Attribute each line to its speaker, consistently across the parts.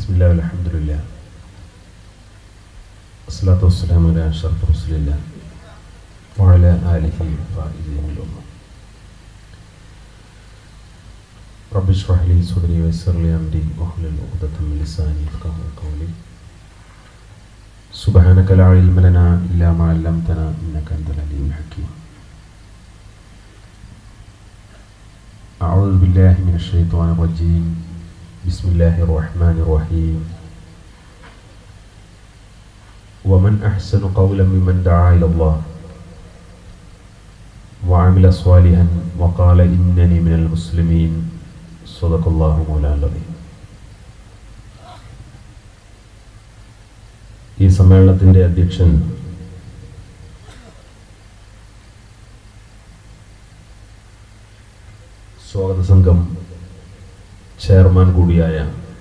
Speaker 1: بسم الله والحمد لله الصلاة والسلام على أشرف رسول الله وعلى آله وصحبه الأمة رب اشرح لي صدري ويسر لي أمري واحلل عقدة من لساني يفقهوا قولي سبحانك لا علم لنا إلا ما علمتنا إنك أنت العليم الحكيم أعوذ بالله من الشيطان الرجيم بسم الله الرحمن الرحيم ومن أحسن قولا ممن دعا إلى الله وعمل صالحا وقال إنني من المسلمين صدق الله مولانا العظيم ഈ സമ്മേളനത്തിൻ്റെ അധ്യക്ഷൻ സ്വാഗത സംഘം ചെയർമാൻ കൂടിയായ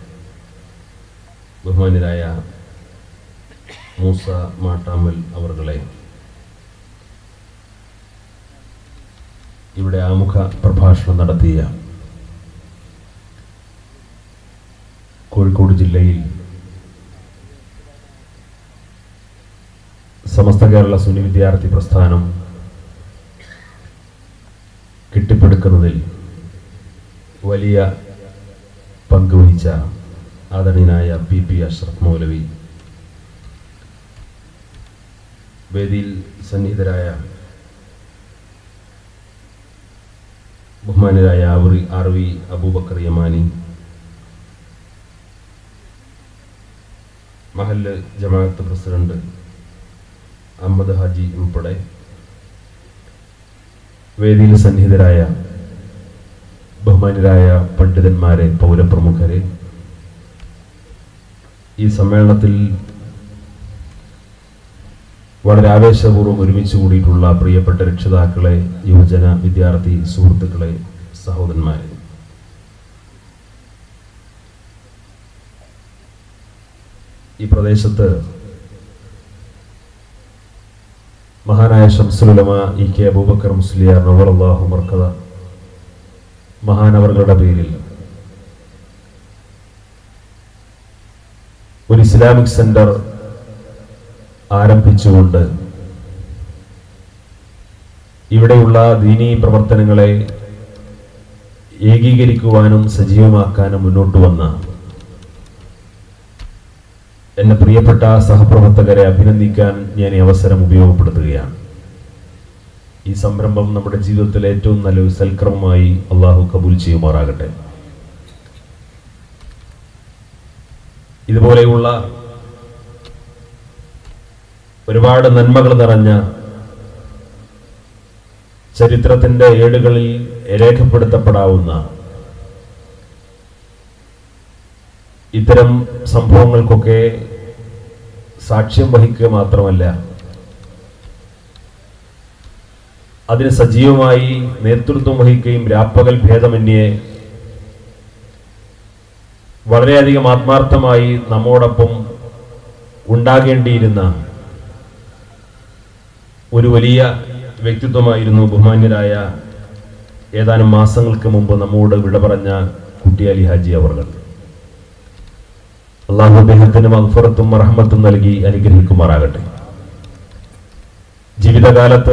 Speaker 1: ബഹുമാന്യരായ മൂസ മാട്ടാമൽ അവർകളെ ഇവിടെ ആമുഖ പ്രഭാഷണം നടത്തിയ കോഴിക്കോട് ജില്ലയിൽ സമസ്ത കേരള സുന്നി വിദ്യാർത്ഥി പ്രസ്ഥാനം കെട്ടിപ്പടുക്കുന്നതിൽ വലിയ പങ്കുവഹിച്ച ആദരണീയനായ പി പി അഷ്റഫ് മൗലവി വേദിയിൽ സന്നിഹിതരായ ബഹുമാനരായ ആവറി ആർ വി അബൂബക്കർ യമാനി മഹല്ല് ജമാഅത്ത് പ്രസിഡന്റ് അഹമ്മദ് ഹാജി ഉൾപ്പെടെ വേദിയിൽ സന്നിഹിതരായ ബഹുമാനരായ പണ്ഡിതന്മാരെ പൗരപ്രമുഖരെ ഈ സമ്മേളനത്തിൽ വളരെ ആവേശപൂർവ്വം ഒരുമിച്ച് കൂടിയിട്ടുള്ള പ്രിയപ്പെട്ട രക്ഷിതാക്കളെ യുവജന വിദ്യാർത്ഥി സുഹൃത്തുക്കളെ സഹോദരന്മാരെ ഈ പ്രദേശത്ത് മഹാനായ ഷംസുലമ ഇ കെ അബൂബക്കർ മുസ്ലിയാർ നവറല്ലാഹു മർക്കത മഹാനവറുകളുടെ പേരിൽ ഒരു ഇസ്ലാമിക് സെന്റർ ആരംഭിച്ചുകൊണ്ട് ഇവിടെയുള്ള ദീനീ പ്രവർത്തനങ്ങളെ ഏകീകരിക്കുവാനും സജീവമാക്കാനും മുന്നോട്ട് വന്ന എന്നെ പ്രിയപ്പെട്ട സഹപ്രവർത്തകരെ അഭിനന്ദിക്കാൻ ഞാൻ ഈ അവസരം ഉപയോഗപ്പെടുത്തുകയാണ് ഈ സംരംഭം നമ്മുടെ ജീവിതത്തിലെ ഏറ്റവും നല്ലൊരു സൽക്രമമായി അള്ളാഹു കബൂൽ ചെയ്യുമാറാകട്ടെ ഇതുപോലെയുള്ള ഒരുപാട് നന്മകൾ നിറഞ്ഞ ചരിത്രത്തിന്റെ ഏടുകളിൽ രേഖപ്പെടുത്തപ്പെടാവുന്ന ഇത്തരം സംഭവങ്ങൾക്കൊക്കെ സാക്ഷ്യം വഹിക്കുക മാത്രമല്ല അതിന് സജീവമായി നേതൃത്വം വഹിക്കുകയും രാപ്പകൽ ഭേദമന്യേ വളരെയധികം ആത്മാർത്ഥമായി നമ്മോടൊപ്പം ഉണ്ടാകേണ്ടിയിരുന്ന ഒരു വലിയ വ്യക്തിത്വമായിരുന്നു ബഹുമാന്യരായ ഏതാനും മാസങ്ങൾക്ക് മുമ്പ് നമ്മോട് വിട പറഞ്ഞ കുട്ടിയാലി ഹാജി അവർ അള്ളാഹു അദ്ദേഹത്തിന് മഗ്ഫറത്തും റഹ്മത്തും നൽകി അനുഗ്രഹിക്കുമാറാകട്ടെ ജീവിതകാലത്ത്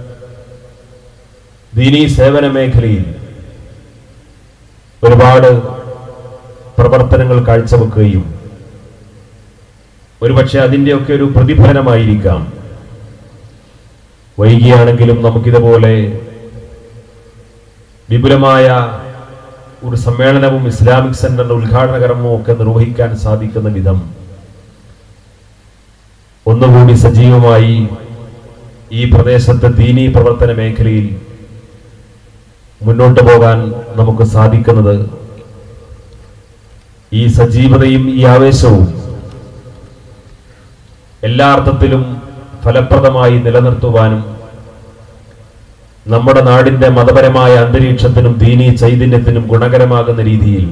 Speaker 1: ദീനീ സേവന മേഖലയിൽ ഒരുപാട് പ്രവർത്തനങ്ങൾ കാഴ്ചവെക്കുകയും ഒരുപക്ഷെ അതിൻ്റെയൊക്കെ ഒരു പ്രതിഫലനമായിരിക്കാം വൈകിയാണെങ്കിലും നമുക്കിതുപോലെ വിപുലമായ ഒരു സമ്മേളനവും ഇസ്ലാമിക് സെന്ററിന്റെ ഉദ്ഘാടന കർമ്മവും ഒക്കെ നിർവഹിക്കാൻ സാധിക്കുന്ന വിധം ഒന്നുകൂടി സജീവമായി ഈ പ്രദേശത്തെ ദീനീ പ്രവർത്തന മേഖലയിൽ മുന്നോട്ട് പോകാൻ നമുക്ക് സാധിക്കുന്നത് ഈ സജീവതയും ഈ ആവേശവും എല്ലാ അർത്ഥത്തിലും ഫലപ്രദമായി നിലനിർത്തുവാനും നമ്മുടെ നാടിന്റെ മതപരമായ അന്തരീക്ഷത്തിനും ദീനീ ചൈതന്യത്തിനും ഗുണകരമാകുന്ന രീതിയിൽ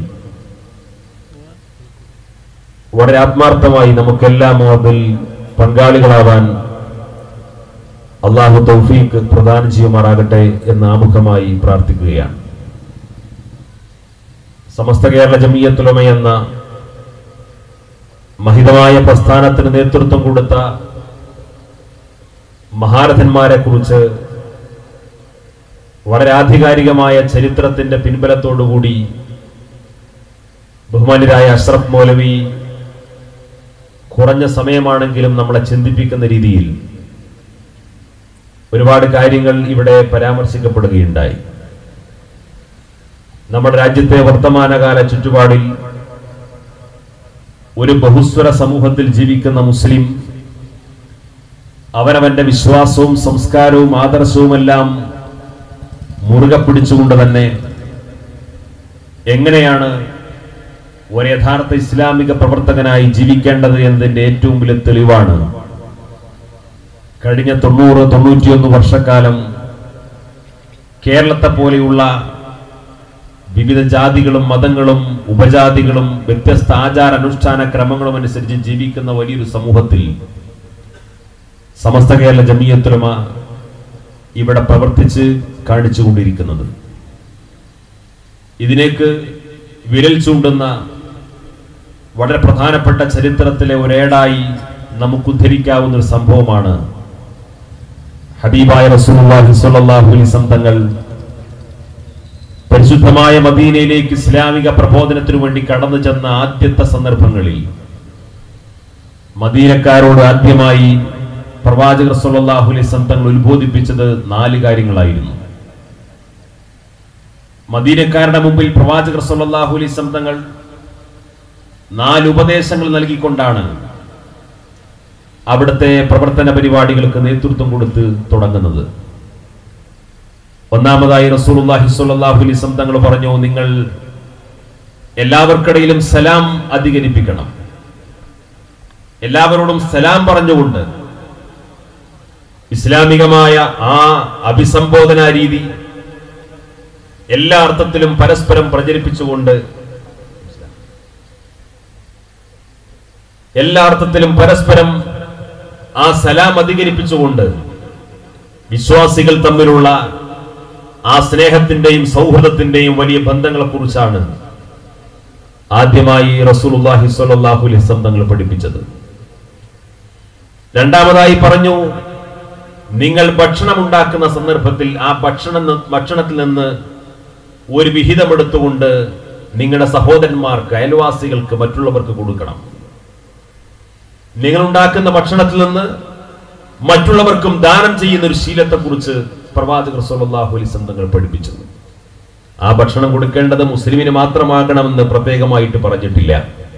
Speaker 1: വളരെ ആത്മാർത്ഥമായി നമുക്കെല്ലാം അതിൽ പങ്കാളികളാവാൻ അള്ളാഹു തൗഫീഖ് പ്രദാനം ചെയ്യുമാറാകട്ടെ എന്ന് ആമുഖമായി പ്രാർത്ഥിക്കുകയാണ് സമസ്ത കേരള ജമീയത്തുലമ എന്ന മഹിതമായ പ്രസ്ഥാനത്തിന് നേതൃത്വം കൊടുത്ത മഹാരഥന്മാരെ കുറിച്ച് വളരെ ആധികാരികമായ ചരിത്രത്തിന്റെ പിൻബലത്തോടുകൂടി ബഹുമാന്യരായ അഷ്റഫ് മൗലവി കുറഞ്ഞ സമയമാണെങ്കിലും നമ്മളെ ചിന്തിപ്പിക്കുന്ന രീതിയിൽ ഒരുപാട് കാര്യങ്ങൾ ഇവിടെ പരാമർശിക്കപ്പെടുകയുണ്ടായി നമ്മുടെ രാജ്യത്തെ വർത്തമാനകാല ചുറ്റുപാടിൽ ഒരു ബഹുസ്വര സമൂഹത്തിൽ ജീവിക്കുന്ന മുസ്ലിം അവനവന്റെ വിശ്വാസവും സംസ്കാരവും ആദർശവുമെല്ലാം മുറുകെ പിടിച്ചുകൊണ്ട് തന്നെ എങ്ങനെയാണ് ഒരു യഥാർത്ഥ ഇസ്ലാമിക പ്രവർത്തകനായി ജീവിക്കേണ്ടത് എന്നതിന്റെ ഏറ്റവും വലിയ തെളിവാണ് കഴിഞ്ഞ തൊണ്ണൂറ് തൊണ്ണൂറ്റിയൊന്ന് വർഷക്കാലം കേരളത്തെ പോലെയുള്ള വിവിധ ജാതികളും മതങ്ങളും ഉപജാതികളും വ്യത്യസ്ത ആചാര അനുഷ്ഠാന ക്രമങ്ങളും അനുസരിച്ച് ജീവിക്കുന്ന വലിയൊരു സമൂഹത്തിൽ സമസ്ത കേരള ജമീയത്തുലമ ഇവിടെ പ്രവർത്തിച്ച് കാണിച്ചുകൊണ്ടിരിക്കുന്നത് ഇതിലേക്ക് വിരൽ ചൂണ്ടുന്ന വളരെ പ്രധാനപ്പെട്ട ചരിത്രത്തിലെ ഒരേടായി നമുക്ക് ഉദ്ധരിക്കാവുന്ന ഒരു സംഭവമാണ് ഹബീബായ റസൂലുള്ളാഹി സ്വല്ലല്ലാഹു അലൈഹി വസല്ലം തങ്ങൾ പരിശുദ്ധമായ മദീനയിലേക്ക് ഇസ്ലാമിക പ്രബോധനത്തിനു വേണ്ടി കടന്നു ചെന്ന ആദ്യത്തെ സന്ദർഭങ്ങളിൽ മദീനക്കാരോട് ആദ്യമായി പ്രവാചകർ സല്ലല്ലാഹു അലൈഹി വസല്ലം തങ്ങൾ ഉത്ബോധിപ്പിച്ചത് നാല് കാര്യങ്ങളായിരുന്നു മദീനക്കാരുടെ മുമ്പിൽ പ്രവാചകർ സല്ലല്ലാഹു അലൈഹി വസല്ലം തങ്ങൾ നാല് ഉപദേശങ്ങൾ നൽകിക്കൊണ്ടാണ് അവിടുത്തെ പ്രവർത്തന പരിപാടികൾക്ക് നേതൃത്വം കൊടുത്ത് തുടങ്ങുന്നത് ഒന്നാമതായി റസൂലുള്ളാഹി സ്വല്ലല്ലാഹു അലൈഹി വസല്ലം തങ്ങൾ പറഞ്ഞു നിങ്ങൾ എല്ലാവർക്കിടയിലും സലാം അധികരിപ്പിക്കണം എല്ലാവരോടും സലാം പറഞ്ഞുകൊണ്ട് ഇസ്ലാമികമായ ആ അഭിസംബോധന രീതി എല്ലാ അർത്ഥത്തിലും പരസ്പരം പ്രചരിപ്പിച്ചുകൊണ്ട് എല്ലാ അർത്ഥത്തിലും പരസ്പരം ആ സലാം അധികരിപ്പിച്ചുകൊണ്ട് വിശ്വാസികൾ തമ്മിലുള്ള ആ സ്നേഹത്തിന്റെയും സൗഹൃദത്തിന്റെയും വലിയ ബന്ധങ്ങളെ കുറിച്ചാണ് ആദ്യമായി റസൂലുള്ളാഹി സ്വല്ലല്ലാഹു അലൈഹി വസല്ലം തങ്ങൾ പഠിപ്പിച്ചത് രണ്ടാമതായി പറഞ്ഞു നിങ്ങൾ ഭക്ഷണം ഉണ്ടാക്കുന്ന സന്ദർഭത്തിൽ ആ ഭക്ഷണം ഭക്ഷണത്തിൽ നിന്ന് ഒരു വിഹിതമെടുത്തുകൊണ്ട് നിങ്ങളുടെ സഹോദരന്മാർക്ക് അയൽവാസികൾക്ക് മറ്റുള്ളവർക്ക് കൊടുക്കണം നിങ്ങൾ ഉണ്ടാക്കുന്ന ഭക്ഷണത്തിൽ നിന്ന് മറ്റുള്ളവർക്കും ദാനം ചെയ്യുന്ന ഒരു ശീലത്തെക്കുറിച്ച് പ്രവാചകർ സല്ലല്ലാഹു അലൈഹി വസല്ലം തങ്ങൾ പഠിപ്പിച്ചു ആ ഭക്ഷണം കൊടുക്കേണ്ടത് മുസ്ലിമിന് മാത്രമാകണമെന്ന് പ്രത്യേകമായിട്ട് പറഞ്ഞിട്ടില്ല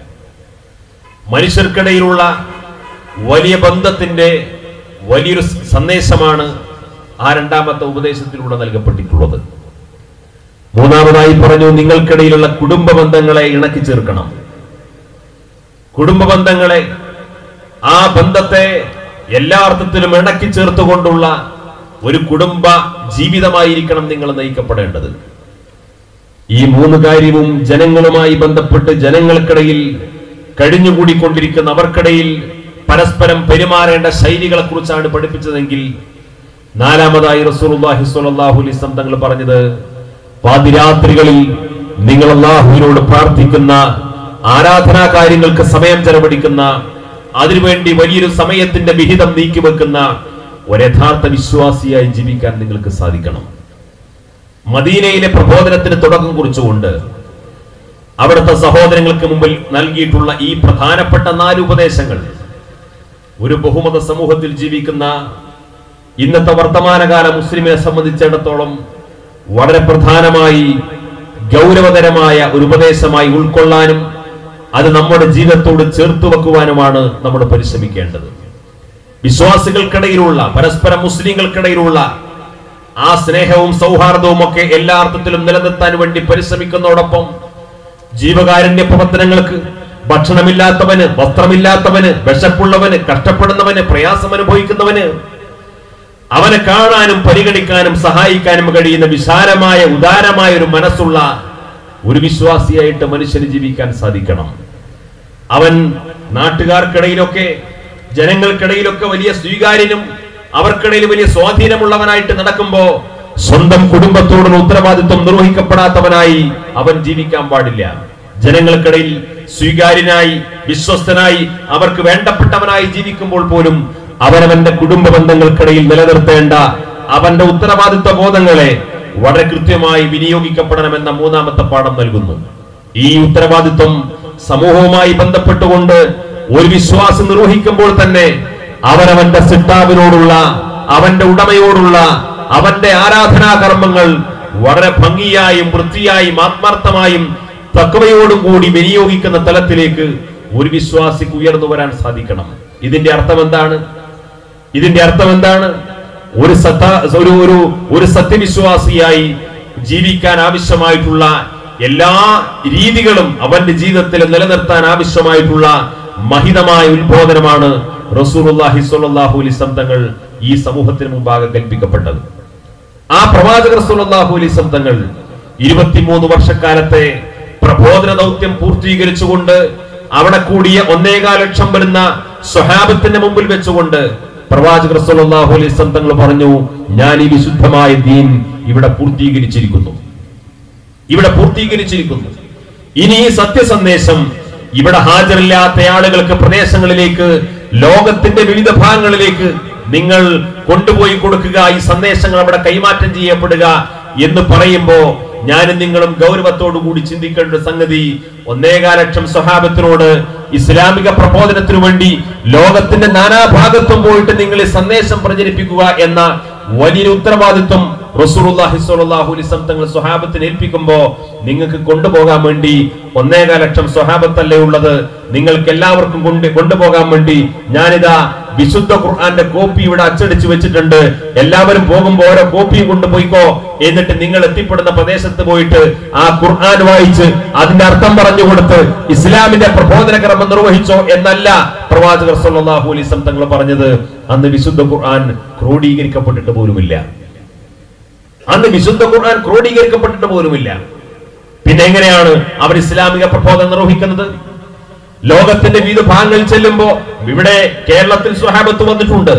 Speaker 1: മനുഷ്യർക്കിടയിലുള്ള വലിയ ബന്ധത്തിന്റെ വലിയൊരു സന്ദേശമാണ് ആ രണ്ടാമത്തെ ഉപദേശത്തിലൂടെ നൽകപ്പെട്ടിട്ടുള്ളത് മൂന്നാമതായി പറഞ്ഞു നിങ്ങൾക്കിടയിലുള്ള കുടുംബ ബന്ധങ്ങളെ ഇണക്കി ചേർക്കണം കുടുംബ ബന്ധങ്ങളെ ആ ബന്ധത്തെ എല്ലാ അർത്ഥത്തിലും ഇണക്കി ചേർത്തുകൊണ്ടുള്ള ഒരു കുടുംബ ജീവിതമായിരിക്കണം നിങ്ങൾ നയിക്കപ്പെടേണ്ടത് ഈ മൂന്ന് കാര്യവും ജനങ്ങളുമായി ബന്ധപ്പെട്ട് ജനങ്ങൾക്കിടയിൽ കഴിഞ്ഞുകൂടിക്കൊണ്ടിരിക്കുന്ന അവർക്കിടയിൽ പരസ്പരം പെരുമാറേണ്ട ശൈലികളെ കുറിച്ചാണ് പഠിപ്പിച്ചതെങ്കിൽ നാലാമതായി റസൂലുള്ളാഹി സ്വല്ലല്ലാഹു അലൈഹി വസല്ലം തങ്ങൾ പറഞ്ഞത് പാതിരാത്രികളിൽ നിങ്ങൾ അള്ളാഹുവിനോട് പ്രാർത്ഥിക്കുന്ന ആരാധനാ കാര്യങ്ങൾക്ക് സമയം ചെലവഴിക്കുന്ന അതിനുവേണ്ടി വലിയൊരു സമയത്തിന്റെ വിഹിതം നീക്കിവെക്കുന്ന ഒരു യഥാർത്ഥ വിശ്വാസിയായി ജീവിക്കാൻ നിങ്ങൾക്ക് സാധിക്കണം മദീനയിലെ പ്രബോധനത്തിന് തുടക്കം കുറിച്ചുകൊണ്ട് അവിടുത്തെ സഹോദരങ്ങൾക്ക് മുമ്പിൽ നൽകിയിട്ടുള്ള ഈ പ്രധാനപ്പെട്ട നാല് ഉപദേശങ്ങൾ ഒരു ബഹുമത സമൂഹത്തിൽ ജീവിക്കുന്ന ഇന്നത്തെ വർത്തമാനകാല മുസ്ലിമിനെ സംബന്ധിച്ചിടത്തോളം വളരെ പ്രധാനമായി ഗൗരവതരമായ ഒരു ഉപദേശമായി ഉൾക്കൊള്ളാനും അത് നമ്മുടെ ജീവിതത്തോട് ചേർത്ത് വെക്കുവാനുമാണ് നമ്മൾ പരിശ്രമിക്കേണ്ടത് വിശ്വാസികൾക്കിടയിലുള്ള പരസ്പരം മുസ്ലിങ്ങൾക്കിടയിലുള്ള ആ സ്നേഹവും സൗഹാർദ്ദവും ഒക്കെ എല്ലാ അർത്ഥത്തിലും നിലനിർത്താൻ വേണ്ടി പരിശ്രമിക്കുന്നതോടൊപ്പം ജീവകാരുണ്യ പ്രവർത്തനങ്ങൾക്ക് ഭക്ഷണമില്ലാത്തവന് വസ്ത്രമില്ലാത്തവന് വിശപ്പുള്ളവന് കഷ്ടപ്പെടുന്നവന് പ്രയാസം അനുഭവിക്കുന്നവന് അവനെ കാണാനും പരിഗണിക്കാനും സഹായിക്കാനും കഴിയുന്ന വിശാലമായ ഉദാരമായ ഒരു മനസ്സുള്ള ഒരു വിശ്വാസിയായിട്ട് മനുഷ്യന് ജീവിക്കാൻ സാധിക്കണം അവൻ നാട്ടുകാർക്കിടയിലൊക്കെ ജനങ്ങൾക്കിടയിലൊക്കെ വലിയ സ്വീകാര്യനും അവർക്കിടയിൽ വലിയ സ്വാധീനമുള്ളവനായിട്ട് നടക്കുമ്പോ സ്വന്തം കുടുംബത്തോടുള്ള ഉത്തരവാദിത്വം നിർവഹിക്കപ്പെടാത്തവനായി അവൻ ജീവിക്കാൻ പാടില്ല ജനങ്ങൾക്കിടയിൽ സ്വീകാര്യനായി വിശ്വസ്തനായി അവർക്ക് വേണ്ടപ്പെട്ടവനായി ജീവിക്കുമ്പോൾ പോലും അവനവന്റെ കുടുംബ ബന്ധങ്ങൾക്കിടയിൽ നിലനിർത്തേണ്ട അവന്റെ ഉത്തരവാദിത്വ ബോധങ്ങളെ വളരെ കൃത്യമായി വിനിയോഗിക്കപ്പെടണമെന്ന മൂന്നാമത്തെ പാഠം നൽകുന്നു ഈ ഉത്തരവാദിത്വം സമൂഹവുമായി ബന്ധപ്പെട്ടുകൊണ്ട് ഒരു വിശ്വാസം നിർവഹിക്കുമ്പോൾ തന്നെ അവനവന്റെ സിട്ടാവിനോടുള്ള അവന്റെ ഉടമയോടുള്ള അവന്റെ ആരാധനാ കർമ്മങ്ങൾ വളരെ ഭംഗിയായും വൃത്തിയായും ആത്മാർത്ഥമായും തക്കവയോടും കൂടി വിനിയോഗിക്കുന്ന തലത്തിലേക്ക് ഒരു വിശ്വാസിക്ക് ഉയർന്നു വരാൻ സാധിക്കണം ഇതിന്റെ അർത്ഥം എന്താണ് ഇതിന്റെ അർത്ഥം എന്താണ് ഒരു സത്ത ഒരു ഒരു ഒരു സത്യവിശ്വാസിയായി ജീവിക്കാൻ ആവശ്യമായിട്ടുള്ള എല്ലാ രീതികളും അവന്റെ ജീവിതത്തിൽ നിലനിർത്താൻ ആവശ്യമായിട്ടുള്ള മഹിതമായ ഉത്ബോധനമാണ് റസൂലുള്ളാഹി സ്വല്ലല്ലാഹു അലൈഹി വസല്ലം തങ്ങൾ ഈ സമൂഹത്തിന് മുമ്പാകെ കൽപ്പിക്കപ്പെട്ടത് ആ പ്രവാചകർ സ്വല്ലല്ലാഹു അലൈഹി വസല്ലം തങ്ങൾ ഇരുപത്തിമൂന്ന് വർഷക്കാലത്തെ പ്രബോധന ദൗത്യം പൂർത്തീകരിച്ചുകൊണ്ട് അവിടെ കൂടിയ ഒന്നേകാൽ ലക്ഷം വരുന്ന സ്വഹാബത്തിന്റെ മുമ്പിൽ വെച്ചുകൊണ്ട് പ്രവാചകർ സ്വല്ലല്ലാഹു അലൈഹി വസല്ലം തങ്ങൾ പറഞ്ഞു ഞാൻ ഈ വിശുദ്ധമായ ദീൻ ഇവിടെ പൂർത്തീകരിച്ചിരിക്കുന്നു ഇവിടെ പൂർത്തീകരിച്ചിരിക്കുന്നു ഇനി ഈ സത്യസന്ദേശം ഇവിടെ ഹാജരില്ലാത്ത ആളുകൾക്ക് പ്രദേശങ്ങളിലേക്ക് ലോകത്തിന്റെ വിവിധ ഭാഗങ്ങളിലേക്ക് നിങ്ങൾ കൊണ്ടുപോയി കൊടുക്കുക ഈ സന്ദേശങ്ങൾ അവിടെ കൈമാറ്റം ചെയ്യപ്പെടുക എന്ന് പറയുമ്പോ ഞാനും നിങ്ങളും ഗൗരവത്തോടു കൂടി ചിന്തിക്കേണ്ട ഒരു സംഗതി ഒന്നേകാൽ ലക്ഷം സ്വഹാബത്തിനോട് ഇസ്ലാമിക പ്രബോധനത്തിനു വേണ്ടി ലോകത്തിന്റെ നാനാഭാഗത്തും പോയിട്ട് നിങ്ങൾ ഈ സന്ദേശം പ്രചരിപ്പിക്കുക എന്ന വലിയൊരു ഉത്തരവാദിത്വം റസൂലുള്ളാഹി സ്വല്ലല്ലാഹു അലൈഹി വസല്ലം തങ്ങൾ സ്വഹാബത്തിന് ഏൽപ്പിക്കുമ്പോ നിങ്ങൾക്ക് കൊണ്ടുപോകാൻ വേണ്ടി ഒന്നേകാൽ ലക്ഷം സ്വഹാബത്തല്ലേ ഉള്ളത് നിങ്ങൾക്ക് എല്ലാവർക്കും കൊണ്ട് കൊണ്ടുപോകാൻ വേണ്ടി ഞാനിതാ വിശുദ്ധ ഖുർആന്റെ കോപ്പി ഇവിടെ അച്ചടിച്ചു വെച്ചിട്ടുണ്ട് എല്ലാവരും പോകുമ്പോ ഓരോ കോപ്പിയും കൊണ്ടുപോയിക്കോ എന്നിട്ട് നിങ്ങൾ എത്തിപ്പെടുന്ന പ്രദേശത്ത് പോയിട്ട് ആ ഖുർആൻ വായിച്ച് അതിന്റെ അർത്ഥം പറഞ്ഞു കൊടുത്ത് ഇസ്ലാമിന്റെ പ്രബോധന കർമ്മം നിർവഹിച്ചോ എന്നല്ല പ്രവാചകർ സല്ലല്ലാഹു അലൈഹി വസല്ലം തങ്ങൾ പറഞ്ഞത് അന്ന് വിശുദ്ധ ഖുർആൻ ക്രോഡീകരിക്കപ്പെട്ടിട്ട് പോലുമില്ല അന്ന് വിശുദ്ധ ഖുർആൻ ക്രോഡീകരിക്കപ്പെട്ടിട്ട് പോലുമില്ല പിന്നെ എങ്ങനെയാണ് അവർ ഇസ്ലാമിക പ്രബോധനം നിർവഹിക്കുന്നത് ലോകത്തിന്റെ വിവിധ ഭാഗങ്ങളിൽ ചെല്ലുമ്പോ ഇവിടെ കേരളത്തിൽ സ്വഹാബത്ത് വന്നിട്ടുണ്ട്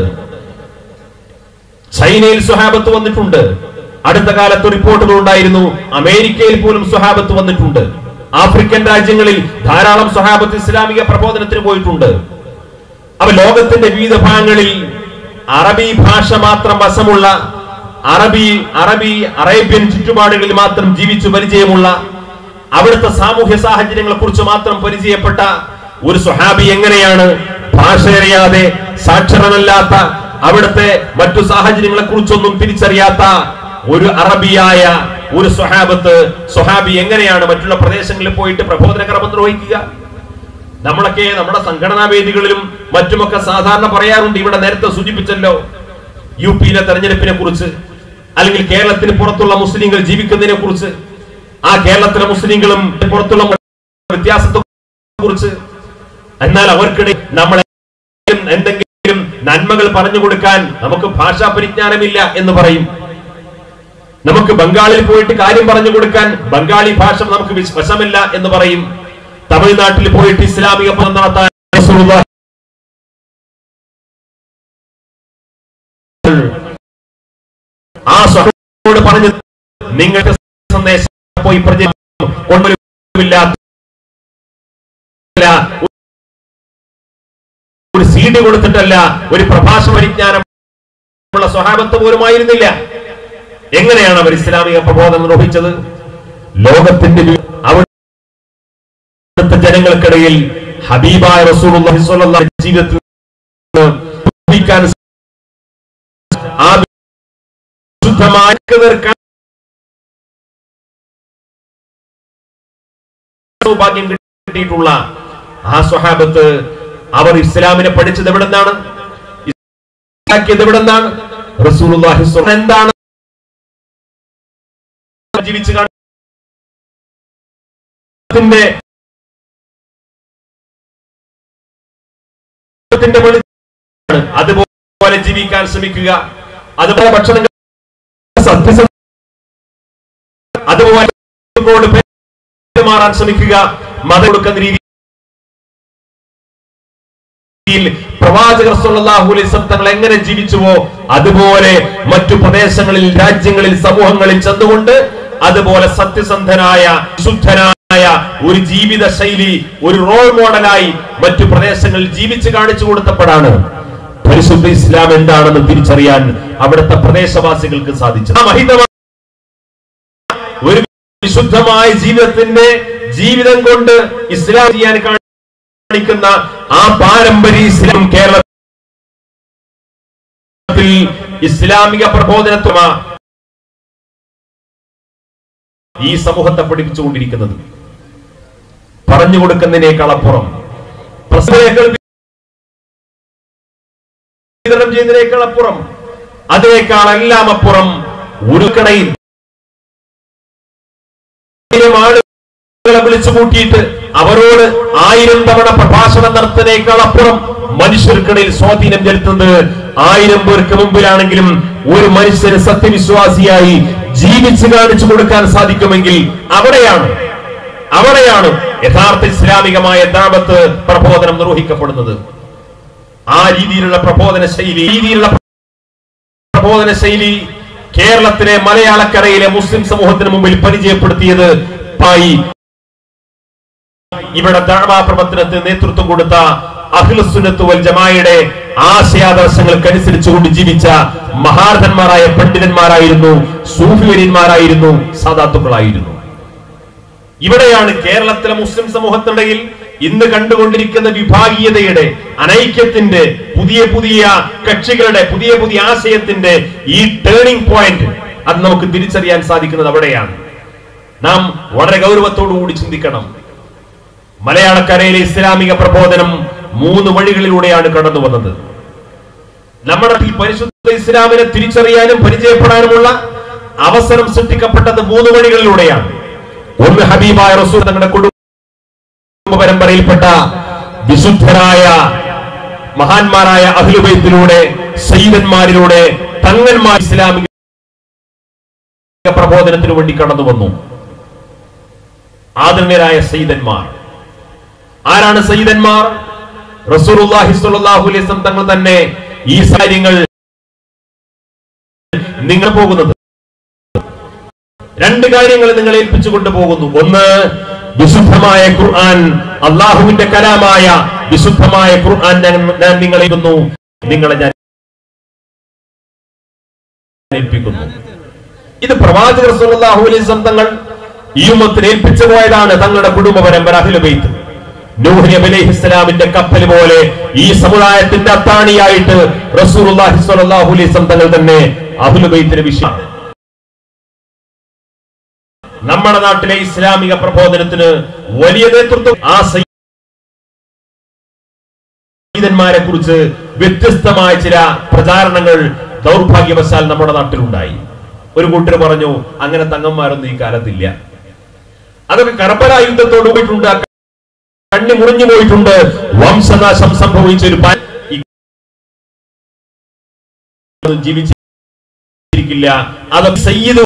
Speaker 1: ചൈനയിൽ സ്വഹാബത്ത് വന്നിട്ടുണ്ട് അടുത്ത കാലത്ത് റിപ്പോർട്ടുകൾ ഉണ്ടായിരുന്നു അമേരിക്കയിൽ പോലും സ്വഹാബത്ത് വന്നിട്ടുണ്ട് ആഫ്രിക്കൻ രാജ്യങ്ങളിൽ ധാരാളം സ്വഹാബത്ത് ഇസ്ലാമിക പ്രബോധനത്തിന് പോയിട്ടുണ്ട് അവ ലോകത്തിന്റെ വിവിധ ഭാഗങ്ങളിൽ അറബി ഭാഷ മാത്രം വശമുള്ള അറബി അറബി അറേബ്യൻ ചുറ്റുപാടുകളിൽ മാത്രം ജീവിച്ചു പരിചയമുള്ള അവിടുത്തെ സാമൂഹ്യ സാഹചര്യങ്ങളെ കുറിച്ച് മാത്രം പരിചയപ്പെട്ട ഒരു സ്വഹാബി എങ്ങനെയാണ് ഭാഷ അറിയാതെ സാക്ഷരനല്ലാത്ത അവിടുത്തെ മറ്റു സാഹചര്യങ്ങളെ കുറിച്ചൊന്നും തിരിച്ചറിയാത്ത ഒരു അറബിയായ ഒരു സ്വഹാബത്ത് സ്വഹാബി എങ്ങനെയാണ് മറ്റുള്ള പ്രദേശങ്ങളിൽ പോയിട്ട് പ്രബോധന ക്രമം നിർവഹിക്കുക നമ്മളൊക്കെ നമ്മുടെ സംഘടനാ വേദികളിലും മറ്റുമൊക്കെ സാധാരണ പറയാറുണ്ട് ഇവിടെ നേരത്തെ സൂചിപ്പിച്ചല്ലോ യു പിയിലെ തെരഞ്ഞെടുപ്പിനെ കുറിച്ച് അല്ലെങ്കിൽ കേരളത്തിന് പുറത്തുള്ള മുസ്ലിങ്ങൾ ജീവിക്കുന്നതിനെ കുറിച്ച് ആ കേരളത്തിലെ മുസ്ലിങ്ങളും പുറത്തുള്ള വ്യത്യാസത്തെ കുറിച്ച് എന്നാൽ അവർക്കിടെ നമ്മൾ എന്തെങ്കിലും നന്മകൾ പറഞ്ഞു കൊടുക്കാൻ നമുക്ക് ഭാഷാ പരിജ്ഞാനമില്ല എന്ന് പറയും നമുക്ക് ബംഗാളിൽ പോയിട്ട് കാര്യം പറഞ്ഞു കൊടുക്കാൻ ബംഗാളി ഭാഷ നമുക്ക് വിശ- വശമില്ല എന്ന് പറയും തമിഴ്നാട്ടിൽ പോയിട്ട് ഇസ്ലാമിക പഠനം നടത്താൻ റസൂലുള്ളാഹി ആ സഹോദരോട് പറഞ്ഞു നിങ്ങൾക്ക് സന്ദേശം പോയി പ്രചരിപ്പിക്കും. കൊണ്ടുവരുമില്ല ഒരു സി ഡി കൊടുത്തിട്ടല്ല ഒരു പ്രഭാഷ പരിജ്ഞാനം ഉള്ള സ്വഹാബത്ത് പോലുമായിരുന്നില്ല എങ്ങനെയാണ് അവർ ഇസ്ലാമിക പ്രബോധനം നിർവഹിച്ചത് ലോകത്തിന്റെ വി- അവിടുത്തെ ജനങ്ങൾക്കിടയിൽ ഹബീബായ റസൂലുള്ളാഹി സ്വല്ലല്ലാഹു അലൈഹി ജീവിതത്തിൽ നിന്ന് ലഭിക്കാൻ ആ ശുദ്ധമായ തീർക്കാൻ സൗഭാഗ്യം കിട്ടിയിട്ടുള്ള ആ സ്വഹാബത്ത് അവർ ഇസ്ലാമിനെ പഠിച്ചത് എവിടെ നിന്നാണ് ഇസ്ലാക്കിയത് എവിടെ നിന്നാണ് റസൂലുള്ളാഹി സ്വല്ലല്ലാഹു എന്താണ് ജീവിച്ചു കാണുന്നതിന്റെ ത്തിന്റെ വെളിച്ചമാണ്. അതുപോലെ ജീവിക്കാൻ ശ്രമിക്കുക അതുപോലെ ഭക്ഷണം കഴിക്കുക, സത്യസന്ധ അതുപോലെ ോട് പെരുമാറാൻ ശ്രമിക്കുക മതം കൊടുക്കുന്ന രീതിയിൽ പ്രവാചകർ സല്ലല്ലാഹു അലൈഹി വസല്ലം തങ്ങൾ എങ്ങനെ ജീവിച്ചുവോ അതുപോലെ മറ്റു പ്രദേശങ്ങളിൽ രാജ്യങ്ങളിൽ സമൂഹങ്ങളിൽ ചെന്നുകൊണ്ട് അതുപോലെ സത്യസന്ധനായ ശുദ്ധനായ ആയ ഒരു ജീവിത ശൈലി ഒരു റോൾ മോഡലായി മറ്റു പ്രദേശങ്ങളിൽ ജീവിച്ച് കാണിച്ചു കൊടുത്തപ്പോഴാണ് പരിശുദ്ധ ഇസ്ലാം എന്താണെന്ന് തിരിച്ചറിയാൻ അവിടുത്തെ പ്രദേശവാസികൾക്ക് സാധിച്ചത് ആ മഹിതമായ ഒരു വിശുദ്ധമായ ജീവിതത്തിന്റെ ജീവിതം കൊണ്ട് ഇസ്ലാം ചെയ്യാൻ കാണിക്കുന്ന ആ പാരമ്പര്യ ഇസ്ലാം കേരളത്തിൽ ഇസ്ലാമിക പ്രബോധനത്വമാ ഈ സമൂഹത്തെ പഠിപ്പിച്ചുകൊണ്ടിരിക്കുന്നത് പറഞ്ഞു കൊടുക്കുന്നതിനേക്കാൾ അപ്പുറം പ്രസംഗങ്ങൾ വിതരണം ചെയ്യുന്നതിനേക്കാൾ അപ്പുറം അതിനേക്കാൾ എല്ലാം അപ്പുറം ഒരു കടയിൽ ആയിരം ആളുകളെ വിളിച്ചു കൂട്ടിയിട്ട് അവരോട് ആയിരം തവണ പ്രഭാഷണം നടത്തുന്നതിനേക്കാൾ അപ്പുറം മനുഷ്യർക്കിടയിൽ സ്വാധീനം ചെലുത്തുന്നത് ആയിരം പേർക്ക് മുമ്പിലാണെങ്കിലും ഒരു മനുഷ്യന് സത്യവിശ്വാസിയായി ജീവിച്ചു കാണിച്ചു കൊടുക്കാൻ സാധിക്കുമെങ്കിൽ അവിടെയാണ് അവിടെയാണ് യഥാർത്ഥ ഇസ്ലാമികമായ ദാവത്ത് പ്രബോധനം നിർവഹിക്കപ്പെടുന്നത് ആ രീതിയിലുള്ള പ്രബോധന ശൈലി രീതിയിലുള്ള പ്രബോധന ശൈലി കേരളത്തിലെ മലയാളക്കരയിലെ മുസ്ലിം സമൂഹത്തിന് മുമ്പിൽ പരിചയപ്പെടുത്തിയത് പായി ഇവിടെ ദഅവാ പ്രവർത്തനത്തിന് നേതൃത്വം കൊടുത്ത അഖിലുസുന്നത്ത് വൽ ജമാഅയുടെ ആശയാദർശങ്ങൾക്കനുസരിച്ചുകൊണ്ട് ജീവിച്ച മഹാരഥന്മാരായ പണ്ഡിതന്മാരായിരുന്നു സൂഫിവര്യന്മാരായിരുന്നു സാധാത്തുക്കളായിരുന്നു ഇവിടെയാണ് കേരളത്തിലെ മുസ്ലിം സമൂഹത്തിനിടയിൽ ഇന്ന് കണ്ടുകൊണ്ടിരിക്കുന്ന വിഭാഗീയതയുടെ അനൈക്യത്തിന്റെ പുതിയ പുതിയ കക്ഷികളുടെ പുതിയ പുതിയ ആശയത്തിന്റെ ഈ ടേണിംഗ് പോയിന്റ് അത് നമുക്ക് തിരിച്ചറിയാൻ സാധിക്കുന്നത് അവിടെയാണ് നാം വളരെ ഗൗരവത്തോടു കൂടി ചിന്തിക്കണം മലയാളക്കരയിലെ ഇസ്ലാമിക പ്രബോധനം മൂന്ന് വഴികളിലൂടെയാണ് കടന്നു വന്നത് നമ്മുടെ ഈ പരിശുദ്ധ ഇസ്ലാമിനെ തിരിച്ചറിയാനും പരിചയപ്പെടാനുമുള്ള അവസരം സൃഷ്ടിക്കപ്പെട്ടത് മൂന്ന് വഴികളിലൂടെയാണ് ഒന്ന് ഹബീബായ റസൂൽ തങ്ങളുടെ കുടുംബ പരമ്പരയിൽപ്പെട്ട വിശുദ്ധരായ മഹാന്മാരായ അഖിലുബൈത്തിലൂടെ സയ്യിദന്മാരിലൂടെ തങ്ങന്മാർ ഇസ്ലാമിക പ്രബോധനത്തിനു വേണ്ടി കടന്നു വന്നു ആദരണീയരായ സയ്യിദന്മാർ ആരാണ് സയ്യിദന്മാർ റസൂലുള്ളാഹി സ്വല്ലല്ലാഹു അലൈഹി വസല്ലം തങ്ങൾ തന്നെ ഈ കാര്യങ്ങൾ നിങ്ങൾ പോകുന്നത് രണ്ട് കാര്യങ്ങൾ നിങ്ങൾ ഏൽപ്പിച്ചു കൊണ്ടുപോകുന്നു ഒന്ന് വിശുദ്ധമായ ഖുർആൻ അള്ളാഹുവിന്റെ കലാമായ വിശുദ്ധമായ ഖുർആൻ ഞാൻ ഞാൻ നിങ്ങളെ ഏൽക്കുന്നു. നിങ്ങളെ ഞാൻ ഏൽപ്പിക്കുന്നു ഇത് പ്രവാചകർ സല്ലല്ലാഹു അലൈഹി വസല്ലം തങ്ങൾ ഈ ഉമ്മത്തിന് ഏൽപ്പിച്ചു പോയതാണ് തങ്ങളുടെ കുടുംബ പരമ്പര അഖിലുബൈത്ത് നൂഹ് നബി അലൈഹിസ്സലാമിന്റെ കപ്പൽ പോലെ ഈ സമുദായത്തിന്റെ അത്താണിയായിട്ട് റസൂലുള്ളാഹി സ്വല്ലല്ലാഹു അലൈഹി വസല്ലം തങ്ങൾ തന്നെ അഖിലുബൈത്തിന്റെ വിഷയം നമ്മുടെ നാട്ടിലെ ഇസ്ലാമിക പ്രബോധനത്തിന് വലിയ നേതൃത്വം ആ സയ്യിദന്മാരെ കുറിച്ച് വ്യത്യസ്തമായ ചില പ്രചാരണങ്ങൾ ദൗർഭാഗ്യവശാൽ നമ്മുടെ നാട്ടിലുണ്ടായി ഒരു കൂട്ടർ പറഞ്ഞു അങ്ങനെ തങ്ങന്മാരൊന്നും ഈ കാലത്തില്ല അതൊക്കെ കർബല യുദ്ധത്തോട് പോയിട്ടുണ്ട് ആ കണ്ണി മുറിഞ്ഞു പോയിട്ടുണ്ട് വംശനാശം സംഭവിച്ച ഒരു പാ- ഈ ജീവിച്ചിരിക്കില്ല അത് സയ്യിദ്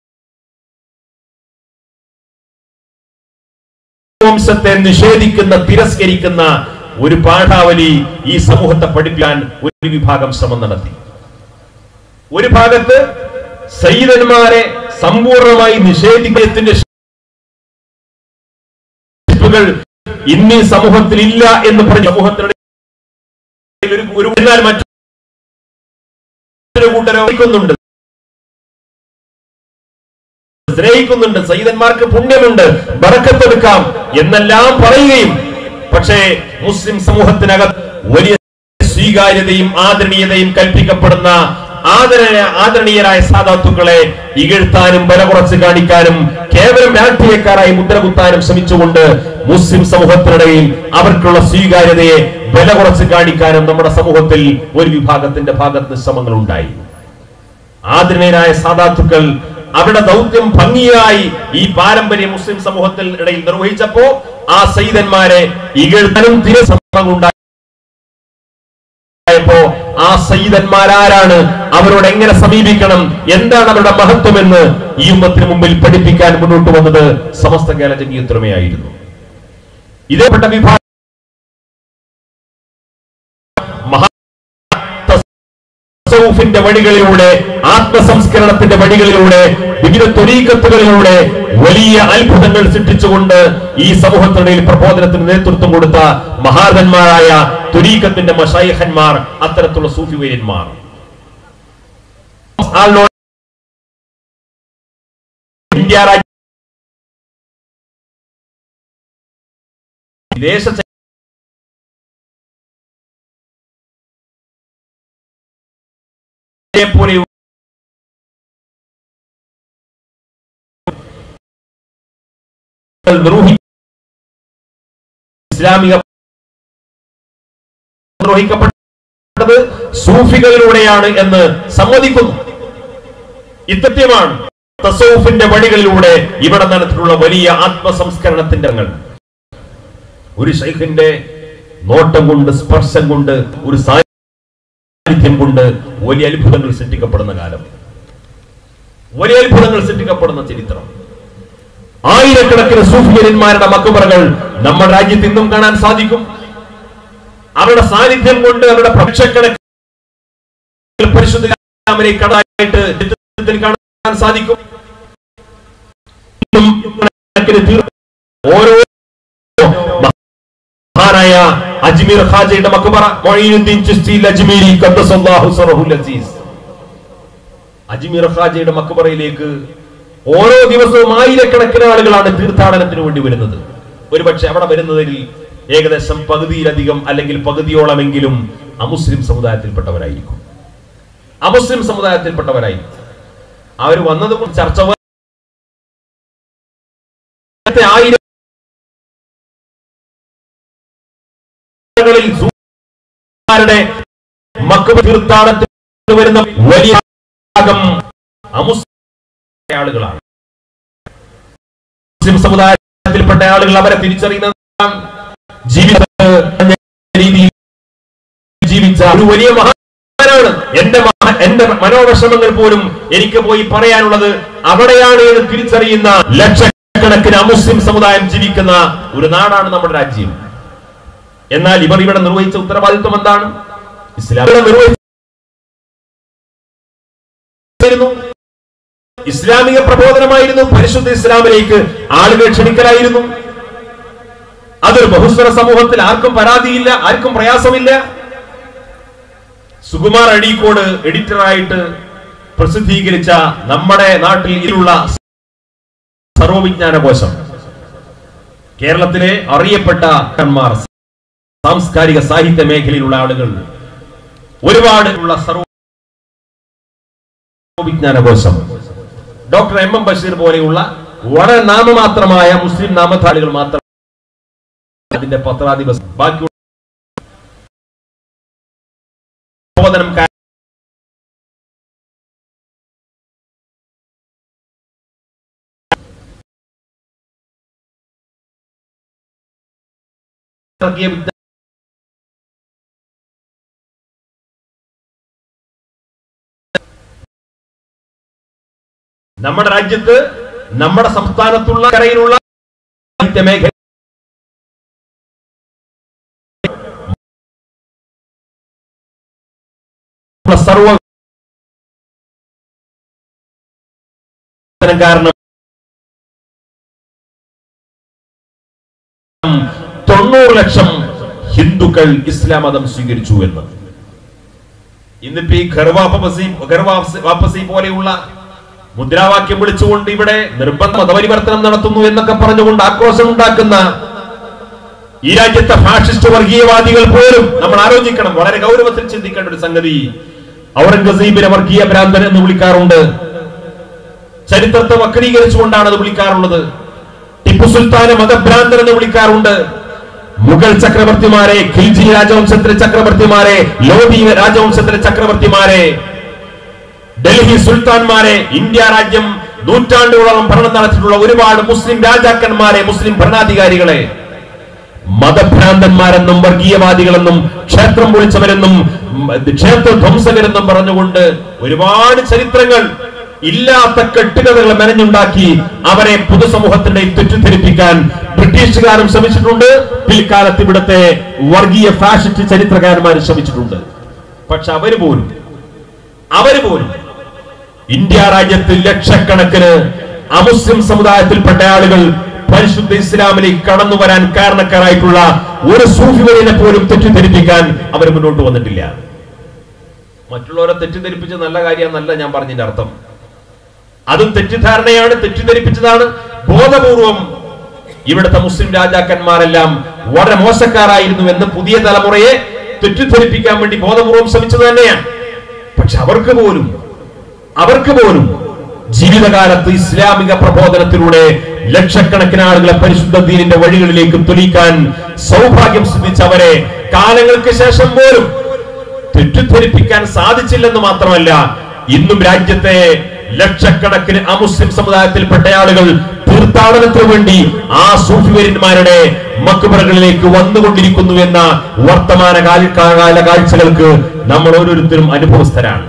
Speaker 1: വംശത്തെ നിഷേധിക്കുന്ന തിരസ്കരിക്കുന്ന ഒരു പാഠാവലി ഈ സമൂഹത്തെ പഠിപ്പിക്കാൻ ഒരു വിഭാഗം ശ്രമം നടത്തി ഒരു ഭാഗത്ത് സയ്യിദന്മാരെ സമ്പൂർണമായി നിഷേധിക്കുന്നതിന്റെ ഷിപ്പുകൾ ഇന്നീ സമൂഹത്തിൽ ഇല്ല എന്ന് പറഞ്ഞ സമൂഹത്തിനിടയിൽ ഒരു ഒരു എന്നാൽ മറ്റൊരു കൂട്ടരെ വഹിക്കുന്നുണ്ട് സ്നേഹിക്കുന്നുണ്ട് സയ്യിദന്മാർക്ക് പുണ്യമുണ്ട് ബറക്കത്തെടുക്കാം എന്നെല്ലാം പറയുകയും പക്ഷേ മുസ്ലിം സമൂഹത്തിനകത്ത് വലിയ സ്വീകാര്യതയും ആദരണീയതയും കൽപ്പിക്കപ്പെടുന്ന ആദരണ ആദരണീയരായ സാധാത്തുക്കളെ ഇകഴ്ത്താനും ബല കുറച്ച് കാണിക്കാനും കേവലം രാഷ്ട്രീയക്കാരായി മുദ്ര കുത്താനും ശ്രമിച്ചുകൊണ്ട് മുസ്ലിം സമൂഹത്തിനിടയിൽ അവർക്കുള്ള സ്വീകാര്യതയെ ബല കുറച്ച് കാണിക്കാനും നമ്മുടെ സമൂഹത്തിൽ ഒരു വിഭാഗത്തിന്റെ ഭാഗത്ത് ശ്രമങ്ങൾ ഉണ്ടായി ആദരണീയരായ സാധാത്തുക്കൾ അവരുടെ ദൗത്യം ഭംഗിയായി ഈ പാരമ്പര്യ മുസ്ലിം സമൂഹത്തിൽ ഇടയിൽ നിർവഹിച്ചപ്പോ ആ സയ്യിദന്മാരെ ഇകഴ്ത്താനും തിരസമ്മം ഉണ്ടായപ്പോ ആ സയ്യിദന്മാരാരാണ് അവരോട് എങ്ങനെ സമീപിക്കണം എന്താണ് അവരുടെ മഹത്വമെന്ന് ഈ ഉമ്മത്തിന് മുമ്പിൽ പഠിപ്പിക്കാൻ മുന്നോട്ട് വന്നത് സമസ്ത കേരള ജമീയത്തുമയായിരുന്നു ഇതേപ്പെട്ട വിഭാഗം മഹാ തസവുഫിന്റെ വഴികളിലൂടെ ആത്മസംസ്കരണത്തിന്റെ വഴികളിലൂടെ വിവിധ ത്വരീക്കത്തുകളിലൂടെ വലിയ അത്ഭുതങ്ങൾ സൃഷ്ടിച്ചുകൊണ്ട് ഈ സമൂഹത്തിനിടയിൽ പ്രബോധനത്തിന് നേതൃത്വം കൊടുത്ത മഹാരഥന്മാരായ ത്വരീക്കത്തിന്റെ മഷായഹന്മാർ അത്തരത്തിലുള്ള സൂഫി വര്യന്മാർ ആളിനോട് ഇന്ത്യ രാജ്യം വിദേശ പോലെ നിർവഹി ഇസ്ലാമിക നിർവഹിക്കപ്പെട്ടത് സൂഫികളിലൂടെയാണ് എന്ന് സമ്മതിക്കുന്നു ഇത്തത്യമാണ് തസൗഫിന്റെ വഴികളിലൂടെ ഇവിടെ നടത്തിയിട്ടുള്ള വലിയ ആത്മസംസ്കരണത്തിന്റെ അംഗങ്ങൾ ഒരു ശൈഖിന്റെ നോട്ടം കൊണ്ട് സ്പർശം കൊണ്ട് ഒരു സാന്നിധ്യം കൊണ്ട് വലിയ അത്ഭുതങ്ങൾ സൃഷ്ടിക്കപ്പെടുന്ന കാലം വലിയ അത്ഭുതങ്ങൾ സൃഷ്ടിക്കപ്പെടുന്ന ചരിത്രം ആയിരക്കണക്കിന് സൂഫിയന്മാരുടെ മക്കുമറകൾ നമ്മുടെ രാജ്യത്ത് ഇന്നും കാണാൻ സാധിക്കും അവരുടെ സാന്നിധ്യം കൊണ്ട് അവരുടെ പക്ഷക്കണക്കിന് പരിശുദ്ധ ഇസ്ലാമിനെ കടായിട്ട് ചിത്രത്തിൽ കാണാൻ സാധിക്കും ഇന്നും കണക്കിന് തീർ- ഓരോ മഹാനായ അജ്മീർ ഖാജയുടെ മക്ബറ മൊയ്നുദ്ദീൻ ചിസ്തിയിൽ അജ്മീരി ഖദ്ദസല്ലാഹു സറഹുൽ അസീസ് അജ്മീർ ഖാജയുടെ മക്ബറയിലേക്ക് ഓരോ ദിവസവും ആയിരക്കണക്കിന് ആളുകളാണ് തീർത്ഥാടനത്തിന് വേണ്ടി വരുന്നത് ഒരുപക്ഷെ അവിടെ വരുന്നതിൽ ഏകദേശം പകുതിയിലധികം അല്ലെങ്കിൽ പകുതിയോളമെങ്കിലും അമുസ്ലിം സമുദായത്തിൽപ്പെട്ടവരായിരിക്കും അമുസ്ലിം സമുദായത്തിൽപ്പെട്ടവരായിരിക്കും അവർ വന്നത് കൊണ്ട് ചർച്ച നേരത്തെ ആയിരം ങ്ങളിൽ സൂഫിമാരുടെ മക്ക തീർത്ഥാടനത്തിന് വരുന്ന വലിയ ഭാഗം അമുസ്ലിം ആളുകളാണ് മുസ്ലിം സമുദായത്തിൽപ്പെട്ട ആളുകൾ അവരെ തിരിച്ചറിയുന്നത് ജീവിത രീതിയിൽ ജീവിച്ച ഒരു വലിയ മഹാനാണ് എന്റെ മഹാ- എന്റെ മനോവിഷമങ്ങൾ പോലും എനിക്ക് പോയി പറയാനുള്ളത് അവിടെയാണ് എന്ന് തിരിച്ചറിയുന്ന ലക്ഷക്കണക്കിന് അമുസ്ലിം സമുദായം ജീവിക്കുന്ന ഒരു നാടാണ് നമ്മുടെ രാജ്യം എന്നാൽ ഇവർ ഇവിടെ നിർവഹിച്ച ഉത്തരവാദിത്വം എന്താണ് ഇസ്ലാം ഇവിടെ നിർവഹിച്ചിരുന്നു ഇസ്ലാമിക പ്രബോധനമായിരുന്നു പരിശുദ്ധ ഇസ്ലാമിലേക്ക് ആളുകൾ ക്ഷണിക്കലായിരുന്നു അതൊരു ബഹുസ്വര സമൂഹത്തിൽ ആർക്കും പരാതിയില്ല ആർക്കും പ്രയാസമില്ല സുകുമാർ അഴീക്കോട് എഡിറ്ററായിട്ട് പ്രസിദ്ധീകരിച്ച നമ്മുടെ നാട്ടിൽ ഇതിലുള്ള സർവവിജ്ഞാന കോശം കേരളത്തിലെ അറിയപ്പെട്ട ന്മാർ സാംസ്കാരിക സാഹിത്യ മേഖലയിലുള്ള ആളുകൾ ഒരുപാട് ഉള്ള സർവവിജ്ഞാന കോശം ഡോക്ടർ എം എം ബഷീർ പോലെയുള്ള വളരെ നാമമാത്രമായ മുസ്ലിം നാമധാരികൾ മാത്രം അതിന്റെ പത്രാധിപ ബാക്കി പ്രബോധനം കാ- ഇറക്കിയ വിദ്യ- നമ്മുടെ രാജ്യത്ത് നമ്മുടെ സംസ്ഥാനത്തുള്ള കരയിലുള്ള സാഹിത്യ മേഖല സർവ കാരണം തൊണ്ണൂറ് ലക്ഷം ഹിന്ദുക്കൾ ഇസ്ലാം മതം സ്വീകരിച്ചു എന്ന് ഇന്നിപ്പോ ഈ ഘർവാപ്പസി ഘർവാപ്പസി പോലെയുള്ള മുദ്രാവാക്യം വിളിച്ചുകൊണ്ട് ഇവിടെ നിർബന്ധ മതപരിവർത്തനം നടത്തുന്നു എന്നൊക്കെ പറഞ്ഞുകൊണ്ട് ആക്രോശം ഉണ്ടാക്കുന്ന ഈ രാജ്യത്തെ ഫാഷിസ്റ്റ് വർഗീയവാദികൾ പോലും നമ്മൾ ആലോചിക്കണം വളരെ ഗൗരവത്തിൽ ചിന്തിക്കേണ്ട ഒരു സംഗതി ഔറംഗസീബിനെ വർഗീയ ഭ്രാന്തൻ എന്ന് വിളിക്കാറുണ്ട് ചരിത്രത്തെ വക്രീകരിച്ചുകൊണ്ടാണ് അത് വിളിക്കാറുള്ളത് ടിപ്പു സുൽത്താനെ മതഭ്രാന്തൻ എന്ന് വിളിക്കാറുണ്ട് മുഗൾ ചക്രവർത്തിമാരെ ഖിൽജി രാജവംശത്തിലെ ചക്രവർത്തിമാരെ ലോധി രാജവംശത്തിലെ ചക്രവർത്തിമാരെ ഡൽഹി സുൽത്താൻമാരെ ഇന്ത്യ രാജ്യം നൂറ്റാണ്ടുകളോളം ഭരണം നടത്തിയിട്ടുള്ള ഒരുപാട് മുസ്ലിം രാജാക്കന്മാരെ മുസ്ലിം ഭരണാധികാരികളെ മതഭ്രാന്തന്മാരെന്നും വർഗീയവാദികളെന്നും ക്ഷേത്രം പൊളിച്ചവരെന്നും ഉം, ക്ഷേത്ര ധ്വംസകരെന്നും പറഞ്ഞുകൊണ്ട് ഒരുപാട് ചരിത്രങ്ങൾ ഇല്ലാത്ത കെട്ടുകഥകൾ മെനഞ്ഞുണ്ടാക്കി അവരെ പൊതുസമൂഹത്തിന്റെ തെറ്റിദ്ധരിപ്പിക്കാൻ ബ്രിട്ടീഷുകാരും ശ്രമിച്ചിട്ടുണ്ട് പിൽക്കാലത്ത് ഇവിടുത്തെ വർഗീയ ഫാഷിസ്റ്റ് ചരിത്രകാരന്മാർ ശ്രമിച്ചിട്ടുണ്ട് പക്ഷെ അവര് പോലും അവര് പോലും ഇന്ത്യ രാജ്യത്ത് ലക്ഷക്കണക്കിന് അമുസ്ലിം സമുദായത്തിൽപ്പെട്ട ആളുകൾ പരിശുദ്ധ ഇസ്ലാമിലേക്ക് കടന്നു വരാൻ കാരണക്കാരായിട്ടുള്ള ഒരു സൂഫിവലിനെ പോലും തെറ്റിദ്ധരിപ്പിക്കാൻ അവർ മുന്നോട്ട് വന്നിട്ടില്ല മറ്റുള്ളവരെ തെറ്റിദ്ധരിപ്പിച്ച് നല്ല കാര്യമെന്നല്ല ഞാൻ പറഞ്ഞതിന്റെ അർത്ഥം അതും തെറ്റിദ്ധാരണയാണ് തെറ്റിദ്ധരിപ്പിച്ചതാണ് ബോധപൂർവം ഇവിടുത്തെ മുസ്ലിം രാജാക്കന്മാരെല്ലാം വളരെ മോശക്കാരായിരുന്നു എന്ന് പുതിയ തലമുറയെ തെറ്റിദ്ധരിപ്പിക്കാൻ വേണ്ടി ബോധപൂർവം ശ്രമിച്ചത് തന്നെയാണ് പക്ഷെ അവർക്ക് പോലും അവർക്ക് പോലും ജീവിതകാലത്ത് ഇസ്ലാമിക പ്രബോധനത്തിലൂടെ ലക്ഷക്കണക്കിന് ആളുകളെ പരിശുദ്ധ ദീനിന്റെ വഴികളിലേക്ക് തെളിയിക്കാൻ സൗഭാഗ്യം സിദ്ധിച്ചവരെ കാലങ്ങൾക്ക് ശേഷം പോലും തെറ്റിദ്ധരിപ്പിക്കാൻ സാധിച്ചില്ലെന്ന് മാത്രമല്ല ഇന്നും രാജ്യത്തെ ലക്ഷക്കണക്കിന് അമുസ്ലിം സമുദായത്തിൽപ്പെട്ട ആളുകൾ തീർത്ഥാടനത്തിന് വേണ്ടി ആ സൂഫിവര്യന്മാരുടെ മക്കുപറകളിലേക്ക് വന്നുകൊണ്ടിരിക്കുന്നു എന്ന വർത്തമാന കാല കാല കാഴ്ചകൾക്ക് നമ്മൾ ഓരോരുത്തരും അനുഭവസ്ഥരാണ്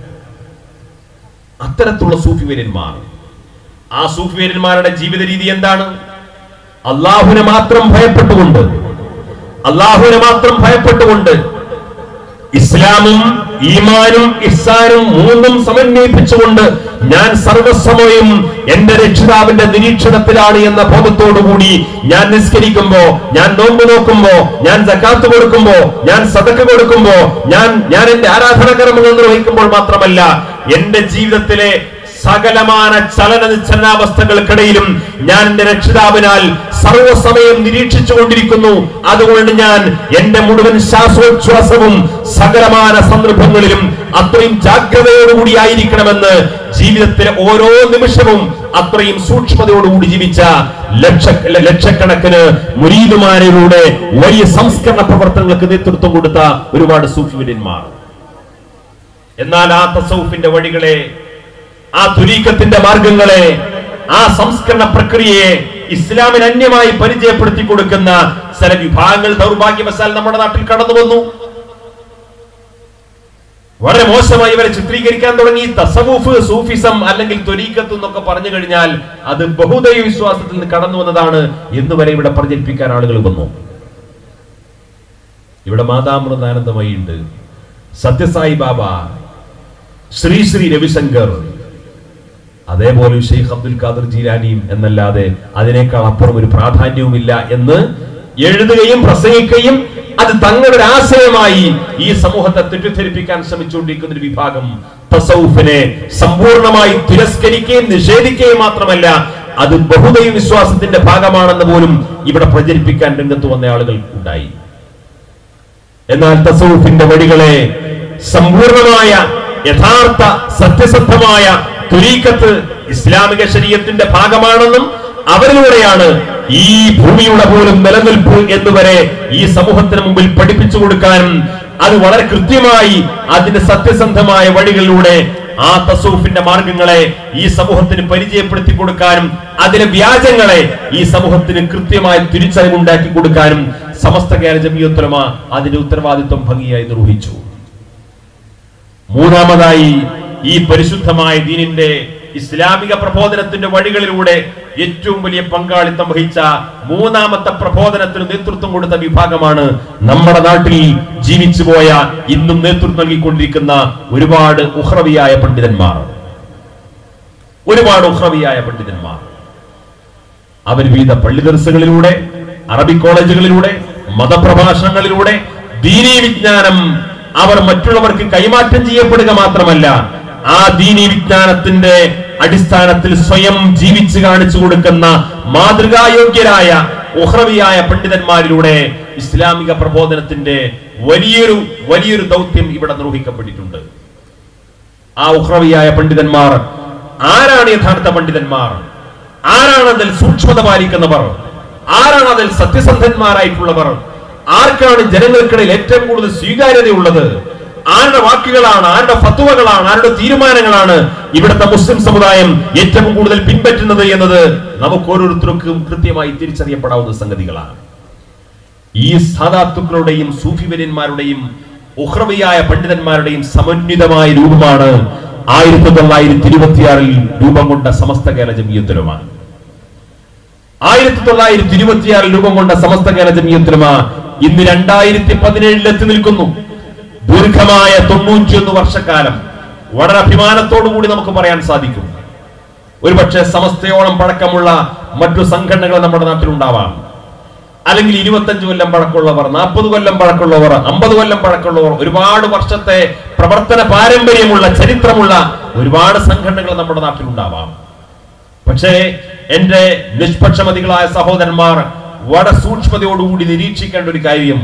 Speaker 1: അത്തരത്തിലുള്ള സൂഫിവര്യന്മാർ ആ സൂഫിവര്യന്മാരുടെ ജീവിത രീതി എന്താണ് അള്ളാഹുവിനെ മാത്രം ഭയപ്പെട്ടുകൊണ്ട് അള്ളാഹുവിനെ മാത്രം ഭയപ്പെട്ടുകൊണ്ട് ഇസ്ലാമും ഈമാനും ഇഹ്സാനും മൂന്നും സമന്വയിപ്പിച്ചുകൊണ്ട് ഞാൻ സർവസ്വമയും എന്റെ രക്ഷിതാവിന്റെ നിരീക്ഷണത്തിലാണ് എന്ന ബോധത്തോടുകൂടി ഞാൻ നിസ്കരിക്കുമ്പോ ഞാൻ നോമ്പ് നോക്കുമ്പോ ഞാൻ ജക്കാത്ത് കൊടുക്കുമ്പോ ഞാൻ സതക്ക് കൊടുക്കുമ്പോ ഞാൻ ഞാൻ എന്റെ ആരാധനാകർമ്മങ്ങൾ നിർവഹിക്കുമ്പോൾ മാത്രമല്ല എന്റെ ജീവിതത്തിലെ സകലമാന ചലന നിശ്ചലാവസ്ഥകൾക്കിടയിലും ഞാൻ എന്റെ രക്ഷിതാവിനാൽ സർവസമയം നിരീക്ഷിച്ചു കൊണ്ടിരിക്കുന്നു അതുകൊണ്ട് ഞാൻ എന്റെ മുഴുവൻ ശ്വാസോച്ഛ്വാസവും സകലമാന സന്ദർഭങ്ങളിലും അത്രയും ജാഗ്രതയോടുകൂടി ആയിരിക്കണമെന്ന് ജീവിതത്തിലെ ഓരോ നിമിഷവും അത്രയും സൂക്ഷ്മതയോടുകൂടി ജീവിച്ച ലക്ഷ ലക്ഷക്കണക്കിന് മുരീദുമാരിലൂടെ വലിയ സംസ്കരണ പ്രവർത്തനങ്ങൾക്ക് നേതൃത്വം കൊടുത്ത ഒരുപാട് സൂഫിവര്യന്മാർ എന്നാൽ ആ തസൗഫിന്റെ വഴികളെ ആ തുരീക്കത്തിന്റെ മാർഗങ്ങളെ ആ സംസ്കരണ പ്രക്രിയയെ ഇസ്ലാമിന് അന്യമായി പരിചയപ്പെടുത്തി കൊടുക്കുന്ന ചില വിഭാഗങ്ങൾ ദൗർഭാഗ്യവശാൽ നമ്മുടെ നാട്ടിൽ കടന്നു വന്നു വളരെ മോശമായി ഇവരെ ചിത്രീകരിക്കാൻ തുടങ്ങി തസവൂഫ് സൂഫിസം അല്ലെങ്കിൽ ത്വരീക്കത്ത് എന്നൊക്കെ പറഞ്ഞു കഴിഞ്ഞാൽ അത് ബഹുദൈവ വിശ്വാസത്തിൽ നിന്ന് കടന്നു വന്നതാണ് എന്ന് വരെ ഇവിടെ പ്രചരിപ്പിക്കാൻ ആളുകൾ വന്നു ഇവിടെ മാതാമൃതാനന്ദമയി ഉണ്ട് സത്യസായി ബാബ ശ്രീ ശ്രീ രവിശങ്കർ അതേപോലെ ഷെയ്ഖ് അബ്ദുൽ ഖാദർ ജീലാനിയും എന്നല്ലാതെ അതിനേക്കാൾ അപ്പുറം ഒരു പ്രാധാന്യവുമില്ല എന്ന് എഴുതുകയും പ്രസംഗിക്കുകയും അത് തങ്ങളുടെ ആശയമായി ഈ സമൂഹത്തെ തെറ്റിദ്ധരിപ്പിക്കാൻ ശ്രമിച്ചുകൊണ്ടിരിക്കുന്ന ഒരു വിഭാഗം തസൗഫിനെ സമ്പൂർണമായി തിരസ്കരിക്കുകയും നിഷേധിക്കുകയും മാത്രമല്ല അത് ബഹുദൈവ വിശ്വാസത്തിന്റെ ഭാഗമാണെന്ന് പോലും ഇവിടെ പ്രചരിപ്പിക്കാൻ രംഗത്ത് വന്ന ആളുകൾ ഉണ്ടായി എന്നാൽ തസൗഫിന്റെ വഴികളെ സമ്പൂർണമായ യഥാർത്ഥ സത്യസന്ധമായ തുരീക്കത്ത് ഇസ്ലാമിക ശരീരത്തിന്റെ ഭാഗമാണെന്നും അവരിലൂടെയാണ് ഈ ഭൂമിയുടെ പോലും നിലനിൽപ്പ് എന്നുവരെ ഈ സമൂഹത്തിന് മുമ്പിൽ പഠിപ്പിച്ചു കൊടുക്കാനും അത് വളരെ കൃത്യമായി അതിന്റെ സത്യസന്ധമായ വഴികളിലൂടെ ആ തസൂഫിന്റെ മാർഗങ്ങളെ ഈ സമൂഹത്തിന് പരിചയപ്പെടുത്തി കൊടുക്കാനും അതിലെ വ്യാജങ്ങളെ ഈ സമൂഹത്തിന് കൃത്യമായി തിരിച്ചറിവുണ്ടാക്കി കൊടുക്കാനും സമസ്ത കേരള ജമിയോത്തരമ അതിന്റെ ഉത്തരവാദിത്വം ഭംഗിയായി നിർവഹിച്ചു മൂന്നാമതായി ഈ പരിശുദ്ധമായ ദീനിന്റെ ഇസ്ലാമിക പ്രബോധനത്തിന്റെ വഴികളിലൂടെ ഏറ്റവും വലിയ പങ്കാളിത്തം വഹിച്ച മൂന്നാമത്തെ പ്രബോധനത്തിന് നേതൃത്വം കൊടുത്ത വിഭാഗമാണ് നമ്മുടെ നാട്ടിൽ ജീവിച്ചു പോയ ഇന്നും നേതൃത്വം നൽകിക്കൊണ്ടിരിക്കുന്ന ഒരുപാട് ഉഹ്രവിയായ പണ്ഡിതന്മാർ ഒരുപാട് ഉഹ്രവിയായ പണ്ഡിതന്മാർ അവർ വിവിധ പള്ളി ദർസുകളിലൂടെ അറബി കോളേജുകളിലൂടെ മതപ്രഭാഷണങ്ങളിലൂടെ ദീനീ വിജ്ഞാനം അവർ മറ്റുള്ളവർക്ക് കൈമാറ്റം ചെയ്യപ്പെടുക മാത്രമല്ല ആ ദീനീ വിജ്ഞാനത്തിന്റെ അടിസ്ഥാനത്തിൽ സ്വയം ജീവിച്ച് കാണിച്ചു കൊടുക്കുന്ന മാതൃകായോഗ്യരായ ഉഹ്രവിയായ പണ്ഡിതന്മാരിലൂടെ ഇസ്ലാമിക പ്രബോധനത്തിന്റെ വലിയൊരു വലിയൊരു ദൗത്യം ഇവിടെ നിർവഹിക്കപ്പെട്ടിട്ടുണ്ട് ആ ഉഹ്രവിയായ പണ്ഡിതന്മാർ ആരാണ് യഥാർത്ഥ പണ്ഡിതന്മാർ ആരാണ് അതിൽ സൂക്ഷ്മത പാലിക്കുന്നവർ ആരാണ് അതിൽ സത്യസന്ധന്മാരായിട്ടുള്ളവർ ആർക്കാണ് ജനങ്ങൾക്കിടയിൽ ഏറ്റവും കൂടുതൽ സ്വീകാര്യതയുള്ളത് ആരുടെ വാക്കുകളാണ് ആരുടെ ഫത്തുവകളാണ് ആരുടെ തീരുമാനങ്ങളാണ് ഇവിടുത്തെ മുസ്ലിം സമുദായം ഏറ്റവും കൂടുതൽ പിൻപറ്റുന്നത് എന്നത് നമുക്ക് ഓരോരുത്തർക്കും കൃത്യമായി തിരിച്ചറിയപ്പെടാവുന്ന സംഗതികളാണ് ഈ സാധാത്തുക്കളുടെയും സൂഫിവര്യന്മാരുടെയും ഉഹ്രവിയായ പണ്ഡിതന്മാരുടെയും സമന്വിതമായ രൂപമാണ് ആയിരത്തി തൊള്ളായിരത്തി ഇരുപത്തിയാറിൽ രൂപം കൊണ്ട സമസ്ത കേരള ജമീയത്തുലമാണ് ആയിരത്തി തൊള്ളായിരത്തി ഇരുപത്തിയാറിൽ രൂപം കൊണ്ട സമസ്ത കേരള ജമീയത്തുലമ ഇന്ന് രണ്ടായിരത്തി പതിനേഴിൽ എത്തി നിൽക്കുന്നു ദീർഘമായ തൊണ്ണൂറ്റിയൊന്ന് വർഷക്കാലം വളരെ അഭിമാനത്തോടു കൂടി നമുക്ക് പറയാൻ സാധിക്കും ഒരുപക്ഷെ സമസ്തയോളം പഴക്കമുള്ള മറ്റു സംഘടനകൾ നമ്മുടെ നാട്ടിലുണ്ടാവാം അല്ലെങ്കിൽ ഇരുപത്തഞ്ച് കൊല്ലം പഴക്കമുള്ളവർ നാൽപ്പത് കൊല്ലം പഴക്കമുള്ളവർ അമ്പത് കൊല്ലം പഴക്കമുള്ളവർ ഒരുപാട് വർഷത്തെ പ്രവർത്തന പാരമ്പര്യമുള്ള ചരിത്രമുള്ള ഒരുപാട് സംഘടനകൾ നമ്മുടെ നാട്ടിലുണ്ടാവാം പക്ഷേ എന്റെ നിഷ്പക്ഷമതികളായ സഹോദരന്മാർ വളരെ സൂക്ഷ്മതയോടുകൂടി നിരീക്ഷിക്കേണ്ട ഒരു കാര്യം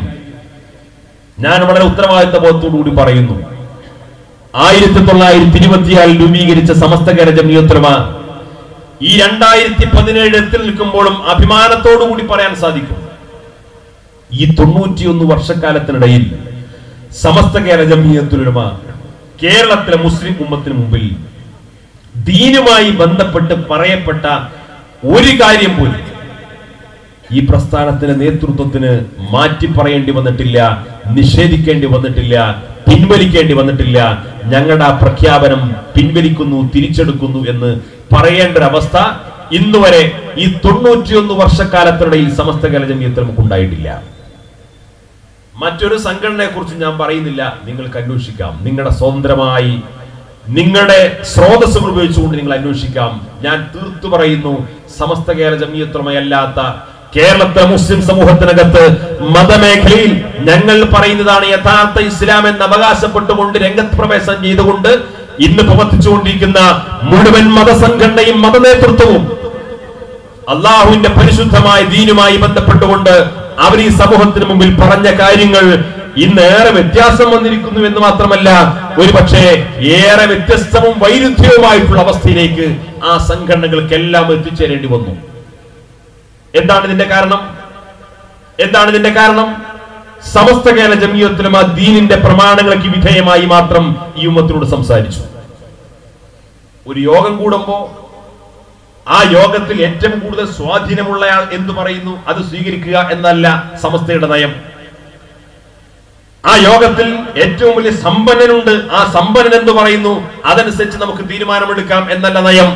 Speaker 1: ഞാൻ വളരെ ഉത്തരവാദിത്ത ബോധത്തോടുകൂടി പറയുന്നു ആയിരത്തി തൊള്ളായിരത്തി ഇരുപത്തിയാൽ രൂപീകരിച്ച സമസ്ത കേരള ജമിയോത്തരമ ഈ രണ്ടായിരത്തി പതിനേഴ് എത്തി നിൽക്കുമ്പോഴും അഭിമാനത്തോടുകൂടി പറയാൻ സാധിക്കും ഈ തൊണ്ണൂറ്റിയൊന്ന് വർഷക്കാലത്തിനിടയിൽ സമസ്ത കേരള ജമിയത്തുലമ കേരളത്തിലെ മുസ്ലിം ഉമ്മത്തിന് മുമ്പിൽ ദീനുമായി ബന്ധപ്പെട്ട് പറയപ്പെട്ട ഒരു കാര്യം പോലും ഈ പ്രസ്ഥാനത്തിന്റെ നേതൃത്വത്തിന് മാറ്റി പറയേണ്ടി വന്നിട്ടില്ല നിഷേധിക്കേണ്ടി വന്നിട്ടില്ല പിൻവലിക്കേണ്ടി വന്നിട്ടില്ല ഞങ്ങളുടെ ആ പ്രഖ്യാപനം പിൻവലിക്കുന്നു തിരിച്ചെടുക്കുന്നു എന്ന് പറയേണ്ട ഒരു അവസ്ഥ ഇന്നുവരെ ഈ തൊണ്ണൂറ്റിയൊന്ന് വർഷക്കാലത്തിനിടയിൽ സമസ്ത കലജമീയത്തിൽ നമുക്ക് ഉണ്ടായിട്ടില്ല മറ്റൊരു സംഘടനയെ കുറിച്ച് ഞാൻ പറയുന്നില്ല നിങ്ങൾക്ക് അന്വേഷിക്കാം നിങ്ങളുടെ സ്വതന്ത്രമായി നിങ്ങളുടെ സ്രോതസ്സുകൾ ഉപയോഗിച്ചുകൊണ്ട് നിങ്ങൾ അന്വേഷിക്കാം ഞാൻ തീർത്തു പറയുന്നു സമസ്ത കേരള ജമീയത്രമയല്ലാത്ത കേരളത്തിലെ മുസ്ലിം സമൂഹത്തിനകത്ത് മതമേഖലയിൽ ഞങ്ങൾ പറയുന്നതാണ് യഥാർത്ഥ ഇസ്ലാം എന്ന് അവകാശപ്പെട്ടുകൊണ്ട് രംഗത്ത് പ്രവേശനം ചെയ്തുകൊണ്ട് ഇന്ന് പ്രവർത്തിച്ചുകൊണ്ടിരിക്കുന്ന മുഴുവൻ മതസംഘടനയും മതനേതൃത്വവും അള്ളാഹുവിന്റെ പരിശുദ്ധമായ ദീനുമായി ബന്ധപ്പെട്ടുകൊണ്ട് അവർ ഈ സമൂഹത്തിന് മുമ്പിൽ പറഞ്ഞ കാര്യങ്ങൾ ഇന്ന് ഏറെ വ്യത്യാസം വന്നിരിക്കുന്നു എന്ന് മാത്രമല്ല ഒരുപക്ഷെ ഏറെ വ്യത്യസ്തവും വൈരുദ്ധ്യവുമായിട്ടുള്ള അവസ്ഥയിലേക്ക് ആ സംഘടനകൾക്കെല്ലാം എത്തിച്ചേരേണ്ടി വന്നു എന്താണ് ഇതിന്റെ കാരണം എന്താണ് ഇതിന്റെ കാരണം സമസ്ത കേരള ജമീയത്തിലും ആ ദീനിന്റെ പ്രമാണങ്ങൾക്ക് വിധേയമായി മാത്രം ഈ ഉമ്മത്തിനോട് സംസാരിച്ചു ഒരു യോഗം കൂടുമ്പോ ആ യോഗത്തിൽ ഏറ്റവും കൂടുതൽ സ്വാധീനമുള്ളയാൾ എന്തു പറയുന്നു അത് സ്വീകരിക്കുക എന്നല്ല സമസ്തയുടെ നയം ആ യോഗത്തിൽ ഏറ്റവും വലിയ സമ്പന്നനുണ്ട് ആ സമ്പന്നൻ എന്ന് പറയുന്നു അതനുസരിച്ച് നമുക്ക് തീരുമാനമെടുക്കാം എന്നല്ല നയം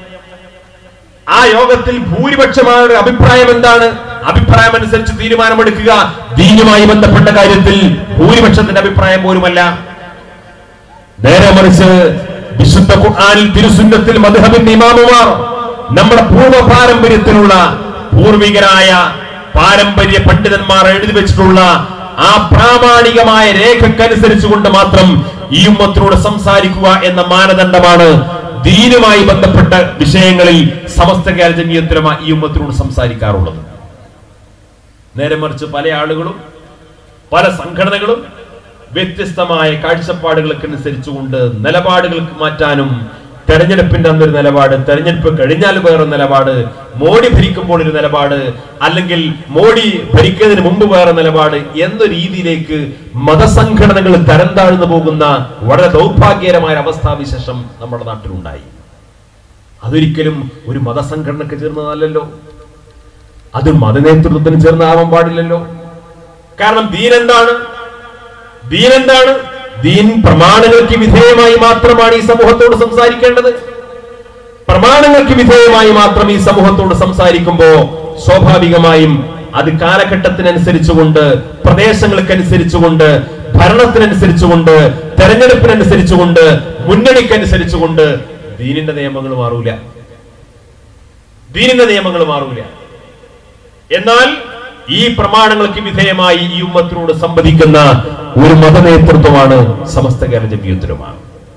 Speaker 1: ആ യോഗത്തിൽ ഭൂരിപക്ഷമായ അഭിപ്രായം എന്താണ് അഭിപ്രായം അനുസരിച്ച് തീരുമാനമെടുക്കുക ദീനുമായി ബന്ധപ്പെട്ട കാര്യത്തിൽ ഭൂരിപക്ഷത്തിന്റെ അഭിപ്രായം പോലുമല്ല നേരെ മറിച്ച് വിശുദ്ധ ഖുർആനിൽ തിരുസുന്നത്തിൽ മധുഹബിന്റെ ഇമാമുമാർ നമ്മുടെ പൂർവ്വ പാരമ്പര്യത്തിലുള്ള പൂർവികരായ പാരമ്പര്യ പണ്ഡിതന്മാർ എഴുതി വെച്ചിട്ടുള്ള ആ പ്രാമാണികമായ രേഖക്കനുസരിച്ചുകൊണ്ട് മാത്രം ഈ ഉമ്മത്തിനോട് സംസാരിക്കുക എന്ന മാനദണ്ഡമാണ് ദീനുമായി ബന്ധപ്പെട്ട വിഷയങ്ങളിൽ സമസ്ത കേരള ജമീയത്തിലും ഈ ഉമ്മത്തിനോട് സംസാരിക്കാറുള്ളത് നേരെ മറിച്ച് പല ആളുകളും പല സംഘടനകളും വ്യത്യസ്തമായ കാഴ്ചപ്പാടുകൾക്കനുസരിച്ചുകൊണ്ട് നിലപാടുകൾക്ക് മാറ്റാനും തെരഞ്ഞെടുപ്പിന്റെ അന്നൊരു നിലപാട് തെരഞ്ഞെടുപ്പ് കഴിഞ്ഞാൽ വേറെ നിലപാട് മോഡി ഭരിക്കുമ്പോൾ ഒരു നിലപാട് അല്ലെങ്കിൽ മോഡി ഭരിക്കുന്നതിന് മുമ്പ് വേറെ നിലപാട് എന്ന രീതിയിലേക്ക് മതസംഘടനകൾ തരം താഴ്ന്നു പോകുന്ന വളരെ ദൗർഭാഗ്യകരമായ ഒരു അവസ്ഥാവിശേഷം നമ്മുടെ നാട്ടിലുണ്ടായി അതൊരിക്കലും ഒരു മതസംഘടനക്ക് ചേർന്നതല്ലല്ലോ അത് മതനേതൃത്വത്തിന് ചേർന്നാവാൻ പാടില്ലല്ലോ കാരണം ദീൻ എന്താണ് ദീൻ എന്താണ് ദീൻ പ്രമാണങ്ങൾക്ക് വിധേയമായി മാത്രമാണ് ഈ സമൂഹത്തോട് സംസാരിക്കേണ്ടത് പ്രമാണങ്ങൾക്ക് വിധേയമായി മാത്രം ഈ സമൂഹത്തോട് സംസാരിക്കുമ്പോ സ്വാഭാവികമായും അത് കാലഘട്ടത്തിനനുസരിച്ചുകൊണ്ട് പ്രദേശങ്ങൾക്കനുസരിച്ചുകൊണ്ട് ഭരണത്തിനനുസരിച്ചുകൊണ്ട് തെരഞ്ഞെടുപ്പിനനുസരിച്ചുകൊണ്ട് മുന്നണിക്കനുസരിച്ചുകൊണ്ട് ദീനിന്റെ നിയമങ്ങൾ മാറൂല ദീനിന്റെ നിയമങ്ങൾ മാറൂല എന്നാൽ ഈ പ്രമാണങ്ങൾക്ക് വിധേയമായി ഈ ഉമ്മത്തിനോട് സംവദിക്കുന്ന ഒരു മതനേതൃത്വമാണ് സമസ്ത കേരള ജമീയത്തിലുമാണ്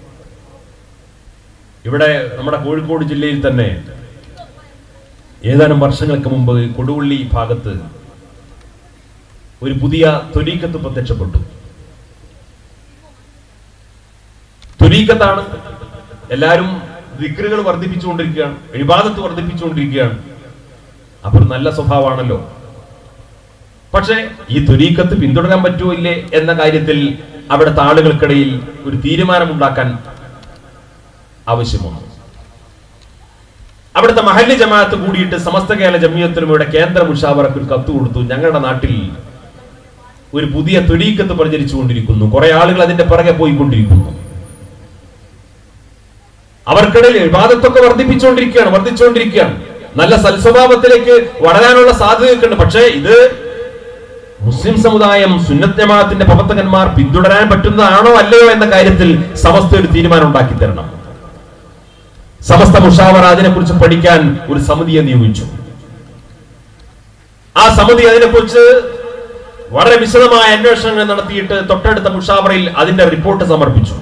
Speaker 1: ഇവിടെ നമ്മുടെ കോഴിക്കോട് ജില്ലയിൽ തന്നെ ഏതാനും വർഷങ്ങൾക്ക് മുമ്പ് കൊടുവള്ളി ഭാഗത്ത് ഒരു പുതിയ തൊലീക്കത്ത് പ്രത്യക്ഷപ്പെട്ടു തൊലീക്കത്താണ് എല്ലാവരും വിക്രുകൾ വർദ്ധിപ്പിച്ചുകൊണ്ടിരിക്കുകയാണ് വിവാദത്ത് വർദ്ധിപ്പിച്ചുകൊണ്ടിരിക്കുകയാണ് അപ്പൊ ഒരു നല്ല സ്വഭാവമാണല്ലോ പക്ഷേ ഈ തുരീക്കത്ത് പിന്തുടരാൻ പറ്റുമോ ഇല്ലേ എന്ന കാര്യത്തിൽ അവിടുത്തെ ആളുകൾക്കിടയിൽ ഒരു തീരുമാനമുണ്ടാക്കാൻ ആവശ്യം വന്നു അവിടുത്തെ മഹല്ല് ജമാഅത്ത് കൂടിയിട്ട് സമസ്ത കേരള ജമിയത്തിനുമയുടെ കേന്ദ്ര മുഷാവറക്ക് ഒരു കത്ത് കൊടുത്തു ഞങ്ങളുടെ നാട്ടിൽ ഒരു പുതിയ തൊലീക്കത്ത് പ്രചരിച്ചുകൊണ്ടിരിക്കുന്നു കുറെ ആളുകൾ അതിന്റെ പിറകെ പോയിക്കൊണ്ടിരിക്കുന്നു അവർക്കിടയിൽ വിവാദത്തൊക്കെ വർദ്ധിപ്പിച്ചുകൊണ്ടിരിക്കുകയാണ് വർദ്ധിച്ചുകൊണ്ടിരിക്കുകയാണ് നല്ല സൽസ്വഭാവത്തിലേക്ക് വളരാനുള്ള സാധ്യതയൊക്കെ ഉണ്ട് പക്ഷേ ഇത് മുസ്ലിം സമുദായം സുന്നത്ത് ജമാഅത്തിന്റെ പ്രവർത്തകന്മാർ പിന്തുടരാൻ പറ്റുന്നതാണോ അല്ലയോ എന്ന കാര്യത്തിൽ സമസ്ത ഒരു തീരുമാനം ഉണ്ടാക്കി തരണം സമസ്ത മുഷാവറ അതിനെക്കുറിച്ച് പഠിക്കാൻ ഒരു സമിതിയെ നിയോഗിച്ചു ആ സമിതി അതിനെക്കുറിച്ച് വളരെ വിശദമായ അന്വേഷണങ്ങൾ നടത്തിയിട്ട് തൊട്ടടുത്ത മുഷാവറയിൽ അതിന്റെ റിപ്പോർട്ട് സമർപ്പിച്ചു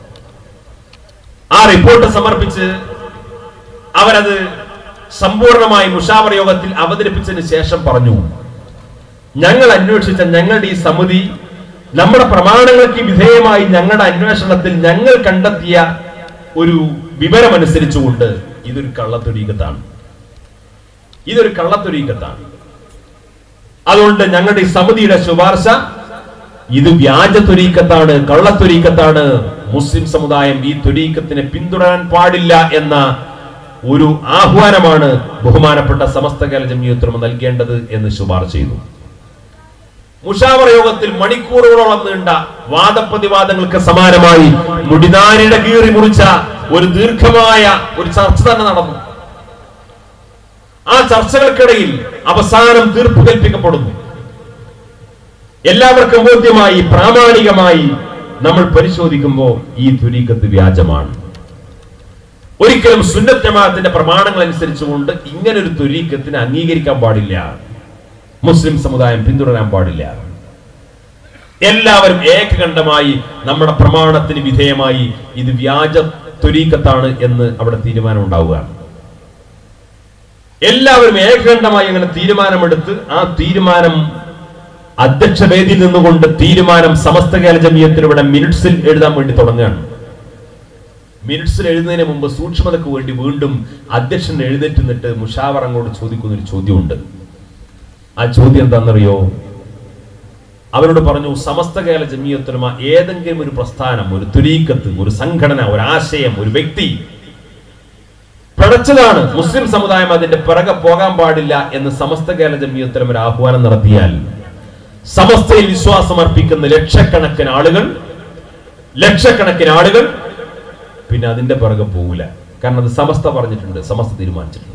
Speaker 1: ആ റിപ്പോർട്ട് സമർപ്പിച്ച് അവരത് സമ്പൂർണമായി മുഷാവറ യോഗത്തിൽ അവതരിപ്പിച്ചതിന് ശേഷം പറഞ്ഞു ഞങ്ങൾ അന്വേഷിച്ച ഞങ്ങളുടെ ഈ സമിതി നമ്മുടെ പ്രമാണങ്ങൾക്ക് വിധേയമായി ഞങ്ങളുടെ അന്വേഷണത്തിൽ ഞങ്ങൾ കണ്ടെത്തിയ ഒരു വിവരമനുസരിച്ചുകൊണ്ട് ഇതൊരു കള്ളത്തൊരീകത്താണ് ഇതൊരു കള്ളത്തൊരീകത്താണ് അതുകൊണ്ട് ഞങ്ങളുടെ ഈ സമിതിയുടെ ശുപാർശ ഇത് വ്യാജ ത്വരീക്കത്താണ് കള്ളത്തൊരീക്കത്താണ് മുസ്ലിം സമുദായം ഈ ത്വരീക്കത്തിനെ പിന്തുടരാൻ പാടില്ല എന്ന ഒരു ആഹ്വാനമാണ് ബഹുമാനപ്പെട്ട സമസ്ത കേരള ജമിയത്തുമ നൽകേണ്ടത് എന്ന് ശുപാർശ ചെയ്തു മുഷാവറ യോഗത്തിൽ മണിക്കൂറുകളോളം നീണ്ട വാദപ്രതിവാദങ്ങൾക്ക് സമാനമായി മുടിനാരിയുടെ കീറി മുറിച്ച ഒരു ദീർഘമായ ഒരു ചർച്ച തന്നെ നടന്നു ആ ചർച്ചകൾക്കിടയിൽ അവസാനം തീർപ്പ് കൽപ്പിക്കപ്പെടുന്നു എല്ലാവർക്കും ബോധ്യമായി പ്രാമാണികമായി നമ്മൾ പരിശോധിക്കുമ്പോൾ ഈ തുരീക്കത്ത് വ്യാജമാണ് ഒരിക്കലും സുന്നത്ത് ജമാഅത്തിന്റെ പ്രമാണങ്ങൾ അനുസരിച്ചുകൊണ്ട് ഇങ്ങനെ ഒരു തുരീക്കത്തിന് അംഗീകരിക്കാൻ പാടില്ല മുസ്ലിം സമുദായം പിന്തുടരാൻ പാടില്ല എല്ലാവരും ഏകകണ്ഠമായി നമ്മുടെ പ്രമാണത്തിന് വിധേയമായി ഇത് വ്യാജ ത്വരീക്കത്താണ് എന്ന് അവിടെ തീരുമാനം ഉണ്ടാവുകയാണ് എല്ലാവരും ഏകകണ്ഠമായി അങ്ങനെ തീരുമാനമെടുത്ത് ആ തീരുമാനം അധ്യക്ഷ വേദിയിൽ നിന്നുകൊണ്ട് തീരുമാനം സമസ്ത കേരള ജമീയത്തിന് ഇവിടെ മിനിറ്റ്സിൽ എഴുതാൻ വേണ്ടി തുടങ്ങുകയാണ് മിനിറ്റ്സിൽ എഴുതുന്നതിന് മുമ്പ് സൂക്ഷ്മതയ്ക്ക് വേണ്ടി വീണ്ടും അധ്യക്ഷൻ എഴുന്നേറ്റ് നിന്നിട്ട് മുഷാവർ അങ്ങോട്ട് ചോദിക്കുന്ന ഒരു ചോദ്യമുണ്ട് ആ ചോദ്യം എന്താണെന്നറിയോ അവരോട് പറഞ്ഞു സമസ്ത കേരള ജമീയത്തുലമ ഏതെങ്കിലും ഒരു പ്രസ്ഥാനം ഒരു തുരീക്കത്ത് ഒരു സംഘടന ഒരു ആശയം ഒരു വ്യക്തി പിഴച്ചതാണ് മുസ്ലിം സമുദായം അതിന്റെ പിറകെ പോകാൻ പാടില്ല എന്ന് സമസ്ത കേരള ജമീയത്തുലമ ഒരു ആഹ്വാനം നടത്തിയാൽ സമസ്തയിൽ വിശ്വാസം അർപ്പിക്കുന്ന ലക്ഷക്കണക്കിന് ആളുകൾ ലക്ഷക്കണക്കിന് ആളുകൾ പിന്നെ അതിന്റെ പിറകെ പോകില്ല കാരണം അത് സമസ്ത പറഞ്ഞിട്ടുണ്ട് സമസ്ത തീരുമാനിച്ചിട്ടുണ്ട്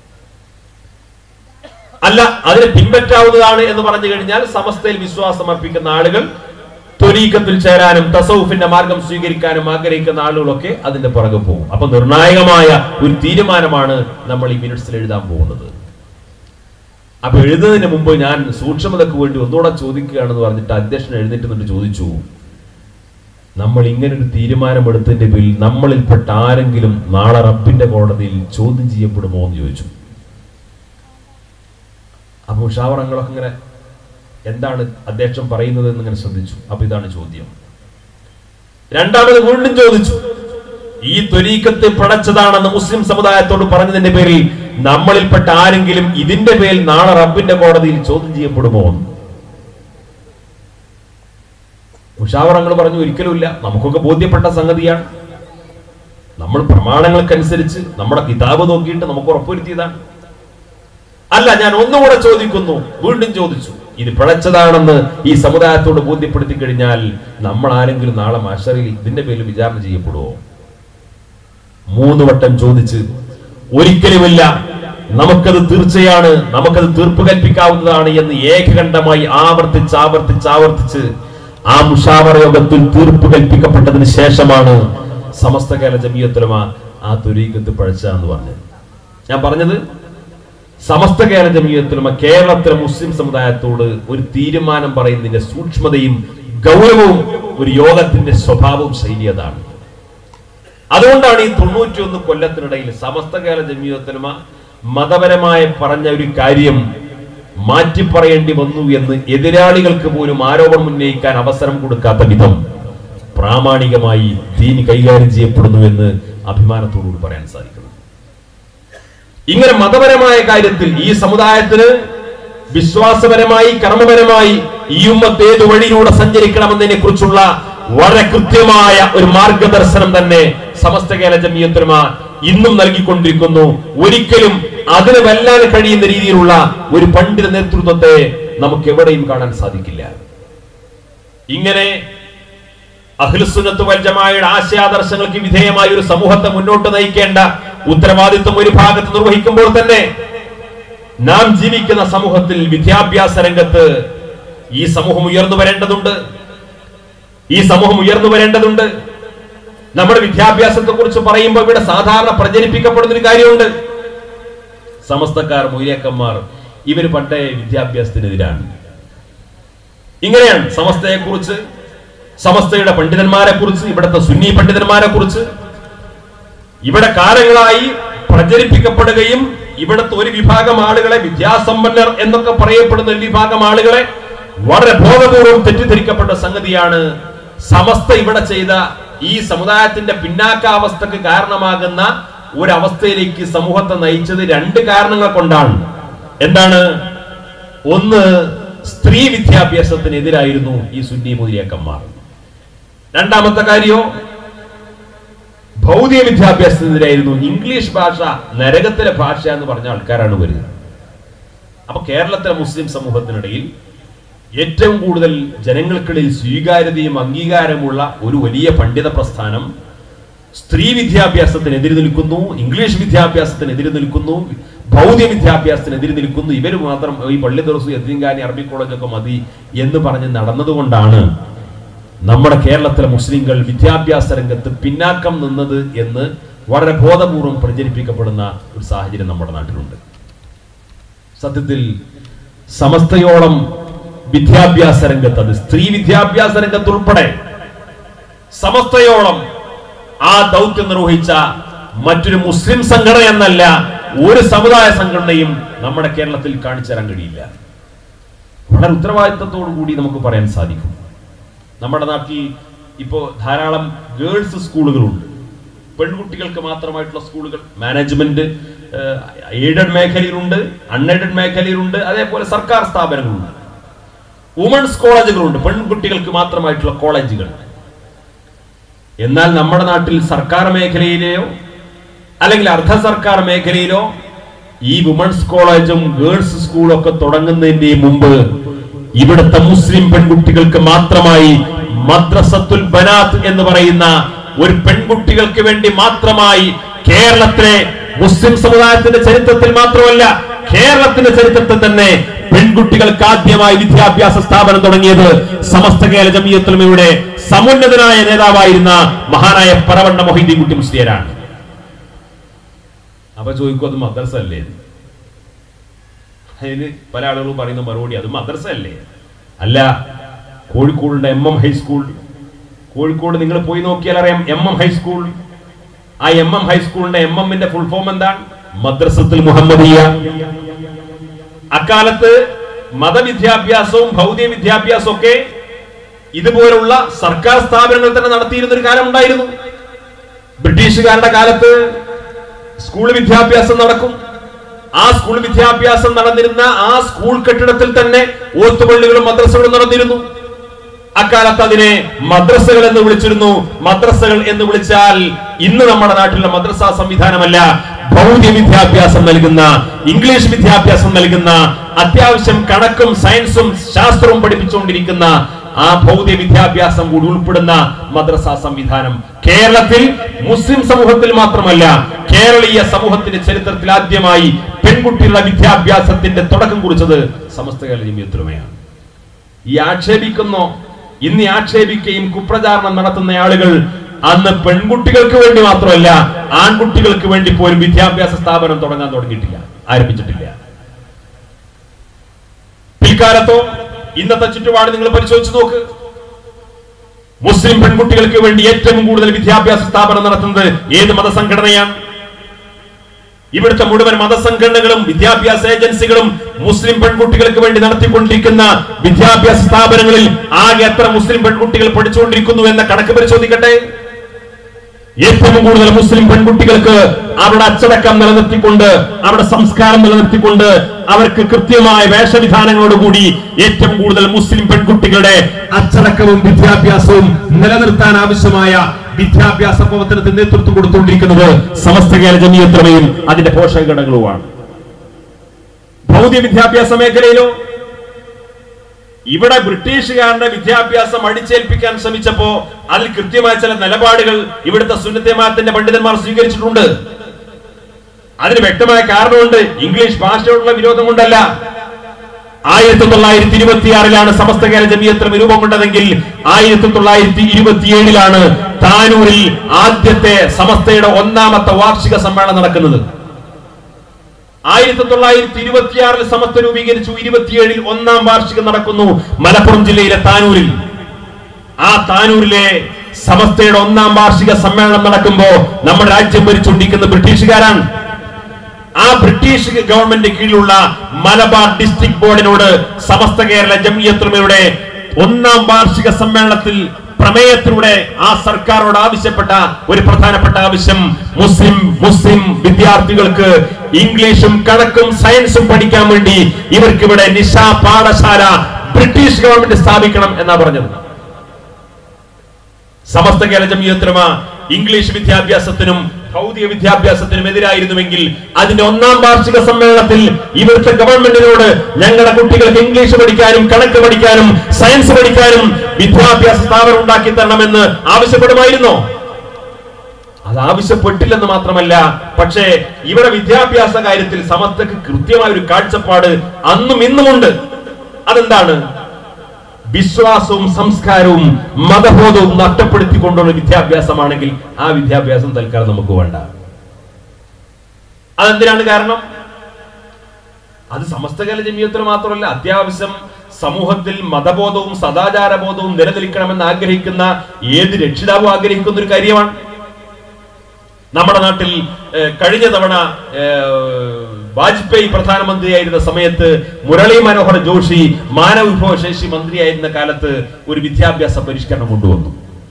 Speaker 1: അല്ല അതിനെ പിൻപറ്റാവുന്നതാണ് എന്ന് പറഞ്ഞു കഴിഞ്ഞാൽ സമസ്തയിൽ വിശ്വാസം അർപ്പിക്കുന്ന ആളുകൾ ത്വരീക്കത്തിൽ ചേരാനും തസൗഫിന്റെ മാർഗം സ്വീകരിക്കാനും ആഗ്രഹിക്കുന്ന ആളുകളൊക്കെ അതിന്റെ പുറകെ പോകും അപ്പൊ നിർണായകമായ ഒരു തീരുമാനമാണ് നമ്മൾ ഈ മിനിറ്റ്സിൽ എഴുതാൻ പോകുന്നത് അപ്പൊ എഴുതുന്നതിന് മുമ്പ് ഞാൻ സൂക്ഷ്മതയ്ക്ക് വേണ്ടി ഒന്നുകൂടെ ചോദിക്കുകയാണെന്ന് പറഞ്ഞിട്ട് അധ്യക്ഷൻ എഴുന്നേറ്റ് നിന്നിട്ട് ചോദിച്ചു നമ്മൾ ഇങ്ങനെ ഒരു തീരുമാനമെടുത്തതിന്റെ പേരിൽ നമ്മളിൽപ്പെട്ട ആരെങ്കിലും നാളെ റബ്ബിന്റെ കോടതിയിൽ ചോദ്യം ചെയ്യപ്പെടുമോ എന്ന് ചോദിച്ചു അപ്പൊ ഉഷാവറങ്ങളൊക്കെ ഇങ്ങനെ എന്താണ് അധ്യക്ഷൻ പറയുന്നത് എന്ന് ഇങ്ങനെ ശ്രദ്ധിച്ചു അപ്പൊ ഇതാണ് ചോദ്യം രണ്ടാമത് വീണ്ടും ചോദിച്ചു ഈ ത്വരീക്കത്തെ പടച്ചതാണെന്ന് മുസ്ലിം സമുദായത്തോട് പറഞ്ഞതിന്റെ പേരിൽ നമ്മളിൽപ്പെട്ട ആരെങ്കിലും ഇതിന്റെ പേരിൽ നാളെ റബ്ബിന്റെ കോടതിയിൽ ചോദ്യം ചെയ്യപ്പെടുമോ എന്ന് മുഷാവറങ്ങൾ പറഞ്ഞു ഒരിക്കലുമില്ല നമുക്കൊക്കെ ബോധ്യപ്പെട്ട സംഗതിയാണ് നമ്മൾ പ്രമാണങ്ങൾക്കനുസരിച്ച് നമ്മുടെ കിതാബ് നോക്കിയിട്ട് നമുക്ക് ഉറപ്പുവരുത്തിയതാണ് അല്ല ഞാൻ ഒന്നുകൂടെ ചോദിക്കുന്നു വീണ്ടും ചോദിച്ചു ഇത് പിഴച്ചതാണെന്ന് ഈ സമുദായത്തോട് ബോധ്യപ്പെടുത്തി കഴിഞ്ഞാൽ നമ്മൾ ആരെങ്കിലും നാളെ മാഷറിൽ ഇതിന്റെ പേരിൽ വിചാരണ ചെയ്യപ്പെടുമോ മൂന്ന് വട്ടം ചോദിച്ച് ഒരിക്കലുമില്ല നമുക്കത് തീർച്ചയാണ് നമുക്കത് തീർപ്പ് കൽപ്പിക്കാവുന്നതാണ് എന്ന് ഏകകണ്ഠമായി ആവർത്തിച്ച് ആവർത്തിച്ച് ആവർത്തിച്ച് ആ മുഷാവറ യോഗത്തിൽ തീർപ്പ് കൽപ്പിക്കപ്പെട്ടതിന് ശേഷമാണ് സമസ്ത കേരള ജമീയത്തുലമ ആ തുരീക്കത്ത് പഴച്ച എന്ന് പറഞ്ഞത് ഞാൻ പറഞ്ഞത് സമസ്ത കേരള ജമീയത്തുലമ കേരളത്തിലെ മുസ്ലിം സമുദായത്തോട് ഒരു തീരുമാനം പറയുന്നതിന്റെ സൂക്ഷ്മതയും ഗൗരവവും ഒരു യോഗത്തിന്റെ സ്വഭാവവും ശൈലി അതാണ് അതുകൊണ്ടാണ് ഈ തൊണ്ണൂറ്റിയൊന്ന് കൊല്ലത്തിനിടയിൽ സമസ്ത കേരള ജമീയത്തുലമ മതപരമായ പറഞ്ഞ ഒരു കാര്യം മാറ്റി പറയേണ്ടി വന്നു എന്ന് എതിരാളികൾക്ക് പോലും ആരോപണം ഉന്നയിക്കാൻ അവസരം കൊടുക്കാത്ത വിധം പ്രാമാണികമായി ദീനി കൈകാര്യം ചെയ്യപ്പെടുന്നു എന്ന് അഭിമാനത്തോടുകൂടി പറയാൻ സാധിക്കുന്നു ഇങ്ങനെ മതപരമായ കാര്യത്തിൽ ഈ സമുദായത്തിന് വിശ്വാസപരമായി കർമ്മപരമായി ഈ ഉമ്മത്ത് ഏത് വഴിയിലൂടെ സഞ്ചരിക്കണമെന്നതിനെ കുറിച്ചുള്ള വളരെ കൃത്യമായ ഒരു മാർഗദർശനം തന്നെ സമസ്ത കേരള ജമീയത്തുലമ ഇന്നും നൽകിക്കൊണ്ടിരിക്കുന്നു ഒരിക്കലും അതിന് വെല്ലാൻ കഴിയുന്ന രീതിയിലുള്ള ഒരു പണ്ഡിത നേതൃത്വത്തെ നമുക്ക് എവിടെയും കാണാൻ സാധിക്കില്ല ഇങ്ങനെ അഖിൽസുന്നത്ത് വൽജമായുടെ ആശയാദർശങ്ങൾക്ക് വിധേയമായ ഒരു സമൂഹത്തെ മുന്നോട്ട് നയിക്കേണ്ട ഉത്തരവാദിത്വം ഒരു ഭാഗത്ത് നിർവഹിക്കുമ്പോൾ തന്നെ നാം ജീവിക്കുന്ന സമൂഹത്തിൽ വിദ്യാഭ്യാസ രംഗത്ത് ഈ സമൂഹം ഉയർന്നു വരേണ്ടതുണ്ട് ഈ സമൂഹം ഉയർന്നു വരേണ്ടതുണ്ട് നമ്മുടെ വിദ്യാഭ്യാസത്തെ കുറിച്ച് പറയുമ്പോൾ ഇവിടെ സാധാരണ പ്രചരിപ്പിക്കപ്പെടുന്ന ഒരു കാര്യമുണ്ട് സമസ്തക്കാർ മൊയ്യക്കന്മാർ ഇവർ പണ്ടേ വിദ്യാഭ്യാസത്തിനെതിരാണ് ഇങ്ങനെയാണ് സമസ്തയെ കുറിച്ച് സമസ്തയുടെ പണ്ഡിതന്മാരെ കുറിച്ച് ഇവിടുത്തെ സുന്നി പണ്ഡിതന്മാരെ കുറിച്ച് ഇവിടെ കാലങ്ങളായി പ്രചരിപ്പിക്കപ്പെടുകയും ഇവിടുത്തെ ഒരു വിഭാഗം ആളുകളെ വിദ്യാസമ്പന്നർ എന്നൊക്കെ പറയപ്പെടുന്ന ഒരു വിഭാഗം ആളുകളെ വളരെ ബോധപൂർവം തെറ്റിദ്ധരിക്കപ്പെട്ട സംഗതിയാണ് സമസ്ത ഇവിടെ ചെയ്ത ഈ സമുദായത്തിന്റെ പിന്നാക്കാവസ്ഥക്ക് കാരണമാകുന്ന ഒരവസ്ഥയിലേക്ക് സമൂഹത്തെ നയിച്ചത് രണ്ട് കാരണങ്ങൾ കൊണ്ടാണ് എന്താണ് ഒന്ന് സ്ത്രീ വിദ്യാഭ്യാസത്തിനെതിരായിരുന്നു ഈ സുന്നി മുതിരിയക്കന്മാർ രണ്ടാമത്തെ കാര്യോ ഭൗതിക വിദ്യാഭ്യാസത്തിനെതിരായിരുന്നു ഇംഗ്ലീഷ് ഭാഷ നരകത്തിലെ ഭാഷ എന്ന് പറഞ്ഞ ആൾക്കാരാണ് വരുന്നത് അപ്പൊ കേരളത്തിലെ മുസ്ലിം സമൂഹത്തിനിടയിൽ ഏറ്റവും കൂടുതൽ ജനങ്ങൾക്കിടയിൽ സ്വീകാര്യതയും അംഗീകാരമുള്ള ഒരു വലിയ പണ്ഡിത പ്രസ്ഥാനം സ്ത്രീ വിദ്യാഭ്യാസത്തിനെതിരെ നിൽക്കുന്നു ഇംഗ്ലീഷ് വിദ്യാഭ്യാസത്തിനെതിരെ നിൽക്കുന്നു ഭൗതിക വിദ്യാഭ്യാസത്തിനെതിരെ നിൽക്കുന്നു ഇവർ മാത്രം ഈ പള്ളി ദിവസം എത്തിങ്കാനി അറബി കോളേജൊക്കെ മതി എന്ന് പറഞ്ഞ് നടന്നതുകൊണ്ടാണ് നമ്മുടെ കേരളത്തിലെ മുസ്ലിങ്ങൾ വിദ്യാഭ്യാസ രംഗത്ത് പിന്നാക്കം നിന്നത് എന്ന് വളരെ ബോധപൂർവം പ്രചരിപ്പിക്കപ്പെടുന്ന ഒരു സാഹചര്യം നമ്മുടെ നാട്ടിലുണ്ട് സത്യത്തിൽ സമസ്തയോളം വിദ്യാഭ്യാസ രംഗത്ത് അത് സ്ത്രീ വിദ്യാഭ്യാസ രംഗത്ത് ഉൾപ്പെടെ സമസ്തയോളം ആ ദൗത്യം നിർവഹിച്ച മറ്റൊരു മുസ്ലിം സംഘടന എന്നല്ല ഒരു സമുദായ സംഘടനയും നമ്മുടെ കേരളത്തിൽ കാണിച്ചു തരാൻ കഴിയില്ല വളരെ ഉത്തരവാദിത്തത്തോടു കൂടി നമുക്ക് പറയാൻ സാധിക്കും നമ്മുടെ നാട്ടിൽ ഇപ്പോ ധാരാളം ഗേൾസ് സ്കൂളുകളുണ്ട് പെൺകുട്ടികൾക്ക് മാത്രമായിട്ടുള്ള സ്കൂളുകൾ മാനേജ്മെന്റ് എയ്ഡഡ് മേഖലയിലുണ്ട് അൺഎയ്ഡഡ് മേഖലയിലുണ്ട് അതേപോലെ സർക്കാർ സ്ഥാപനങ്ങളുണ്ട് വുമൺസ് കോളേജുകളുണ്ട് പെൺകുട്ടികൾക്ക് മാത്രമായിട്ടുള്ള കോളേജുകൾ എന്നാൽ നമ്മുടെ നാട്ടിൽ സർക്കാർ മേഖലയിലെയോ അല്ലെങ്കിൽ അർദ്ധ സർക്കാർ മേഖലയിലോ ഈ വുമൺസ് കോളേജും ഗേൾസ് സ്കൂളും ഒക്കെ തുടങ്ങുന്നതിന്റെ മുമ്പ് ഇവിടുത്തെ മുസ്ലിം പെൺകുട്ടികൾക്ക് മാത്രമായി മദ്രസത്തുൽ ബനാത്ത് എന്ന് പറയുന്ന ഒരു പെൺകുട്ടികൾക്ക് വേണ്ടി മാത്രമായി കേരളത്തിലെ മുസ്ലിം സമുദായത്തിന്റെ ചരിത്രത്തിൽ മാത്രമല്ല കേരളത്തിന്റെ ചരിത്രത്തിൽ തന്നെ പെൺകുട്ടികൾക്ക് ആദ്യമായി വിദ്യാഭ്യാസ സ്ഥാപനം തുടങ്ങിയത് സമസ്ത കേരള ജമിയത്തുലമയുടെ സമുന്നതനായ നേതാവായിരുന്ന മഹാനായ പറവണ്ണ മൊഹീദ്ദീൻ കുട്ടി മുസ്ലിയരാണ് അപ്പൊ ചോദിക്കും അത് മദ്രസ അല്ലേ അതിന് പല ആളുകളും പറയുന്ന മറുപടി അത് മദ്രസ അല്ലേ അല്ല കോഴിക്കോടുണ്ട് എം എം ഹൈസ്കൂൾ കോഴിക്കോട് നിങ്ങൾ പോയി നോക്കിയാൽ അറിയാം എം എം ഹൈസ്കൂൾ ആ എം എം ഹൈസ്കൂളിന്റെ എം എമ്മിന്റെ ഫുൾ ഫോം എന്താണ് മദ്രസത്തുൽ മുഹമ്മദിയ അക്കാലത്ത് മതവിദ്യാഭ്യാസവും ഭൗതിക വിദ്യാഭ്യാസവും ഒക്കെ ഇതുപോലുള്ള സർക്കാർ സ്ഥാപനങ്ങൾ തന്നെ നടത്തിയിരുന്ന ഒരു കാലം ഉണ്ടായിരുന്നു ബ്രിട്ടീഷുകാരുടെ കാലത്ത് സ്കൂൾ വിദ്യാഭ്യാസം നടക്കും ആ സ്കൂൾ വിദ്യാഭ്യാസം നടന്നിരുന്ന ആ സ്കൂൾ കെട്ടിടത്തിൽ തന്നെ ഓത്തുപള്ളികളും മദ്രസകളും നടന്നിരുന്നു അക്കാലത്ത് അതിനെ മദ്രസകൾ എന്ന് വിളിച്ചിരുന്നു മദ്രസകൾ എന്ന് വിളിച്ചാൽ ഇന്ന് നമ്മുടെ നാട്ടിലെ മദ്രസ സംവിധാനമല്ല ഭൗതിക വിദ്യാഭ്യാസം നൽകുന്ന ഇംഗ്ലീഷ് വിദ്യാഭ്യാസം നൽകുന്ന അത്യാവശ്യം കണക്കും സയൻസും ശാസ്ത്രവും പഠിപ്പിച്ചുകൊണ്ടിരിക്കുന്ന ആ ഭൗതിക വിദ്യാഭ്യാസം കൂടി ഉൾപ്പെടുന്ന മദ്രസ സംവിധാനം കേരളത്തിൽ മുസ്ലിം സമൂഹത്തിൽ മാത്രമല്ല കേരളീയ സമൂഹത്തിന്റെ ചരിത്രത്തിൽ ആദ്യമായി പെൺകുട്ടികളുടെ വിദ്യാഭ്യാസത്തിന്റെ തുടക്കം കുറിച്ചത് സമസ്ത കേരള ജമിയത്തുലമയാണ് ഈ ആക്ഷേപിക്കുന്നോ ഇന്ന് ഈ ആക്ഷേപിക്കുകയും കുപ്രചാരണം നടത്തുന്ന ആളുകൾ അന്ന് പെൺകുട്ടികൾക്ക് വേണ്ടി മാത്രമല്ല ആൺകുട്ടികൾക്ക് വേണ്ടി പോലും വിദ്യാഭ്യാസ സ്ഥാപനം തുടങ്ങാൻ തുടങ്ങിയിട്ടില്ല ആരംഭിച്ചിട്ടില്ല പിൽക്കാലത്തോ ഇന്നത്തെ ചുറ്റുപാട് നിങ്ങൾ പരിശോധിച്ച് നോക്ക് മുസ്ലിം പെൺകുട്ടികൾക്ക് വേണ്ടി ഏറ്റവും കൂടുതൽ വിദ്യാഭ്യാസ സ്ഥാപനം നടത്തുന്നത് ഏത് മതസംഘടനയാണ് ഇവിടുത്തെ മുഴുവൻ മതസംഘടനകളും വിദ്യാഭ്യാസ ഏജൻസികളും മുസ്ലിം പെൺകുട്ടികൾക്ക് വേണ്ടി നടത്തിക്കൊണ്ടിരിക്കുന്ന വിദ്യാഭ്യാസ സ്ഥാപനങ്ങളിൽ ആകെ എത്ര മുസ്ലിം പെൺകുട്ടികൾ പഠിച്ചുകൊണ്ടിരിക്കുന്നു എന്ന കണക്ക് പരിശോധിക്കട്ടെ ഏറ്റവും കൂടുതൽ മുസ്ലിം പെൺകുട്ടികൾക്ക് അവരുടെ അച്ചടക്കം നിലനിർത്തിക്കൊണ്ട് അവരുടെ സംസ്കാരം നിലനിർത്തിക്കൊണ്ട് അവർക്ക് കൃത്യമായ വേഷവിധാനങ്ങളോടുകൂടി ഏറ്റവും കൂടുതൽ മുസ്ലിം പെൺകുട്ടികളുടെ അച്ചടക്കവും വിദ്യാഭ്യാസവും നിലനിർത്താൻ ആവശ്യമായ വിദ്യാഭ്യാസ പ്രവർത്തനത്തിന് നേതൃത്വം കൊടുത്തുകൊണ്ടിരിക്കുന്നത് സമസ്ത കേരള ജമീയത്രമയും അതിന്റെ പോഷക ഘടകങ്ങളുമാണ് ഭൗതിക വിദ്യാഭ്യാസ മേഖലയിലോ ഇവിടെ ബ്രിട്ടീഷുകാരുടെ വിദ്യാഭ്യാസം അടിച്ചേൽപ്പിക്കാൻ ശ്രമിച്ചപ്പോ അതിൽ കൃത്യമായ ചില നിലപാടുകൾ ഇവിടുത്തെ സുന്നത്തേമാത്തിന്റെ പണ്ഡിതന്മാർ സ്വീകരിച്ചിട്ടുണ്ട് അതിന് വ്യക്തമായ കാരണമുണ്ട് ഇംഗ്ലീഷ് ഭാഷയോടുള്ള വിരോധം കൊണ്ടല്ല ആയിരത്തി തൊള്ളായിരത്തി ഇരുപത്തിയാറിലാണ് സമസ്ത കേരള ജമിയത്തിന് രൂപം കൊണ്ടതെങ്കിൽ ആയിരത്തി തൊള്ളായിരത്തി ഇരുപത്തിയേഴിലാണ് താനൂരിൽ ആദ്യത്തെ സമസ്തയുടെ ഒന്നാമത്തെ വാർഷിക സമ്മേളനം നടക്കുന്നത് ആയിരത്തി തൊള്ളായിരത്തി ഇരുപത്തിയാറിൽ സമസ്ത രൂപീകരിച്ചു ഇരുപത്തിയേഴിൽ ഒന്നാം വാർഷികം നടക്കുന്നു മലപ്പുറം ജില്ലയിലെ താനൂരിൽ ആ താനൂരിലെ സമസ്തയുടെ ഒന്നാം വാർഷിക സമ്മേളനം നടക്കുമ്പോ നമ്മുടെ രാജ്യം ഭരിച്ചുകൊണ്ടിരിക്കുന്ന ബ്രിട്ടീഷുകാരാണ് ആ ബ്രിട്ടീഷ് ഗവൺമെന്റ് കീഴിലുള്ള മലബാർ ഡിസ്ട്രിക്ട് ബോർഡിനോട് സമസ്ത കേരള ജമിയത്തുമയുടെ ഒന്നാം വാർഷിക സമ്മേളനത്തിൽ പ്രമേയത്തിലൂടെ ആ സർക്കാരോട് ആവശ്യപ്പെട്ട ഒരു പ്രധാനപ്പെട്ട ആവശ്യം മുസ്ലിം മുസ്ലിം വിദ്യാർത്ഥികൾക്ക് ഇംഗ്ലീഷും കണക്കും സയൻസും പഠിക്കാൻ വേണ്ടി ഇവർക്ക് ഇവിടെ നിശാ പാഠശാല ബ്രിട്ടീഷ് ഗവൺമെന്റ് സ്ഥാപിക്കണം എന്നാ പറഞ്ഞത് സമസ്ത കേരള ജമിയത്തുലമ ഇംഗ്ലീഷ് വിദ്യാഭ്യാസത്തിനും ഭൗതിക വിദ്യാഭ്യാസത്തിനും എതിരായിരുന്നുവെങ്കിൽ അതിന്റെ ഒന്നാം വാർഷിക സമ്മേളനത്തിൽ ഇവിടുത്തെ ഗവൺമെന്റിനോട് ഞങ്ങളുടെ കുട്ടികൾക്ക് ഇംഗ്ലീഷ് പഠിക്കാനും കണക്ക് പഠിക്കാനും സയൻസ് പഠിക്കാനും വിദ്യാഭ്യാസ സ്ഥാപനം ഉണ്ടാക്കി തരണമെന്ന് ആവശ്യപ്പെടുമായിരുന്നോ അത് ആവശ്യപ്പെട്ടില്ലെന്ന് മാത്രമല്ല പക്ഷേ ഇവിടെ വിദ്യാഭ്യാസ കാര്യത്തിൽ സമസ്തക്ക് കൃത്യമായ ഒരു കാഴ്ചപ്പാട് അന്നും ഇന്നുമുണ്ട് അതെന്താണ് വിശ്വാസവും സംസ്കാരവും മതബോധവും നഷ്ടപ്പെടുത്തിക്കൊണ്ടുള്ള വിദ്യാഭ്യാസമാണെങ്കിൽ ആ വിദ്യാഭ്യാസം തൽക്കാലം നമുക്ക് വേണ്ട അതെന്തിനാണ് കാരണം അത് സമസ്തകാല ജമീയത്തിന് മാത്രമല്ല അത്യാവശ്യം സമൂഹത്തിൽ മതബോധവും സദാചാരബോധവും നിലനിൽക്കണമെന്ന് ആഗ്രഹിക്കുന്ന ഏത് രക്ഷിതാവും ആഗ്രഹിക്കുന്ന ഒരു കാര്യമാണ് നമ്മുടെ നാട്ടിൽ ഏഹ്, കഴിഞ്ഞ തവണ ഏഹ്, വാജ്പേയി പ്രധാനമന്ത്രിയായിരുന്ന സമയത്ത് മുരളി മനോഹർ ജോഷി മാനവ വിഭവശേഷി മന്ത്രിയായിരുന്ന കാലത്ത് ഒരു വിദ്യാഭ്യാസ പരിഷ്കരണം കൊണ്ടുവന്നു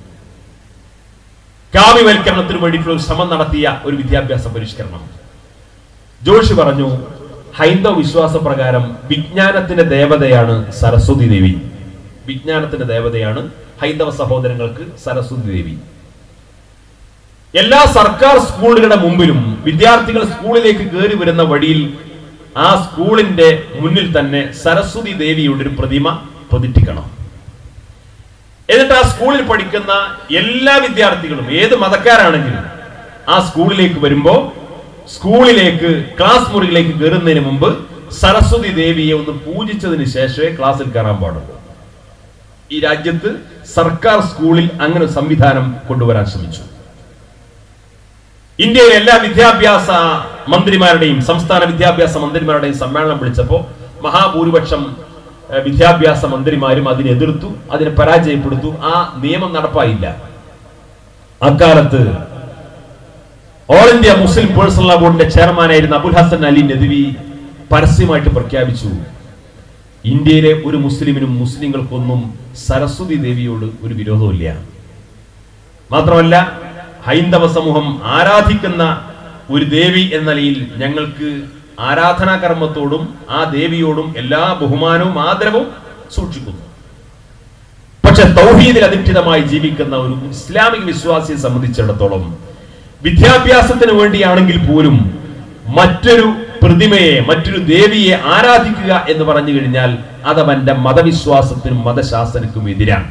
Speaker 1: കാവ്യവൽക്കരണത്തിന് വേണ്ടിയിട്ടുള്ള ഒരു ശ്രമം നടത്തിയ ഒരു വിദ്യാഭ്യാസ പരിഷ്കരണം ജോഷി പറഞ്ഞു ഹൈന്ദവ വിശ്വാസ പ്രകാരം വിജ്ഞാനത്തിന്റെ ദേവതയാണ് സരസ്വതി ദേവി വിജ്ഞാനത്തിന്റെ ദേവതയാണ് ഹൈന്ദവ സഹോദരങ്ങൾക്ക് സരസ്വതി ദേവി എല്ലാ സർക്കാർ സ്കൂളുകളുടെ മുമ്പിലും വിദ്യാർത്ഥികൾ സ്കൂളിലേക്ക് കയറി വരുന്ന വഴിയിൽ ആ സ്കൂളിന്റെ മുന്നിൽ തന്നെ സരസ്വതി ദേവിയുടെ ഒരു പ്രതിമ പ്രതിഷ്ഠിക്കണം എന്നിട്ട് ആ സ്കൂളിൽ പഠിക്കുന്ന എല്ലാ വിദ്യാർത്ഥികളും ഏത് മതക്കാരാണെങ്കിലും ആ സ്കൂളിലേക്ക് വരുമ്പോ സ്കൂളിലേക്ക് ക്ലാസ് മുറിയിലേക്ക് കയറുന്നതിന് മുമ്പ് സരസ്വതി ദേവിയെ ഒന്ന് പൂജിച്ചതിന് ശേഷമേ ക്ലാസ്സിൽ കയറാൻ പാടുള്ളൂ ഈ രാജ്യത്ത് സർക്കാർ സ്കൂളിൽ അങ്ങനെ ഒരു സംവിധാനം കൊണ്ടുവരാൻ ശ്രമിച്ചു ഇന്ത്യയിലെ എല്ലാ വിദ്യാഭ്യാസ മന്ത്രിമാരുടെയും സംസ്ഥാന വിദ്യാഭ്യാസ മന്ത്രിമാരുടെയും സമ്മേളനം വിളിച്ചപ്പോ മഹാഭൂരിപക്ഷം ഏഹ്, വിദ്യാഭ്യാസ മന്ത്രിമാരും അതിനെ എതിർത്തു അതിനെ പരാജയപ്പെടുത്തു ആ നിയമം നടപ്പായില്ല അക്കാലത്ത് all India Muslim personal law ബോർഡിന്റെ ചെയർമാനായിരുന്ന അബുൽ ഹസൻ അലി നദ്വി പരസ്യമായിട്ട് പ്രഖ്യാപിച്ചു ഇന്ത്യയിലെ ഒരു മുസ്ലിമിനും മുസ്ലിങ്ങൾക്കൊന്നും സരസ്വതി ദേവിയോട് ഒരു വിരോധമില്ല മാത്രമല്ല ഹൈന്ദവ സമൂഹം ആരാധിക്കുന്ന ഒരു ദേവി എന്ന നിലയിൽ ഞങ്ങൾക്ക് ആരാധനാ കർമ്മത്തോടും ആ ദേവിയോടും എല്ലാ ബഹുമാനവും ആദരവും സൂക്ഷിക്കുന്നു പക്ഷെ തൗഹീദിൽ അധിഷ്ഠിതമായി ജീവിക്കുന്ന ഒരു ഇസ്ലാമിക വിശ്വാസിയെ സംബന്ധിച്ചിടത്തോളം വിദ്യാഭ്യാസത്തിന് വേണ്ടിയാണെങ്കിൽ പോലും മറ്റൊരു പ്രതിമയെ മറ്റൊരു ദേവിയെ ആരാധിക്കുക എന്ന് പറഞ്ഞു കഴിഞ്ഞാൽ അതവന്റെ മതവിശ്വാസത്തിനും മതശാസ്ത്രത്തിനും എതിരാണ്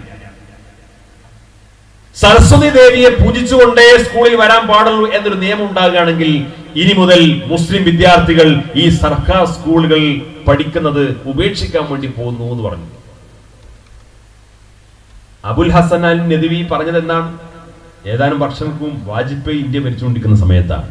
Speaker 1: സരസ്വതി ദേവിയെ പൂജിച്ചുകൊണ്ടേ സ്കൂളിൽ വരാൻ പാടുള്ളൂ എന്നൊരു നിയമം ഉണ്ടാകുകയാണെങ്കിൽ ഇനി മുതൽ മുസ്ലിം വിദ്യാർത്ഥികൾ ഈ സർക്കാർ സ്കൂളുകൾ പഠിക്കുന്നത് ഉപേക്ഷിക്കാൻ വേണ്ടി പോകുന്നു എന്ന് പറഞ്ഞു അബുൽ ഹസൻ അൽ നദവി പറഞ്ഞത് എന്താണ് ഏതാനും വർഷങ്ങൾക്ക് മുമ്പ് വാജ്പേയി ഇന്ത്യ ഭരിച്ചുകൊണ്ടിരിക്കുന്ന സമയത്താണ്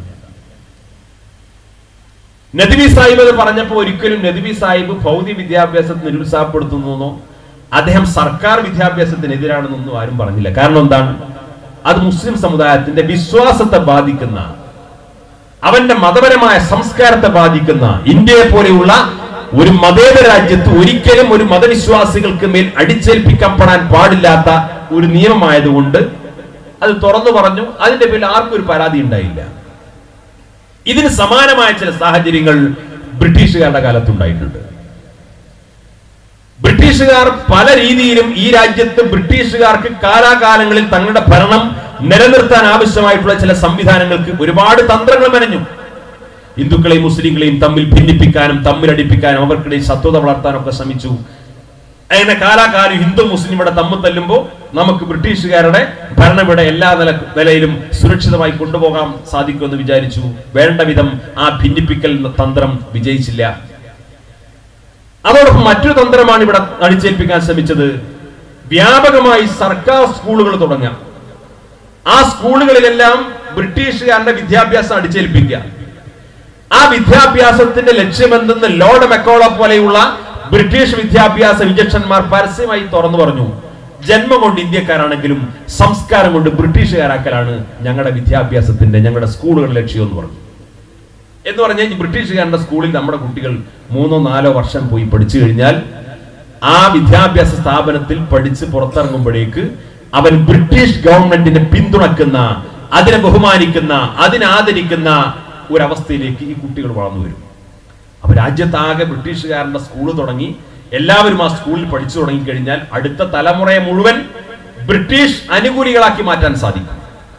Speaker 1: നദ്വി സാഹിബ് അത് പറഞ്ഞപ്പോൾ ഒരിക്കലും നദ്വി സാഹിബ് ഭൗതിക വിദ്യാഭ്യാസത്തെ നിരുത്സാഹപ്പെടുത്തുന്നോ അദ്ദേഹം സർക്കാർ വിദ്യാഭ്യാസത്തിനെതിരാണെന്നൊന്നും ആരും പറഞ്ഞില്ല കാരണം എന്താണ് അത് മുസ്ലിം സമുദായത്തിന്റെ വിശ്വാസത്തെ ബാധിക്കുന്ന അവന്റെ മതപരമായ സംസ്കാരത്തെ ബാധിക്കുന്ന ഇന്ത്യയെ പോലെയുള്ള ഒരു മതേതര രാജ്യത്ത് ഒരിക്കലും ഒരു മതവിശ്വാസികൾക്ക് മേൽ അടിച്ചേൽപ്പിക്കപ്പെടാൻ പാടില്ലാത്ത ഒരു നിയമമായതുകൊണ്ട് അത് തുറന്നു പറഞ്ഞു അതിന്റെ പേരിൽ ആർക്കും ഒരു പരാതി ഉണ്ടായില്ല ഇതിന് സമാനമായ ചില സാഹചര്യങ്ങൾ ബ്രിട്ടീഷുകാരുടെ കാലത്തുണ്ടായിട്ടുണ്ട് ബ്രിട്ടീഷുകാർ പല രീതിയിലും ഈ രാജ്യത്ത് ബ്രിട്ടീഷുകാർക്ക് കാലാകാലങ്ങളിൽ തങ്ങളുടെ ഭരണം നിലനിർത്താൻ ആവശ്യമായിട്ടുള്ള ചില സംവിധാനങ്ങൾക്ക് ഒരുപാട് തന്ത്രങ്ങൾ മെനഞ്ഞു ഹിന്ദുക്കളെയും മുസ്ലിങ്ങളെയും തമ്മിൽ ഭിന്നിപ്പിക്കാനും തമ്മിലടിപ്പിക്കാനും അവർക്കിടയിൽ ശത്രുത വളർത്താനും ഒക്കെ ശ്രമിച്ചു അങ്ങനെ കാലാകാലം ഹിന്ദു മുസ്ലിം ഇവിടെ തമ്മിൽ തല്ലുമ്പോൾ നമുക്ക് ബ്രിട്ടീഷുകാരുടെ ഭരണം ഇവിടെ എല്ലാ നില നിലയിലും സുരക്ഷിതമായി കൊണ്ടുപോകാൻ സാധിക്കുമെന്ന് വിചാരിച്ചു വേണ്ട വിധം ആ ഭിന്നിപ്പിക്കൽ തന്ത്രം വിജയിച്ചില്ല അതോടൊപ്പം മറ്റൊരു തന്ത്രമാണ് ഇവിടെ അടിച്ചേൽപ്പിക്കാൻ ശ്രമിച്ചത് വ്യാപകമായി സർക്കാർ സ്കൂളുകൾ തുടങ്ങാം ആ സ്കൂളുകളിലെല്ലാം ബ്രിട്ടീഷുകാരുടെ വിദ്യാഭ്യാസം അടിച്ചേൽപ്പിക്കുക ആ വിദ്യാഭ്യാസത്തിന്റെ ലക്ഷ്യമെന്തെന്ന് ലോർഡ് മെക്കോള പോലെയുള്ള ബ്രിട്ടീഷ് വിദ്യാഭ്യാസ വിചക്ഷന്മാർ പരസ്യമായി തുറന്നു പറഞ്ഞു ജന്മം കൊണ്ട് ഇന്ത്യക്കാരാണെങ്കിലും സംസ്കാരം കൊണ്ട് ബ്രിട്ടീഷുകാരാക്കലാണ് ഞങ്ങളുടെ വിദ്യാഭ്യാസത്തിന്റെ ഞങ്ങളുടെ സ്കൂളുകളുടെ ലക്ഷ്യം എന്ന് പറഞ്ഞു എന്ന് പറഞ്ഞാൽ ഈ ബ്രിട്ടീഷുകാരുടെ സ്കൂളിൽ നമ്മുടെ കുട്ടികൾ മൂന്നോ നാലോ വർഷം പോയി പഠിച്ചു കഴിഞ്ഞാൽ ആ വിദ്യാഭ്യാസ സ്ഥാപനത്തിൽ പഠിച്ച് പുറത്തിറങ്ങുമ്പോഴേക്ക് അവൻ ബ്രിട്ടീഷ് ഗവൺമെന്റിനെ പിന്തുണക്കുന്ന അതിനെ ബഹുമാനിക്കുന്ന അതിനെ ആദരിക്കുന്ന ഒരവസ്ഥയിലേക്ക് ഈ കുട്ടികൾ വളർന്നു വരും അപ്പൊ രാജ്യത്താകെ ബ്രിട്ടീഷുകാരുടെ സ്കൂൾ തുടങ്ങി എല്ലാവരും ആ സ്കൂളിൽ പഠിച്ചു തുടങ്ങി കഴിഞ്ഞാൽ അടുത്ത തലമുറയെ മുഴുവൻ ബ്രിട്ടീഷ് അനുകൂലികളാക്കി മാറ്റാൻ സാധിക്കും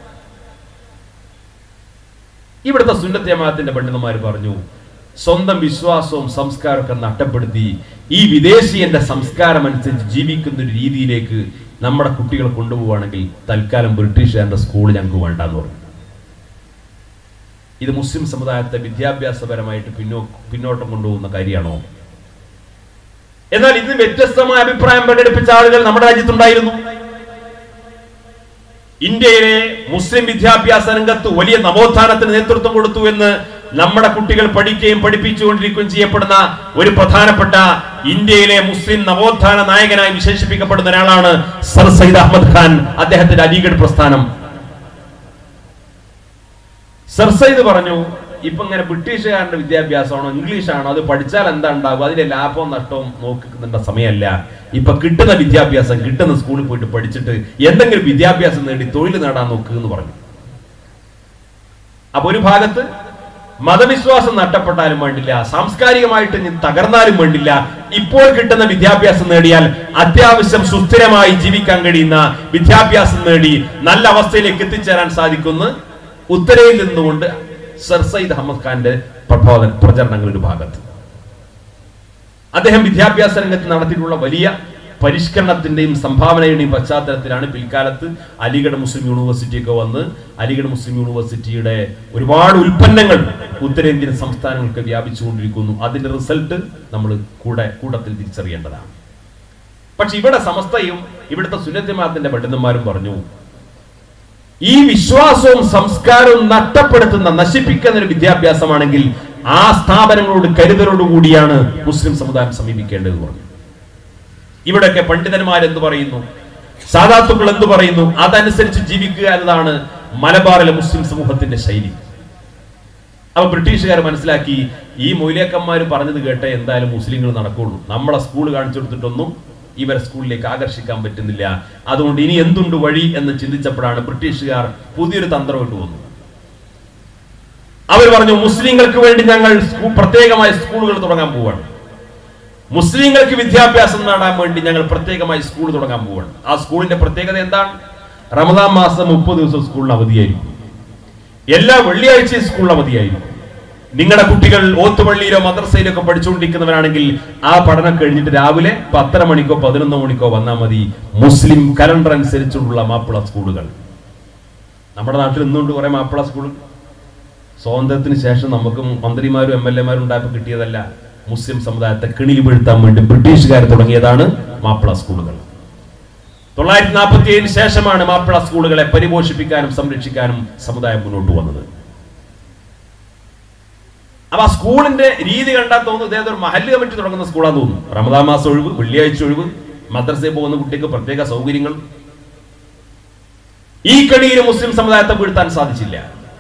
Speaker 1: ഇവിടുത്തെ സുന്നത്ത് ജമാഅത്തിന്റെ പണ്ഡിതന്മാർ പറഞ്ഞു സ്വന്തം വിശ്വാസവും സംസ്കാരമൊക്കെ നഷ്ടപ്പെടുത്തി ഈ വിദേശീയന്റെ സംസ്കാരം അനുസരിച്ച് ജീവിക്കുന്ന ഒരു രീതിയിലേക്ക് നമ്മുടെ കുട്ടികളെ കൊണ്ടുപോവുകയാണെങ്കിൽ തൽക്കാലം ബ്രിട്ടീഷുകാരുടെ സ്കൂൾ ഞങ്ങൾക്ക് വേണ്ടെന്ന് പറഞ്ഞു ഇത് മുസ്ലിം സമുദായത്തെ വിദ്യാഭ്യാസപരമായിട്ട് പിന്നോ പിന്നോട്ടം കൊണ്ടുപോകുന്ന കാര്യമാണോ എന്നാൽ ഇതിന് വ്യത്യസ്തമായ അഭിപ്രായം പ്രകടിപ്പിച്ച ആളുകൾ നമ്മുടെ രാജ്യത്തുണ്ടായിരുന്നു ഇന്ത്യയിലെ മുസ്ലിം വിദ്യാഭ്യാസ രംഗത്ത് വലിയ നവോത്ഥാനത്തിന് നേതൃത്വം കൊടുത്തു എന്ന് നമ്മുടെ കുട്ടികൾ പഠിക്കുകയും പഠിപ്പിച്ചുകൊണ്ടിരിക്കുകയും ചെയ്യപ്പെടുന്ന ഒരു പ്രധാനപ്പെട്ട ഇന്ത്യയിലെ മുസ്ലിം നവോത്ഥാന നായകനായി വിശേഷിപ്പിക്കപ്പെടുന്ന ഒരാളാണ് സർ സയ്യിദ് അഹമ്മദ് ഖാൻ അദ്ദേഹത്തിന്റെ അലിഗഡ് പ്രസ്ഥാനം സർ സയ്യിദ് പറഞ്ഞു ഇപ്പൊ ഇങ്ങനെ ബ്രിട്ടീഷുകാരുടെ വിദ്യാഭ്യാസമാണോ ഇംഗ്ലീഷാണോ അത് പഠിച്ചാൽ എന്താ ഉണ്ടാവും അതിന്റെ ലാഭവും നഷ്ടവും നോക്കുന്ന സമയമല്ല ഇപ്പൊ കിട്ടുന്ന വിദ്യാഭ്യാസം കിട്ടുന്ന സ്കൂളിൽ പോയിട്ട് പഠിച്ചിട്ട് എന്തെങ്കിലും വിദ്യാഭ്യാസം നേടി തൊഴിൽ നേടാൻ നോക്കുക എന്ന് പറഞ്ഞു അപ്പൊ ഒരു ഭാഗത്ത് മതവിശ്വാസം നഷ്ടപ്പെട്ടാലും വേണ്ടില്ല സാംസ്കാരികമായിട്ട് ഇനി തകർന്നാലും വേണ്ടില്ല ഇപ്പോൾ കിട്ടുന്ന വിദ്യാഭ്യാസം നേടിയാൽ അത്യാവശ്യം സുസ്ഥിരമായി ജീവിക്കാൻ കഴിയുന്ന വിദ്യാഭ്യാസം നേടി നല്ല അവസ്ഥയിലേക്ക് എത്തിച്ചേരാൻ സാധിക്കുന്ന ഉത്തരയിൽ നിന്നുകൊണ്ട് സർ സയ്യിദ് അഹമ്മദ് ഖാന്റെ പ്രബോധന പ്രചരണങ്ങൾ ഒരു ഭാഗത്ത് അദ്ദേഹം വിദ്യാഭ്യാസ രംഗത്ത് നടത്തിയിട്ടുള്ള വലിയ പരിഷ്കരണത്തിന്റെയും സംഭാവനയുടെയും പശ്ചാത്തലത്തിലാണ് പിൽക്കാലത്ത് അലിഗഡ് മുസ്ലിം യൂണിവേഴ്സിറ്റി ഒക്കെ വന്ന് അലിഗഡ് മുസ്ലിം യൂണിവേഴ്സിറ്റിയുടെ ഒരുപാട് ഉൽപ്പന്നങ്ങൾ ഉത്തരേന്ത്യൻ സംസ്ഥാനങ്ങൾക്ക് വ്യാപിച്ചുകൊണ്ടിരിക്കുന്നു അതിന്റെ റിസൾട്ട് നമ്മൾ കൂടെ കൂട്ടത്തിൽ തിരിച്ചറിയേണ്ടതാണ് പക്ഷെ ഇവിടെ സമസ്തയും ഇവിടുത്തെ സുന്നത്തിമാത്തിന്റെ പണ്ഡിതന്മാരും പറഞ്ഞു ഈ വിശ്വാസവും സംസ്കാരവും നഷ്ടപ്പെടുത്തുന്ന നശിപ്പിക്കുന്ന ഒരു വിദ്യാഭ്യാസമാണെങ്കിൽ ആ സ്ഥാപനങ്ങളോട് കരുതലോടുകൂടിയാണ് മുസ്ലിം സമുദായം സമീപിക്കേണ്ടത് പറഞ്ഞു ഇവിടെയൊക്കെ പണ്ഡിതന്മാർ എന്ത് പറയുന്നു സാധാത്തുക്കൾ എന്ത് പറയുന്നു അതനുസരിച്ച് ജീവിക്കുക എന്നതാണ് മലബാറിലെ മുസ്ലിം സമൂഹത്തിന്റെ ശൈലി അപ്പൊ ബ്രിട്ടീഷുകാർ മനസ്സിലാക്കി ഈ മൊയിലേക്കന്മാർ പറഞ്ഞത് കേട്ടേ എന്തായാലും മുസ്ലിങ്ങൾ നടക്കുള്ളൂ നമ്മളെ സ്കൂൾ കാണിച്ചു കൊടുത്തിട്ടൊന്നും ഇവരെ സ്കൂളിലേക്ക് ആകർഷിക്കാൻ പറ്റുന്നില്ല അതുകൊണ്ട് ഇനി എന്തുണ്ട് വഴി എന്ന് ചിന്തിച്ചപ്പോഴാണ് ബ്രിട്ടീഷുകാർ പുതിയൊരു തന്ത്രം ഇട്ടുവന്നു അവർ പറഞ്ഞു മുസ്ലിങ്ങൾക്ക് വേണ്ടി ഞങ്ങൾ സ്കൂ- പ്രത്യേകമായ സ്കൂളുകൾ തുടങ്ങാൻ പോവാണ് മുസ്ലിങ്ങൾക്ക് വിദ്യാഭ്യാസം നേടാൻ വേണ്ടി ഞങ്ങൾ പ്രത്യേകമായി സ്കൂൾ തുടങ്ങാൻ പോവാണ് ആ സ്കൂളിന്റെ പ്രത്യേകത എന്താണ് റമദാൻ മാസം മുപ്പത് ദിവസം സ്കൂളിന് അവധിയായിരിക്കും എല്ലാ വെള്ളിയാഴ്ചയും സ്കൂളിന് അവധിയായിരിക്കും നിങ്ങളുടെ കുട്ടികൾ ഓത്തുപള്ളിയിലോ മദ്രസയിലോ ഒക്കെ പഠിച്ചുകൊണ്ടിരിക്കുന്നവരാണെങ്കിൽ ആ പഠനം കഴിഞ്ഞിട്ട് രാവിലെ പത്തര മണിക്കോ പതിനൊന്ന് മണിക്കോ വന്നാൽ മതി മുസ്ലിം കലണ്ടർ അനുസരിച്ചുള്ള മാപ്പിള സ്കൂളുകൾ നമ്മുടെ നാട്ടിൽ ഇന്നുകൊണ്ട് കുറെ മാപ്പിള സ്കൂൾ സ്വാതന്ത്ര്യത്തിന് ശേഷം നമുക്ക് മന്ത്രിമാരും എം എൽ എമാരും ഉണ്ടായപ്പോൾ കിട്ടിയതല്ല മുസ്ലിം സമുദായത്തെ കിണിയിൽ വീഴ്ത്താൻ വേണ്ടി ബ്രിട്ടീഷുകാർ തുടങ്ങിയതാണ് മാപ്പിള സ്കൂളുകൾ തൊള്ളായിരത്തി നാൽപ്പത്തി ഏഴിന് ശേഷമാണ് മാപ്പിള സ്കൂളുകളെ പരിപോഷിപ്പിക്കാനും സംരക്ഷിക്കാനും സമുദായം മുന്നോട്ട് വന്നത് അപ്പൊ ആ സ്കൂളിന്റെ രീതി കണ്ടാൽ തോന്നുന്നു ഇതേതൊരു ഒരു മഹല്ല് കമ്മിറ്റി തുടങ്ങുന്ന സ്കൂളാന്ന് തോന്നുന്നു റമദാൻ മാസം ഒഴിവ് വെള്ളിയാഴ്ച ഒഴിവ് മദ്രസയിൽ പോകുന്ന കുട്ടിക്ക് പ്രത്യേക സൗകര്യങ്ങൾ ഈ കണിയിൽ മുസ്ലിം സമുദായത്തെ വീഴ്ത്താൻ സാധിച്ചില്ല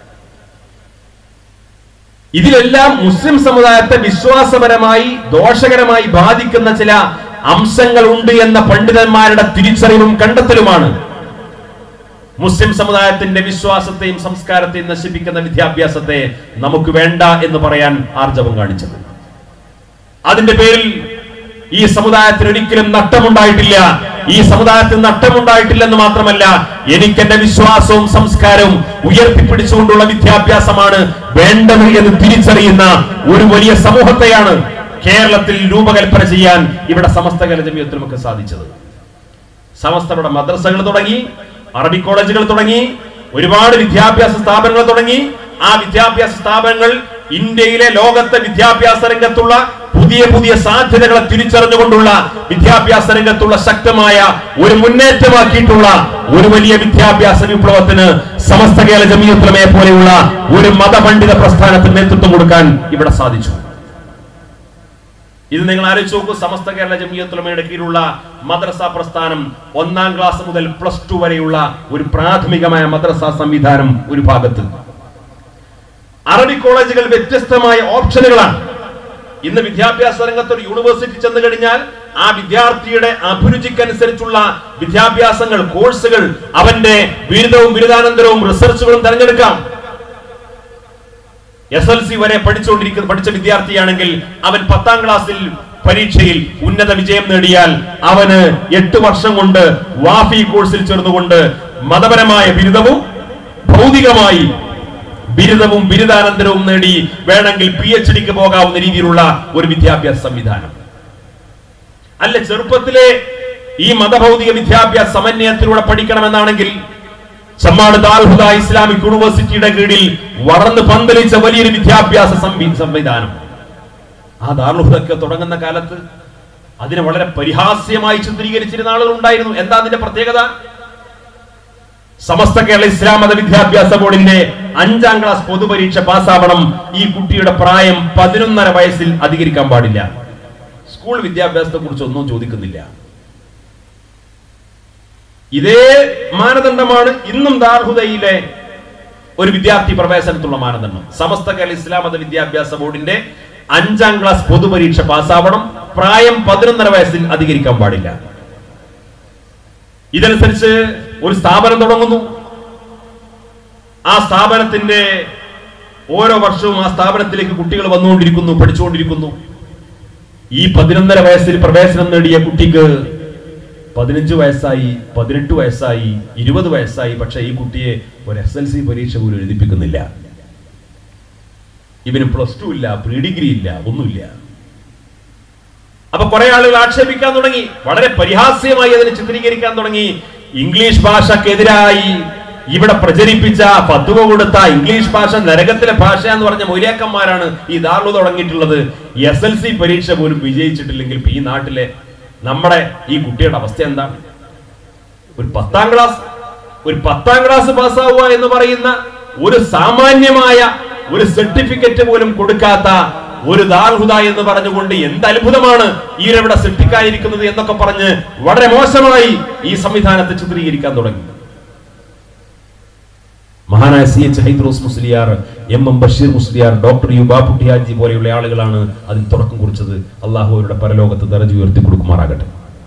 Speaker 1: ഇതിലെല്ലാം മുസ്ലിം സമുദായത്തെ വിശ്വാസപരമായി ദോഷകരമായി ബാധിക്കുന്ന ചില അംശങ്ങൾ ഉണ്ട് എന്ന പണ്ഡിതന്മാരുടെ തിരിച്ചറിവും കണ്ടെത്തലുമാണ് മുസ്ലിം സമുദായത്തിന്റെ വിശ്വാസത്തെയും സംസ്കാരത്തെയും നശിപ്പിക്കുന്ന വിദ്യാഭ്യാസത്തെ നമുക്ക് വേണ്ട എന്ന് പറയാൻ ആർജവം കാണിച്ചത് അതിന്റെ പേരിൽ ഈ സമുദായത്തിന് ഒരിക്കലും നഷ്ടമുണ്ടായിട്ടില്ല ഈ സമുദായത്തിന് നഷ്ടമുണ്ടായിട്ടില്ലെന്ന് മാത്രമല്ല എനിക്ക് എന്റെ വിശ്വാസവും സംസ്കാരവും ഉയർത്തിപ്പിടിച്ചുകൊണ്ടുള്ള വിദ്യാഭ്യാസമാണ് വേണ്ടത് എന്ന് തിരിച്ചറിയുന്ന ഒരു വലിയ സമൂഹത്തെയാണ് കേരളത്തിൽ രൂപകൽപ്പന ചെയ്യാൻ ഇവിടെ സമസ്ത കലജമിയത്തിൽ നമുക്ക് സാധിച്ചത് സമസ്തരുടെ മദ്രസകൾ തുടങ്ങി അറബി കോളേജുകൾ തുടങ്ങി ഒരുപാട് വിദ്യാഭ്യാസ സ്ഥാപനങ്ങൾ തുടങ്ങി ആ വിദ്യാഭ്യാസ സ്ഥാപനങ്ങൾ ഇന്ത്യയിലെ ലോകത്തെ വിദ്യാഭ്യാസ രംഗത്തുള്ള പുതിയ പുതിയ പുതിയ സാധ്യതകളെ തിരിച്ചറിഞ്ഞുകൊണ്ടുള്ള വിദ്യാഭ്യാസ രംഗത്തുള്ള ശക്തമായ ഒരു മുന്നേറ്റമാക്കിയിട്ടുള്ള ഒരു വലിയ വിദ്യാഭ്യാസ വിപ്ലവത്തിന് സമസ്ത കേരള ജമീയത്തുലമയെ പോലെയുള്ള ഒരു മതപണ്ഡിത പ്രസ്ഥാനത്തിന് നേതൃത്വം കൊടുക്കാൻ ഇവിടെ സാധിച്ചു ഇത് നിങ്ങൾ ആലോചിച്ച് നോക്കൂ സമസ്ത കേരള ജമീയത്തുലമയുടെ കീഴിലുള്ള മദ്രസ പ്രസ്ഥാനം ഒന്നാം ക്ലാസ് മുതൽ പ്ലസ് ടു വരെയുള്ള ഒരു പ്രാഥമികമായ മദ്രസ സംവിധാനം ഒരു ഭാഗത്ത് അറബി കോളേജുകൾ വ്യത്യസ്തമായ ഓപ്ഷനുകളാണ് ഇന്ന് വിദ്യാഭ്യാസ രംഗത്ത് ഒരു യൂണിവേഴ്സിറ്റി ചെന്ന് കഴിഞ്ഞാൽ ആ വിദ്യാർത്ഥിയുടെ അഭിരുചിക്കനുസരിച്ചുള്ള വിദ്യാഭ്യാസങ്ങൾ കോഴ്സുകൾ അവന്റെ ബിരുദവും ബിരുദാനന്തരവും റിസർച്ചുകളും തിരഞ്ഞെടുക്കാം എസ് എൽ സി വരെ പഠിച്ചുകൊണ്ടിരിക്കുന്ന പഠിച്ച വിദ്യാർത്ഥിയാണെങ്കിൽ അവൻ പത്താം ക്ലാസ്സിൽ പരീക്ഷയിൽ ഉന്നത വിജയം നേടിയാൽ അവന് എട്ട് വർഷം കൊണ്ട് വാഫി കോഴ്സിൽ ചേർന്നുകൊണ്ട് മതപരമായ ബിരുദവും ഭൗതികമായി ബിരുദവും ബിരുദാനന്തരവും നേടി വേണമെങ്കിൽ പി എച്ച് ഡിക്ക് പോകാവുന്ന രീതിയിലുള്ള ഒരു വിദ്യാഭ്യാസ സംവിധാനം അല്ല ചെറുപ്പത്തിലെ ഈ മതഭൗതിക വിദ്യാഭ്യാസ സമന്വയത്തിലൂടെ പഠിക്കണമെന്നാണെങ്കിൽ ചമ്മാട് ദാൽഹുദ ഇസ്ലാമിക് യൂണിവേഴ്സിറ്റിയുടെ കീഴിൽ വളർന്ന് പന്തലിച്ച വലിയൊരു വിദ്യാഭ്യാസ സംവി- സംവിധാനം ആ ദാർലുഹുദൊക്കെ തുടങ്ങുന്ന കാലത്ത് അതിനെ വളരെ പരിഹാസ്യമായി ചിത്രീകരിച്ചിരുന്ന ആളുകൾ ഉണ്ടായിരുന്നു എന്താ അതിന്റെ പ്രത്യേകത സമസ്ത കേരള ഇസ്ലാം മത വിദ്യാഭ്യാസ ബോർഡിന്റെ അഞ്ചാം ക്ലാസ് പൊതുപരീക്ഷ പാസ്സാവണം ഈ കുട്ടിയുടെ പ്രായം പതിനൊന്നര വയസ്സിൽ അധികരിക്കാൻ പാടില്ല സ്കൂൾ വിദ്യാഭ്യാസത്തെ കുറിച്ച് ഒന്നും ചോദിക്കുന്നില്ല ഇതേ മാനദണ്ഡമാണ് ഇന്നും ദാർഹുദയിലെ ഒരു വിദ്യാർത്ഥി പ്രവേശനത്തിലുള്ള മാനദണ്ഡം സമസ്ത കേരള ഇസ്ലാം മത വിദ്യാഭ്യാസ ബോർഡിന്റെ അഞ്ചാം ക്ലാസ് പൊതുപരീക്ഷ പാസ്സാവണം പ്രായം പതിനൊന്നര വയസ്സിൽ അധികരിക്കാൻ പാടില്ല ഇതനുസരിച്ച് ഒരു സ്ഥാപനം തുടങ്ങുന്നു ആ സ്ഥാപനത്തിന്റെ ഓരോ വർഷവും ആ സ്ഥാപനത്തിലേക്ക് കുട്ടികൾ വന്നുകൊണ്ടിരിക്കുന്നു പഠിച്ചുകൊണ്ടിരിക്കുന്നു ഈ പതിനൊന്നര വയസ്സിൽ പ്രവേശനം നേടിയ കുട്ടിക്ക് പതിനഞ്ച് വയസ്സായി പതിനെട്ട് വയസ്സായി ഇരുപത് വയസ്സായി പക്ഷെ ഈ കുട്ടിയെ ഒരു എസ് എൽ സി പരീക്ഷ പോലും എഴുതിപ്പിക്കുന്നില്ല ഇവന് പ്ലസ് ടു ഇല്ല പ്രീ ഡിഗ്രി ഇല്ല ഒന്നുമില്ല അപ്പൊ കുറെ ആളുകൾ ആക്ഷേപിക്കാൻ തുടങ്ങി വളരെ പരിഹാസ്യമായി അതിനെ ചിത്രീകരിക്കാൻ തുടങ്ങി ഇംഗ്ലീഷ് ഭാഷക്കെതിരായി ഇവിടെ പ്രചരിപ്പിച്ച ഫത്വ കൊടുത്ത ഇംഗ്ലീഷ് ഭാഷ നരകത്തിലെ ഭാഷ എന്ന് പറഞ്ഞ മൊയ്ലാക്കന്മാരാണ് ഈ ദാർലു തുടങ്ങിയിട്ടുള്ളത് എസ് എൽ സി പരീക്ഷ പോലും വിജയിച്ചിട്ടില്ലെങ്കിൽ ഇപ്പൊ ഈ നാട്ടിലെ നമ്മുടെ ഈ കുട്ടിയുടെ അവസ്ഥ എന്താണ് ഒരു പത്താം ക്ലാസ് ഒരു പത്താം ക്ലാസ് പാസ്സാവുക എന്ന് പറയുന്ന ഒരു സാമാന്യമായ ഒരു സർട്ടിഫിക്കറ്റ് പോലും കൊടുക്കാത്ത ഒരു ദാർഹുദ എന്ന് പറഞ്ഞുകൊണ്ട് എന്ത് അത്ഭുതമാണ് ഈരവിടെ സൃഷ്ടിക്കാതിരിക്കുന്നത് എന്നൊക്കെ പറഞ്ഞ് വളരെ മോശമായി ഈ സംവിധാനത്തെ ചിത്രീകരിക്കാൻ തുടങ്ങി മഹാനായ C H Hydros Musliyar M M Basheer Musliyar doctor U ബാപ്പുട്ടിയാജി പോലെയുള്ള ആളുകളാണ് അതിന് തുടക്കം കുറിച്ചത് അള്ളാഹു അവരുടെ പരലോകത്ത് ദർജ ഉയർത്തി കൊടുക്കുമാറാകട്ടെ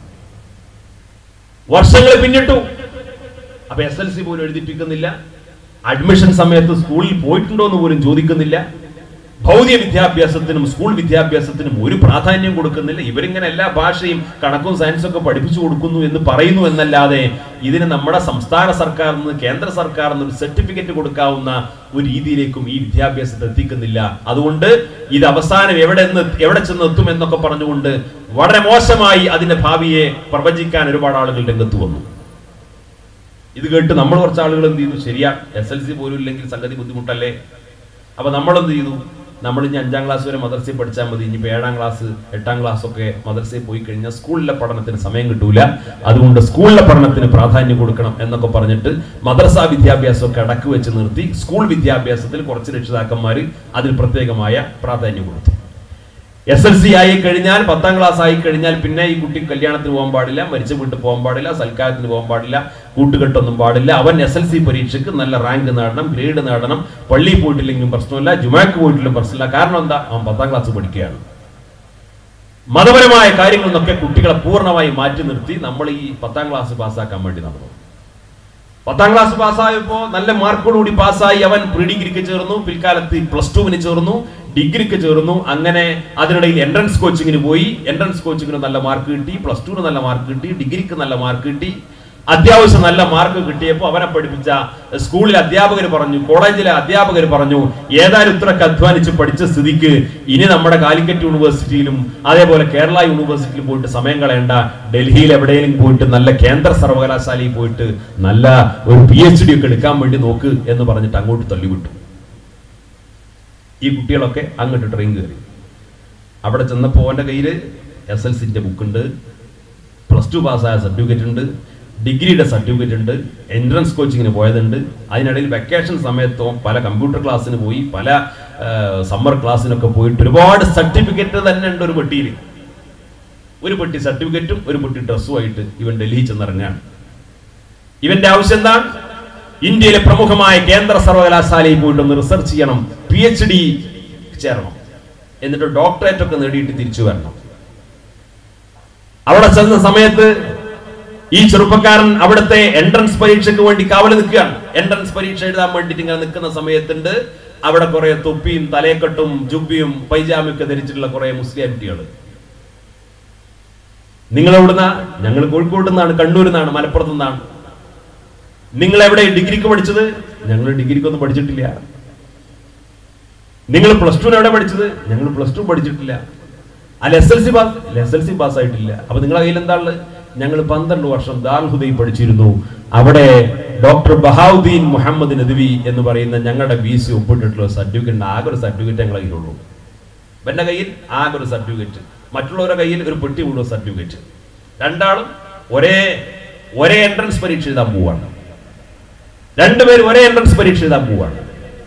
Speaker 1: വർഷങ്ങൾ പിന്നിട്ടു അപ്പൊ എസ് എൽ സി പോലും എഴുതിപ്പിക്കുന്നില്ല അഡ്മിഷൻ സമയത്ത് സ്കൂളിൽ പോയിട്ടുണ്ടോ എന്ന് പോലും ചോദിക്കുന്നില്ല ഭൗതിക വിദ്യാഭ്യാസത്തിനും സ്കൂൾ വിദ്യാഭ്യാസത്തിനും ഒരു പ്രാധാന്യം കൊടുക്കുന്നില്ല ഇവരിങ്ങനെ എല്ലാ ഭാഷയും കണക്കും സയൻസും ഒക്കെ പഠിപ്പിച്ചു കൊടുക്കുന്നു എന്ന് പറയുന്നു എന്നല്ലാതെ ഇതിന് നമ്മുടെ സംസ്ഥാന സർക്കാരിൽ നിന്ന് കേന്ദ്ര സർക്കാരിൽ നിന്ന് ഒരു സർട്ടിഫിക്കറ്റ് കൊടുക്കാവുന്ന ഒരു രീതിയിലേക്കും ഈ വിദ്യാഭ്യാസത്തെ എത്തിക്കുന്നില്ല അതുകൊണ്ട് ഇത് അവസാനം എവിടെ നിന്ന് എവിടെ ചെന്ന് എത്തും എന്നൊക്കെ പറഞ്ഞുകൊണ്ട് വളരെ മോശമായി അതിന്റെ ഭാവിയെ പ്രവചിക്കാൻ ഒരുപാട് ആളുകൾ രംഗത്ത് വന്നു ഇത് കേട്ട് നമ്മൾ കുറച്ച് ആളുകൾ എന്ത് ചെയ്തു ശരിയാ എസ് എൽ സി പോലും ഇല്ലെങ്കിൽ സംഗതി ബുദ്ധിമുട്ടല്ലേ അപ്പൊ നമ്മൾ എന്ത് ചെയ്തു നമ്മൾ ഇനി അഞ്ചാം ക്ലാസ് വരെ മദർസയിൽ പഠിച്ചാൽ മതി ഇനിയിപ്പോൾ ഏഴാം ക്ലാസ് എട്ടാം ക്ലാസ് ഒക്കെ മദർസയിൽ പോയി കഴിഞ്ഞാൽ സ്കൂളിലെ പഠനത്തിന് സമയം കിട്ടൂല അതുകൊണ്ട് സ്കൂളിലെ പഠനത്തിന് പ്രാധാന്യം കൊടുക്കണം എന്നൊക്കെ പറഞ്ഞിട്ട് മദ്രസ വിദ്യാഭ്യാസം ഒക്കെ അടക്കി വെച്ച് നിർത്തി സ്കൂൾ വിദ്യാഭ്യാസത്തിൽ കുറച്ച് രക്ഷിതാക്കന്മാർ അതിന് പ്രത്യേകമായ പ്രാധാന്യം കൊടുത്തു എസ് എൽ സി ആയി കഴിഞ്ഞാൽ പത്താം ക്ലാസ് ആയി കഴിഞ്ഞാൽ പിന്നെ ഈ കുട്ടി കല്യാണത്തിന് പോകാൻ പാടില്ല മരിച്ച വീട്ടിൽ പോകാൻ പാടില്ല സൽക്കാരത്തിന് പോകാൻ പാടില്ല കൂട്ടുകെട്ടൊന്നും പാടില്ല അവൻ എസ് എൽ സി പരീക്ഷയ്ക്ക് നല്ല റാങ്ക് നേടണം ഗ്രേഡ് നേടണം പള്ളിയിൽ പോയിട്ടില്ലെങ്കിലും പ്രശ്നമില്ല ജുമാക്ക് പോയിട്ടില്ലെങ്കിലും പ്രശ്നമില്ല കാരണം എന്താ അവൻ പത്താം ക്ലാസ് പഠിക്കുകയാണ് മതപരമായ കാര്യങ്ങളിൽ നിന്നൊക്കെ കുട്ടികളെ പൂർണ്ണമായി മാറ്റി നിർത്തി നമ്മൾ ഈ പത്താം ക്ലാസ് പാസ്സാക്കാൻ വേണ്ടി നടന്നു പത്താം ക്ലാസ് പാസ്സായപ്പോ നല്ല മാർക്കോടുകൂടി പാസ്സായി അവൻ പ്രീ ഡിഗ്രിക്ക് ചേർന്നു പിൽക്കാലത്ത് പ്ലസ് ടുവിന് ചേർന്നു ഡിഗ്രിക്ക് ചേർന്നു അങ്ങനെ അതിനിടയിൽ എൻട്രൻസ് കോച്ചിങ്ങിന് പോയി എൻട്രൻസ് കോച്ചിങ്ങിന് നല്ല മാർക്ക് കിട്ടി പ്ലസ് ടുവിന് നല്ല മാർക്ക് കിട്ടി ഡിഗ്രിക്ക് നല്ല മാർക്ക് കിട്ടി അത്യാവശ്യം നല്ല മാർക്ക് കിട്ടിയപ്പോൾ അവനെ പഠിപ്പിച്ച സ്കൂളിലെ അധ്യാപകർ പറഞ്ഞു കോളേജിലെ അധ്യാപകർ പറഞ്ഞു ഏതായാലും ഇത്രയൊക്കെ അധ്വാനിച്ച് പഠിച്ച സ്ഥിതിക്ക് ഇനി നമ്മുടെ കാലിക്കറ്റ് യൂണിവേഴ്സിറ്റിയിലും അതേപോലെ കേരള യൂണിവേഴ്സിറ്റിയിലും പോയിട്ട് സമയം കളയണ്ട ഡൽഹിയിൽ എവിടെയെങ്കിലും പോയിട്ട് നല്ല കേന്ദ്ര സർവകലാശാലയിൽ പോയിട്ട് നല്ല ഒരു പി എച്ച് ഡി ഒക്കെ എടുക്കാൻ വേണ്ടി നോക്ക് എന്ന് പറഞ്ഞിട്ട് അങ്ങോട്ട് തള്ളിവിട്ടു ഈ കുട്ടികളൊക്കെ അങ്ങോട്ട് ട്രെയിൻ കയറി
Speaker 2: അവിടെ ചെന്നപ്പോൾ ഓൻ്റെ കയ്യിൽ എസ് എൽ സിൻ്റെ ബുക്കുണ്ട് പ്ലസ് ടു പാസ്സായ സർട്ടിഫിക്കറ്റ് ഉണ്ട് ഡിഗ്രിയുടെ സർട്ടിഫിക്കറ്റ് ഉണ്ട് എൻട്രൻസ് കോച്ചിങ്ങിന് പോയതുണ്ട് അതിനിടയിൽ വെക്കേഷൻ സമയത്തോ പല കമ്പ്യൂട്ടർ ക്ലാസ്സിന് പോയി പല സമ്മർ ക്ലാസ്സിനൊക്കെ പോയിട്ട് ഒരുപാട് സർട്ടിഫിക്കറ്റ് തന്നെ ഉണ്ട് ഒരു പെട്ടിയിൽ ഒരു പെട്ടി സർട്ടിഫിക്കറ്റും ഒരു പെട്ടി ഡ്രസ്സുമായിട്ട് ഇവൻ ഡൽഹി ചെന്നിറങ്ങാണ് ഇവന്റെ ആവശ്യം എന്താണ് ഇന്ത്യയിലെ പ്രമുഖമായ കേന്ദ്ര സർവകലാശാലയിൽ പോയിട്ടൊന്ന് റിസർച്ച് ചെയ്യണം പി എച്ച് ഡി ചേരണം എന്നിട്ട് ഡോക്ടറേറ്റ് ഒക്കെ നേടിയിട്ട് തിരിച്ചു വരണം അവിടെ ചെന്ന സമയത്ത് ഈ ചെറുപ്പക്കാരൻ അവിടുത്തെ എൻട്രൻസ് പരീക്ഷയ്ക്ക് വേണ്ടി കാവല് നിൽക്കുകയാണ് എൻട്രൻസ് പരീക്ഷ എഴുതാൻ വേണ്ടിയിട്ട് ഇങ്ങനെ നിൽക്കുന്ന സമയത്തുണ്ട് അവിടെ കുറെ തൊപ്പിയും തലയെക്കെട്ടും ജുബിയും പൈജാമയൊക്കെ ധരിച്ചിട്ടുള്ള കുറെ മുസ്ലിം കുട്ടികൾ നിങ്ങൾ എവിടുന്ന ഞങ്ങൾ കോഴിക്കോട് നിന്നാണ് കണ്ണൂരിൽ നിന്നാണ് മലപ്പുറത്ത് നിന്നാണ് നിങ്ങൾ എവിടെ ഡിഗ്രിക്ക് പഠിച്ചത് ഞങ്ങൾ ഡിഗ്രിക്കൊന്നും പഠിച്ചിട്ടില്ല നിങ്ങൾ പ്ലസ് ടു എവിടെ പഠിച്ചത് ഞങ്ങൾ പ്ലസ് ടു പഠിച്ചിട്ടില്ല അല്ല S L C pass S L C pass ആയിട്ടില്ല അപ്പൊ നിങ്ങളെ കയ്യിൽ എന്താ ഉള്ളത് ഞങ്ങൾ പന്ത്രണ്ട് വർഷം ദാൽഹുദൈ പഠിച്ചിരുന്നു അവിടെ ഡോക്ടർ ബഹാവുദ്ദീൻ മുഹമ്മദ് നദ്വി എന്ന് പറയുന്ന ഞങ്ങളുടെ ബി സി ഒപ്പിട്ടിട്ടുള്ള സർട്ടിഫിക്കറ്റ് ആകെ ഒരു സർട്ടിഫിക്കറ്റ് ഞങ്ങളെ കയ്യിലുള്ളൂ എന്റെ കയ്യിൽ ആകെ ഒരു സർട്ടിഫിക്കറ്റ് മറ്റുള്ളവരുടെ കയ്യിൽ ഒരു പെട്ടി മുഴുവൻ സർട്ടിഫിക്കറ്റ് രണ്ടാളും ഒരേ ഒരേ എൻട്രൻസ് പരീക്ഷ എഴുതാൻ പോവാണ് രണ്ടുപേരും ഒരേ എൻട്രൻസ് പരീക്ഷ എഴുതാൻ പോവാണ്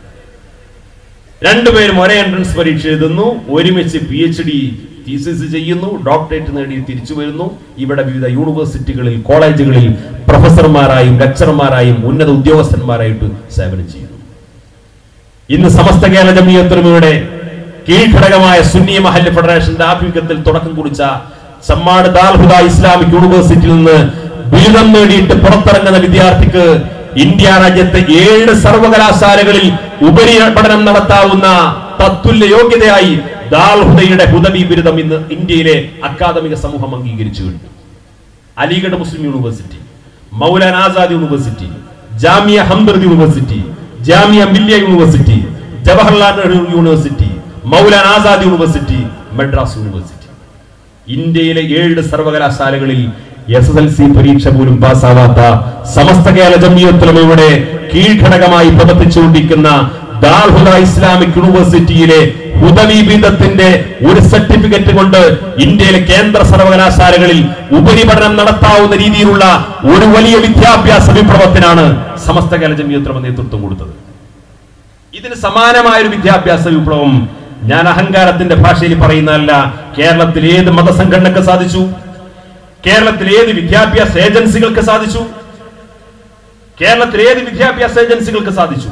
Speaker 2: രണ്ടുപേരും ഒരേ എൻട്രൻസ് പരീക്ഷ എഴുതുന്നു ഒരുമിച്ച് പി എച്ച് ഡി തീസിസ് ചെയ്യുന്നു ഡോക്ടറേറ്റ് നേടി തിരിച്ചു വരുന്നു ഇവിടെ വിവിധ യൂണിവേഴ്സിറ്റികളിൽ കോളേജുകളിൽ പ്രൊഫസർമാരായും ലെക്ചർമാരായും ഉന്നത ഉദ്യോഗസ്ഥന്മാരായിട്ട് സേവനം ചെയ്യുന്നു ഇന്ന് സമസ്ത കേരള ജമീയത്തുലമയുടെ കീഴ്ഘടകമായ സുന്നി മഹല്ല് ഫെഡറേഷന്റെ ആഭിമുഖ്യത്തിൽ തുടക്കം കുറിച്ച ചമ്മാട് ദാൽഹുദ ഇസ്ലാമിക് യൂണിവേഴ്സിറ്റിയിൽ നിന്ന് ബിരുദം നേടിയിട്ട് പുറത്തിറങ്ങുന്ന വിദ്യാർത്ഥിക്ക് ഇന്ത്യ രാജ്യത്തെ ഏഴ് സർവകലാശാലകളിൽ ഉപരിപഠനം നടത്താവുന്ന തത്തുല്യ യോഗ്യതയായി ദാൽഹുദയുടെ ഹുദവി ബിരുദം ഇന്ന് ഇന്ത്യയിലെ അക്കാദമിക സമൂഹം അംഗീകരിച്ചു കഴിഞ്ഞു Aligarh Muslim University Maulana Azad University Jamia Hamdard University Jamia Millia University Jawaharlal Nehru University Maulana Azad University Madras University ഇന്ത്യയിലെ ഏഴ് സർവകലാശാലകളിൽ എസ് എസ് എൽ സി പരീക്ഷ പോലും പാസ്സാവാത്ത സമസ്ത കേരള ജമിയത്തുലമയുടെ കീഴ്ഘടകമായി പ്രവർത്തിച്ചുകൊണ്ടിരിക്കുന്ന ദാൽഹുദ ഇസ്ലാമിക് യൂണിവേഴ്സിറ്റിയിലെ ഹുദവി ബീദത്തിന്റെ ഒരു സർട്ടിഫിക്കറ്റ് കൊണ്ട് ഇന്ത്യയിലെ കേന്ദ്ര സർവകലാശാലകളിൽ ഉപരിപഠനം നടത്താവുന്ന രീതിയിലുള്ള ഒരു വലിയ വിദ്യാഭ്യാസ വിപ്ലവത്തിനാണ് സമസ്ത കേരള ജമിയത്തുലമ നേതൃത്വം കൊടുത്തത് ഇതിന് സമാനമായ ഒരു വിദ്യാഭ്യാസ വിപ്ലവം ഞാൻ അഹങ്കാരത്തിന്റെ ഭാഷയിൽ പറയുന്നതല്ല കേരളത്തിൽ ഏത് മതസംഘടനക്ക് സാധിച്ചു കേരളത്തിൽ ഏത് വിദ്യാഭ്യാസ ഏജൻസികൾക്ക് സാധിച്ചു കേരളത്തിൽ ഏത് വിദ്യാഭ്യാസ ഏജൻസികൾക്ക് സാധിച്ചു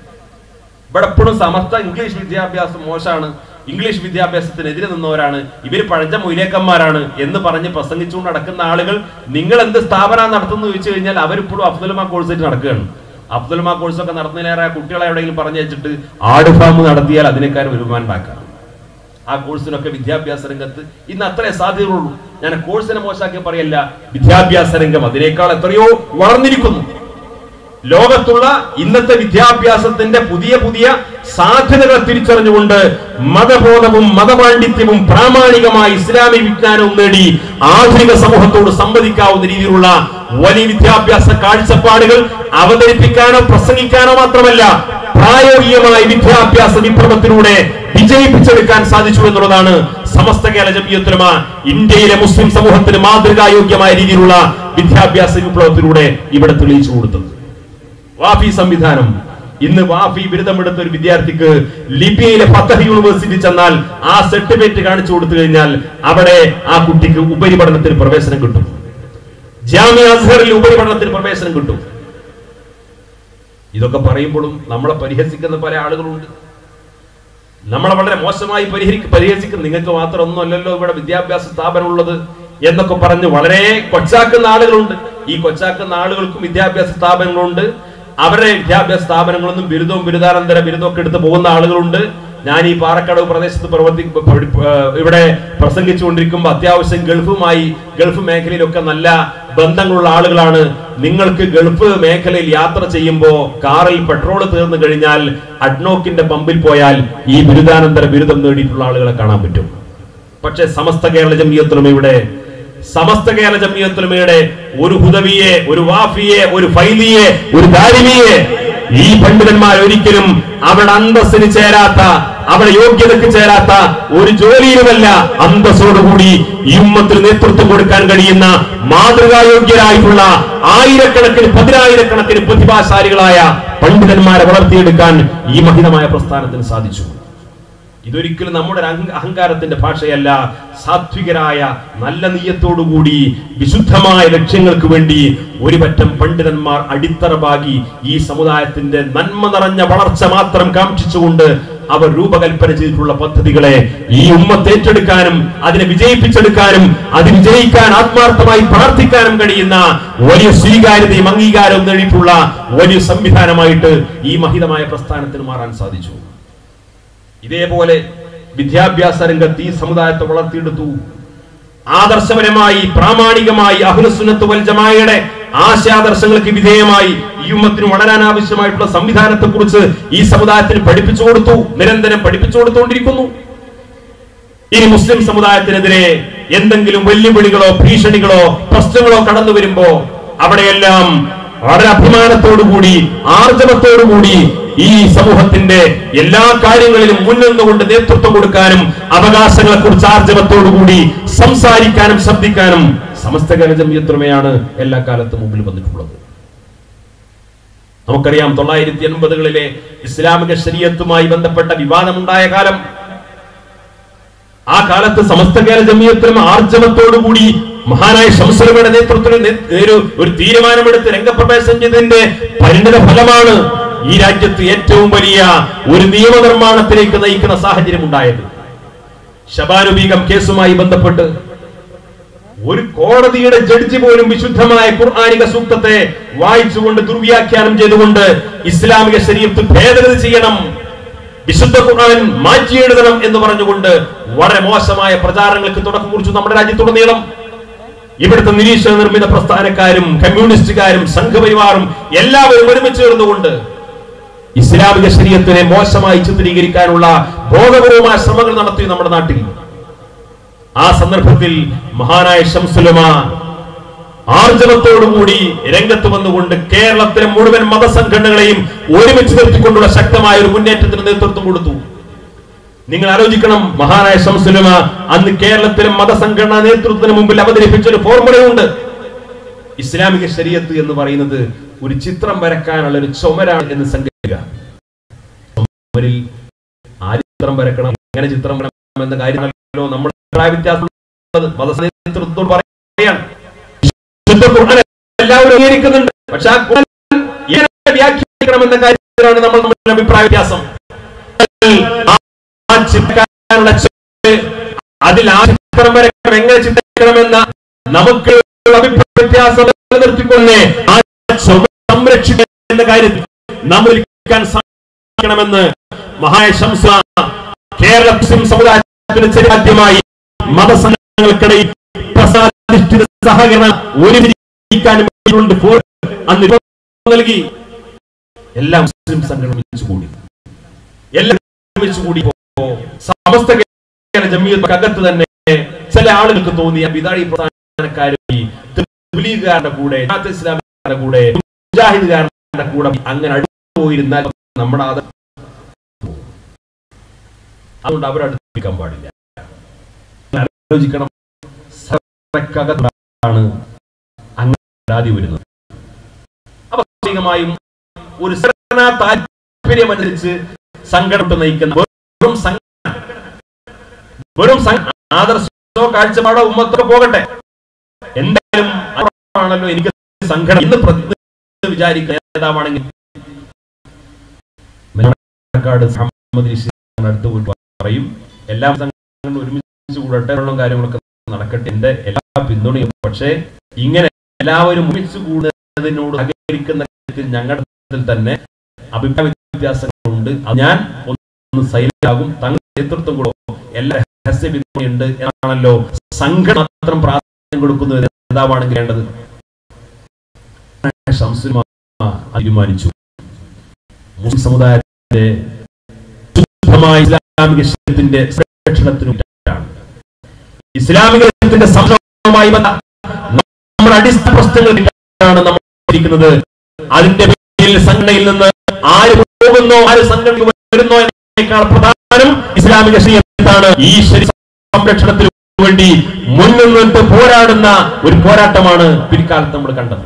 Speaker 2: ഇവിടെ എപ്പോഴും സമസ്ത ഇംഗ്ലീഷ് വിദ്യാഭ്യാസം മോശമാണ് ഇംഗ്ലീഷ് വിദ്യാഭ്യാസത്തിനെതിരെ നിന്നവരാണ് ഇവർ പഴഞ്ച മൊയിലേക്കന്മാരാണ് എന്ന് പറഞ്ഞ് പ്രസംഗിച്ചുകൊണ്ട് നടക്കുന്ന ആളുകൾ നിങ്ങൾ എന്ത് സ്ഥാപനം നടത്തുന്നു ചോദിച്ചു കഴിഞ്ഞാൽ അവരിപ്പോഴും അഫ്ദുൽമാ കോഴ്സായിട്ട് നടക്കുകയാണ് അബ്ദുൽമാ കോഴ്സൊക്കെ നടത്തുന്നതിനേറെ കുട്ടികളെ എവിടെയെങ്കിലും പറഞ്ഞു വെച്ചിട്ട് ആട് ഫാം നടത്തിയാൽ അതിനേക്കാൾ വരുമാനം ഉണ്ടാക്കാം ആ കോഴ്സിനൊക്കെ വിദ്യാഭ്യാസ രംഗത്ത് ഇന്ന് അത്രേ സാധ്യതയുള്ളൂ ഞാൻ കോഴ്സിനെ മോശമാക്കി പറയല്ല വിദ്യാഭ്യാസ രംഗം അതിനേക്കാൾ എത്രയോ വളർന്നിരിക്കുന്നു ലോകത്തുള്ള ഇന്നത്തെ വിദ്യാഭ്യാസത്തിന്റെ പുതിയ പുതിയ സാധ്യതകളെ തിരിച്ചറിഞ്ഞുകൊണ്ട് മതബോധവും മതപാണ്ഡിത്യവും പ്രാമാണികമായ ഇസ്ലാമിക വിജ്ഞാനവും നേടി ആധുനിക സമൂഹത്തോട് സംവദിക്കാവുന്ന രീതിയിലുള്ള വലിയ വിദ്യാഭ്യാസ കാഴ്ചപ്പാടുകൾ അവതരിപ്പിക്കാനോ പ്രസംഗിക്കാനോ മാത്രമല്ല പ്രായോഗികമായ വിദ്യാഭ്യാസ വിപ്ലവത്തിലൂടെ വിജയിപ്പിച്ചെടുക്കാൻ സാധിച്ചു എന്നുള്ളതാണ് സമസ്ത കേരള ജമിയത്തുലമ ഇന്ത്യയിലെ മുസ്ലിം സമൂഹത്തിന് മാതൃകായോഗ്യമായ രീതിയിലുള്ള വിദ്യാഭ്യാസ വിപ്ലവത്തിലൂടെ ഇവിടെ തെളിയിച്ചു കൊടുത്തത് വാഫി സംവിധാനം ഇന്ന് വാഫി ബിരുദമെടുത്ത ഒരു വിദ്യാർത്ഥിക്ക് ലിബിയയിലെ ഫത്തഹ് യൂണിവേഴ്സിറ്റി ചെന്നാൽ ആ സർട്ടിഫിക്കറ്റ് കാണിച്ചു കൊടുത്തു കഴിഞ്ഞാൽ അവിടെ ആ കുട്ടിക്ക് ഉപരിപഠനത്തിന് പ്രവേശനം കിട്ടും ജാമ്യ അസ്ഹറിൽ ഉപരിപഠനത്തിന് പ്രവേശനം കിട്ടും ഇതൊക്കെ പറയുമ്പോഴും നമ്മളെ പരിഹസിക്കുന്ന പല ആളുകളുണ്ട് നമ്മളെ വളരെ മോശമായി പരിഹരി പരിഹസിക്കുന്ന നിങ്ങൾക്ക് മാത്രം ഒന്നുമല്ലല്ലോ ഇവിടെ വിദ്യാഭ്യാസ സ്ഥാപനം ഉള്ളത് എന്നൊക്കെ പറഞ്ഞ് വളരെ കൊച്ചാക്കുന്ന ആളുകളുണ്ട് ഈ കൊച്ചാക്കുന്ന ആളുകൾക്കും വിദ്യാഭ്യാസ സ്ഥാപനങ്ങളുണ്ട് അവരുടെ വിദ്യാഭ്യാസ സ്ഥാപനങ്ങളൊന്നും ബിരുദവും ബിരുദാനന്തര ബിരുദവും ഒക്കെ എടുത്ത് പോകുന്ന ആളുകളുണ്ട് ഞാൻ ഈ പാറക്കടവ് പ്രദേശത്ത് പ്രവർത്തി പഠി- ഏഹ് ഇവിടെ പ്രസംഗിച്ചുകൊണ്ടിരിക്കുമ്പോൾ അത്യാവശ്യം ഗൾഫുമായി ഗൾഫ് മേഖലയിലൊക്കെ നല്ല ബന്ധങ്ങളുള്ള ആളുകളാണ് നിങ്ങൾക്ക് ഗൾഫ് മേഖലയിൽ യാത്ര ചെയ്യുമ്പോൾ കാറിൽ പെട്രോൾ തീർന്നു കഴിഞ്ഞാൽ അഡ്നോക്കിന്റെ പമ്പിൽ പോയാൽ ഈ ബിരുദാനന്തര ബിരുദം നേടിയിട്ടുള്ള ആളുകളെ കാണാൻ പറ്റും പക്ഷെ സമസ്ത കേരള ജമിയത്തുലമയുടെ സമസ്ത കേരള ജമിയത്തുലമയുടെ ഒരു ഹുദവിയെ ഒരു വാഫിയെ ഒരു ഫൈലിയെ ഒരു ദാരിമിയെ ഈ പണ്ഡിതന്മാർ ഒരിക്കലും അവിടെ അന്തസ്സിന് ചേരാത്ത അവിടെ യോഗ്യതയ്ക്ക് ചേരാത്ത ഒരു ജോലിയിലുമല്ല അന്തസ്സോടുകൂടി ഈ ഉമ്മത്തിന് നേതൃത്വം കൊടുക്കാൻ കഴിയുന്ന മാതൃകായോഗ്യരായിട്ടുള്ള ആയിരക്കണക്കിന് പതിനായിരക്കണക്കിന് പ്രതിഭാശാലികളായ പണ്ഡിതന്മാരെ വളർത്തിയെടുക്കാൻ ഈ മഹിതമായ പ്രസ്ഥാനത്തിന് സാധിച്ചു ഇതൊരിക്കലും നമ്മുടെ ഒരു അഹങ്ക- അഹങ്കാരത്തിന്റെ ഭാഷയല്ല സാത്വികരായ നല്ല നീയത്തോടുകൂടി വിശുദ്ധമായ ലക്ഷ്യങ്ങൾക്ക് വേണ്ടി ഒരു പറ്റം പണ്ഡിതന്മാർ അടിത്തറ പാകി ഈ സമുദായത്തിന്റെ നന്മ നിറഞ്ഞ വളർച്ച മാത്രം കാക്ഷിച്ചുകൊണ്ട് അവർ രൂപകൽപ്പന ചെയ്തിട്ടുള്ള പദ്ധതികളെ ഈ ഉമ്മത്ത് ഏറ്റെടുക്കാനും അതിനെ വിജയിപ്പിച്ചെടുക്കാനും അത് വിജയിക്കാൻ ആത്മാർത്ഥമായി പ്രാർത്ഥിക്കാനും കഴിയുന്ന വലിയ സ്വീകാര്യതയും അംഗീകാരവും നേടിയിട്ടുള്ള വലിയ സംവിധാനമായിട്ട് ഈ മഹിതമായ പ്രസ്ഥാനത്തിന് മാറാൻ സാധിച്ചു ഇതേപോലെ വിദ്യാഭ്യാസ രംഗത്ത് ഈ സമുദായത്തെ വളർത്തിയെടുത്തു ആദർശപരമായി പ്രാമാണികമായി അഹ്ലുസുന്നത്ത് വൽ ജമാഅയുടെ ആശയാദർശങ്ങൾക്ക് വിധേയമായി ഈ ഉമ്മത്തിന് വളരാൻ ആവശ്യമായിട്ടുള്ള സംവിധാനത്തെ കുറിച്ച് ഈ സമുദായത്തിന് പഠിപ്പിച്ചു കൊടുത്തു നിരന്തരം പഠിപ്പിച്ചു കൊടുത്തുകൊണ്ടിരിക്കുന്നു ഇനി മുസ്ലിം സമുദായത്തിനെതിരെ എന്തെങ്കിലും വെല്ലുവിളികളോ ഭീഷണികളോ പ്രശ്നങ്ങളോ കടന്നു വരുമ്പോ അവിടെയെല്ലാം വളരെ അഭിമാനത്തോടുകൂടി ആർജവത്തോടുകൂടി ഈ സമൂഹത്തിന്റെ എല്ലാ കാര്യങ്ങളിലും മുൻനിന്നുകൊണ്ട് നേതൃത്വം കൊടുക്കാനും അവകാശങ്ങളെ കുറിച്ച് ആർജവത്തോടുകൂടി സംസാരിക്കാനും ശബ്ദിക്കാനും സമസ്ത ജമിയത്രമയാണ് എല്ലാ കാലത്തും മുമ്പിൽ വന്നിട്ടുള്ളത് നമുക്കറിയാം തൊള്ളായിരത്തി എൺപതുകളിലെ ഇസ്ലാമിക ശരീരത്തുമായി ബന്ധപ്പെട്ട വിവാദമുണ്ടായ കാലം ആ കാലത്ത് സമസ്ത കേരള ജമിയത്തിലും ആർജവത്തോടുകൂടി മഹാനായ ശംസലമയുടെ നേതൃത്വത്തിൽ നേ- ഒരു ഒരു തീരുമാനമെടുത്ത് രംഗപ്രവേശം ചെയ്തതിന്റെ പരിണിത ഫലമാണ് ഈ രാജ്യത്ത് ഏറ്റവും വലിയ ഒരു നിയമനിർമ്മാണത്തിലേക്ക് നയിക്കുന്ന സാഹചര്യം ഉണ്ടായത് ഷബാനുബീഗം കേസുമായി ബന്ധപ്പെട്ട് ഒരു കോടതിയുടെ ജഡ്ജി പോലും വിശുദ്ധമായ ഖുർആാനിക സൂക്തത്തെ വായിച്ചുകൊണ്ട് ദുർവ്യാഖ്യാനം ചെയ്തുകൊണ്ട് ഇസ്ലാമിക ശരീരത്തിൽ ഭേദഗതി ചെയ്യണം വിശുദ്ധ ഖുർആൻ മാറ്റിയെഴുതണം എന്ന് പറഞ്ഞുകൊണ്ട് വളരെ മോശമായ പ്രചാരണങ്ങൾക്ക് തുടക്കം കുറിച്ചു നമ്മുടെ രാജ്യത്തുടനീളം ഇവിടുത്തെ നിരീക്ഷണ നിർമ്മിത പ്രസ്ഥാനക്കാരും കമ്മ്യൂണിസ്റ്റുകാരും സംഘപരിവാറും എല്ലാവരും ഒരുമിച്ച് ചേർന്നുകൊണ്ട് ഇസ്ലാമിക ശരീരത്തിനെ മോശമായി ചിത്രീകരിക്കാനുള്ള ബോധപൂർവമായ ശ്രമങ്ങൾ നടത്തി നമ്മുടെ നാട്ടിൽ ആ സന്ദർഭത്തിൽ മഹാനായ ഷംസുലമ ആർജവത്തോടുകൂടി രംഗത്ത് വന്നുകൊണ്ട് കേരളത്തിലെ മുഴുവൻ മതസംഘടനകളെയും ഒരുമിച്ച് നിർത്തിക്കൊണ്ടുള്ള ശക്തമായ ഒരു മുന്നേറ്റത്തിന് നേതൃത്വം കൊടുത്തു നിങ്ങൾ ആലോചിക്കണം മഹാനായ ഷംസുലമ അന്ന് കേരളത്തിലെ മതസംഘടനാ നേതൃത്വത്തിന് മുമ്പിൽ അവതരിപ്പിച്ച ഒരു ഫോർമുലയുണ്ട് ഇസ്ലാമിക ശരീഅത്ത് എന്ന് പറയുന്നത് ഒരു ചിത്രം വരക്കാനുള്ള ഒരു ചുമരാണ് എന്ന് സങ്കല്പിക്കുക ചുമരിൽ ആര് ചിത്രം വരക്കണം എങ്ങനെ ചിത്രം വരക്കണം എന്ന കാര്യമല്ലോ നമ്മുടെ അഭിപ്രായ വ്യത്യാസമുള്ളത് മതനേതൃത്വത്തോട് പറയാൻ വിശുദ്ധ ഖുർആൻ എല്ലാവരും അംഗീകരിക്കുന്നുണ്ട് പക്ഷെ ആ ഖുർആൻ എങ്ങനെ വ്യാഖ്യാനിക്കണം എന്ന കാര്യത്തിലാണ് നമ്മൾ നമ്മുടെ അഭിപ്രായ വ്യത്യാസം ആ- ആ ചിത്രക്കാരനുള്ള ചുവട്, അതിൽ ആ ചിത്രം വരക്കണം എങ്ങനെ ചിത്രീകരിക്കണമെന്ന നമുക്ക് അഭിപ്രായ വ്യത്യാസം നിലനിർത്തിക്കൊണ്ട് ആ ചുവട് സംരക്ഷിക്കുക എന്ന കാര്യത്തിൽ നമ്മൾ ഇരിക്കാൻ സാധിക്കണമെന്ന് മഹായ ശംസ കേരള മുസ്ലിം സമുദായത്തിന് ചരിതാദ്യമായി മതസംഘടനകൾക്കിടയിൽ പ്രസാദിഷ്ഠിത സഹകരണം ഒരുമിക്കാൻ വേണ്ടിയുണ്ട് ഫോർ അന്ന് ഇപ്പോൾ നൽകി എല്ലാ മുസ്ലിം സംഘടന ഒരുമിച്ച് കൂടി എല്ലാം ഒരുമിച്ച് കൂടി സമസ്ത കേരള ജമീയത്ത് അകത്ത് തന്നെ ചില ആളുകൾക്ക് തോന്നിയ വിതാഴി പ്രധാനക്കാരും ഈ തബ്ലീഗുകാരുടെ കൂടെ ജമാഅത്തെ ഇസ്ലാമിയുടെ കൂടെ മുജാഹിദുകാരുടെ കൂടെ അങ്ങനെ അടുത്ത് പോയിരുന്നാൽ നമ്മുടെ ആദ അതുകൊണ്ട് അവരടുപ്പിക്കാൻ പാടില്ല ആലോചിക്കണം സഭയ്ക്കകത്താണ് അങ്ങനെ പരാതി വരുന്നത് അപ്പൊ സ്വാഭാവികമായും ഒരു സംഘടനാ താല്പര്യമനുസരിച്ച് സംഘടന നയിക്കുന്ന വെറും സംഘടന വെറും സംഘ- ആദർശമോ കാഴ്ചപ്പാടോ ഉമ്മത്തോ പോകട്ടെ എന്തായാലും ആണല്ലോ എനിക്ക് സംഘടന ഇന്ന് പ്രതി വിചാരിക്കുന്ന നേതാവാണെങ്കിൽ മലയാളക്കാട് മുഹമ്മദ് ഇസ്ലാം അടുത്ത് പോയിട്ട് പറയും എല്ലാ സംഘടനകളും ഒരുമിച്ച് കൂടട്ടെ ഉള്ള കാര്യങ്ങളൊക്കെ നടക്കട്ടെ എന്റെ എല്ലാ പിന്തുണയും പക്ഷേ ഇങ്ങനെ എല്ലാവരും ഒരുമിച്ച് കൂടുന്നതിനോട് സഹകരിക്കുന്ന കാര്യത്തിൽ ഞങ്ങളുടെ ഇതിൽ തന്നെ അഭിപ്രായ വ്യത്യാസങ്ങളുണ്ട് അത് ഞാൻ ഒന്ന് സൈലന്റാകും തങ്ങൾ നേതൃത്വം കൂടോ എല്ലാ രഹസ്യ പിന്തുണയുണ്ട് എന്നാണല്ലോ സംഘടന മാത്രം പ്രാധാന്യം കൊടുക്കുന്നത് നേതാവാണെങ്കിൽ വേണ്ടത് ശംസുൽ തീരുമാനിച്ചു മുസ്ലിം സമുദായത്തിന്റെ ശുദ്ധമായ ഇസ്ലാമിക ശരീരത്തിന്റെ സംരക്ഷണത്തിനു വേണ്ടിയിട്ടാണ് ഇസ്ലാമിക ശരീരത്തിന്റെ സംരക്ഷണവുമായി ബന്ധ നമ്മുടെ അടിസ്ഥാന പ്രശ്നങ്ങളിലാണ് നമ്മൾ ഇരിക്കുന്നത് അതിന്റെ പേരിൽ സംഘടനയിൽ നിന്ന് ആര് പോകുന്നോ ആര് സംഘടനയിൽ വരുന്നോ എന്നതിനേക്കാൾ പ്രധാനം ഇസ്ലാമിക ശരീരത്താണ് ഈ ശരീര സംരക്ഷണത്തിന് വേണ്ടി മുന്നിൽ നിന്നിട്ട് പോരാടുന്ന ഒരു പോരാട്ടമാണ് പിൽക്കാലത്ത് നമ്മൾ കണ്ടത്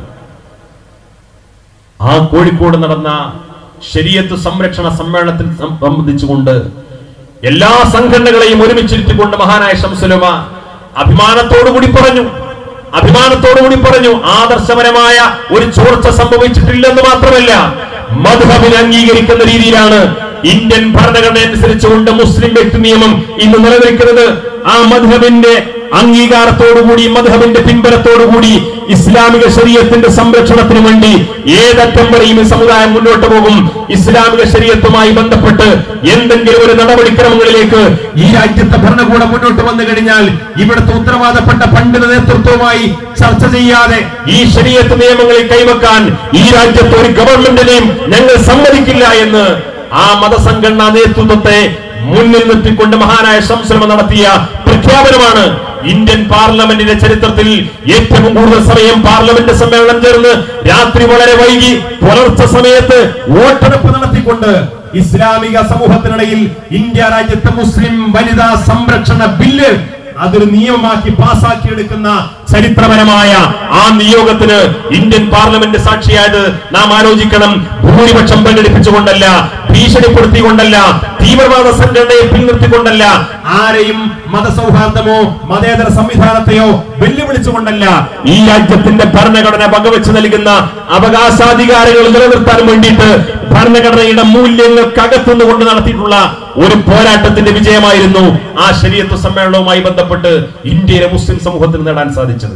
Speaker 2: ആ കോഴിക്കോട് നടന്ന ശരീരത്ത് സംരക്ഷണ സമ്മേളനത്തിൽ സം- സംബന്ധിച്ചുകൊണ്ട് എല്ലാ സംഘടനകളെയും ഒരുമിച്ചിരുത്തിക്കൊണ്ട് മഹാനായ ശംസുലമ അഭിമാനത്തോടുകൂടി പറഞ്ഞു അഭിമാനത്തോടുകൂടി പറഞ്ഞു ആദർശപരമായ ഒരു ചോർച്ച സംഭവിച്ചിട്ടില്ലെന്ന് മാത്രമല്ല മധുഹബിനെ അംഗീകരിക്കുന്ന രീതിയിലാണ് ഇന്ത്യൻ ഭരണഘടന അനുസരിച്ചുകൊണ്ട് മുസ്ലിം വ്യക്തി നിയമം ഇന്ന് നിലനിൽക്കുന്നത് ആ മധുഹബിന്റെ അംഗീകാരത്തോടുകൂടി മധുഹബിന്റെ പിൻബലത്തോടുകൂടി ഇസ്ലാമിക ശരീരത്തിന്റെ സംരക്ഷണത്തിന് വേണ്ടി ഏതറ്റം വരെയും ഈ സമുദായം മുന്നോട്ട് പോകും ഇസ്ലാമിക ശരീരത്തുമായി ബന്ധപ്പെട്ട് എന്തെങ്കിലും ഒരു നടപടിക്രമങ്ങളിലേക്ക് ഈ രാജ്യത്തെ ഭരണകൂടം മുന്നോട്ട് വന്നു കഴിഞ്ഞാൽ ഇവിടുത്തെ ഉത്തരവാദപ്പെട്ട പണ്ഡിത നേതൃത്വവുമായി ചർച്ച ചെയ്യാതെ ഈ ശരീരത്ത് നിയമങ്ങളിൽ കൈവെക്കാൻ ഈ രാജ്യത്തെ ഒരു ഗവൺമെന്റിനെയും ഞങ്ങൾ സമ്മതിക്കില്ല എന്ന് ആ മതസംഘടനാ നേതൃത്വത്തെ മുന്നിൽ നിർത്തിക്കൊണ്ട് മഹാനായ ശംസലമ നടത്തിയ പ്രഖ്യാപനമാണ് ഇന്ത്യൻ പാർലമെന്റിന്റെ ചരിത്രത്തിൽ ഏറ്റവും കൂടുതൽ സമയം പാർലമെന്റ് സമ്മേളനം ചേർന്ന് രാത്രി വളരെ വൈകി പുലർച്ചെ സമയത്ത് വോട്ടെടുപ്പ് നടത്തിക്കൊണ്ട് ഇസ്ലാമിക സമൂഹത്തിനിടയിൽ ഇന്ത്യ രാജ്യത്തെ മുസ്ലിം വനിതാ സംരക്ഷണ ബില്ല് അതൊരു നിയമമാക്കി പാസാക്കിയെടുക്കുന്ന ചരിത്രപരമായ ആ നിയോഗത്തിന് ഇന്ത്യൻ പാർലമെന്റ് സാക്ഷിയായത് നാം ആലോചിക്കണം ഭൂരിപക്ഷം പ്രകടിപ്പിച്ചുകൊണ്ടല്ല ഭീഷണിപ്പെടുത്തിക്കൊണ്ടല്ല തീവ്രവാദ സംഘടനയെ പിൻനിർത്തിക്കൊണ്ടല്ല ആരെയും മതസൗഹാർദ്ദമോ മതേതര സംവിധാനത്തെയോ വെല്ലുവിളിച്ചുകൊണ്ടല്ല ഈ രാജ്യത്തിന്റെ ഭരണഘടന വകവെച്ച് നൽകുന്ന അവകാശാധികാരങ്ങൾ നിലനിർത്താൻ വേണ്ടിയിട്ട് ഭരണഘടനയുടെ മൂല്യങ്ങൾക്കകത്തുനിന്നുകൊണ്ട് നടത്തിയിട്ടുള്ള ഒരു പോരാട്ടത്തിന്റെ വിജയമായിരുന്നു ആ ശരീരത്വ സമ്മേളനവുമായി ബന്ധപ്പെട്ട് ഇന്ത്യയിലെ മുസ്ലിം സമൂഹത്തിന് നേടാൻ സാധിച്ചത്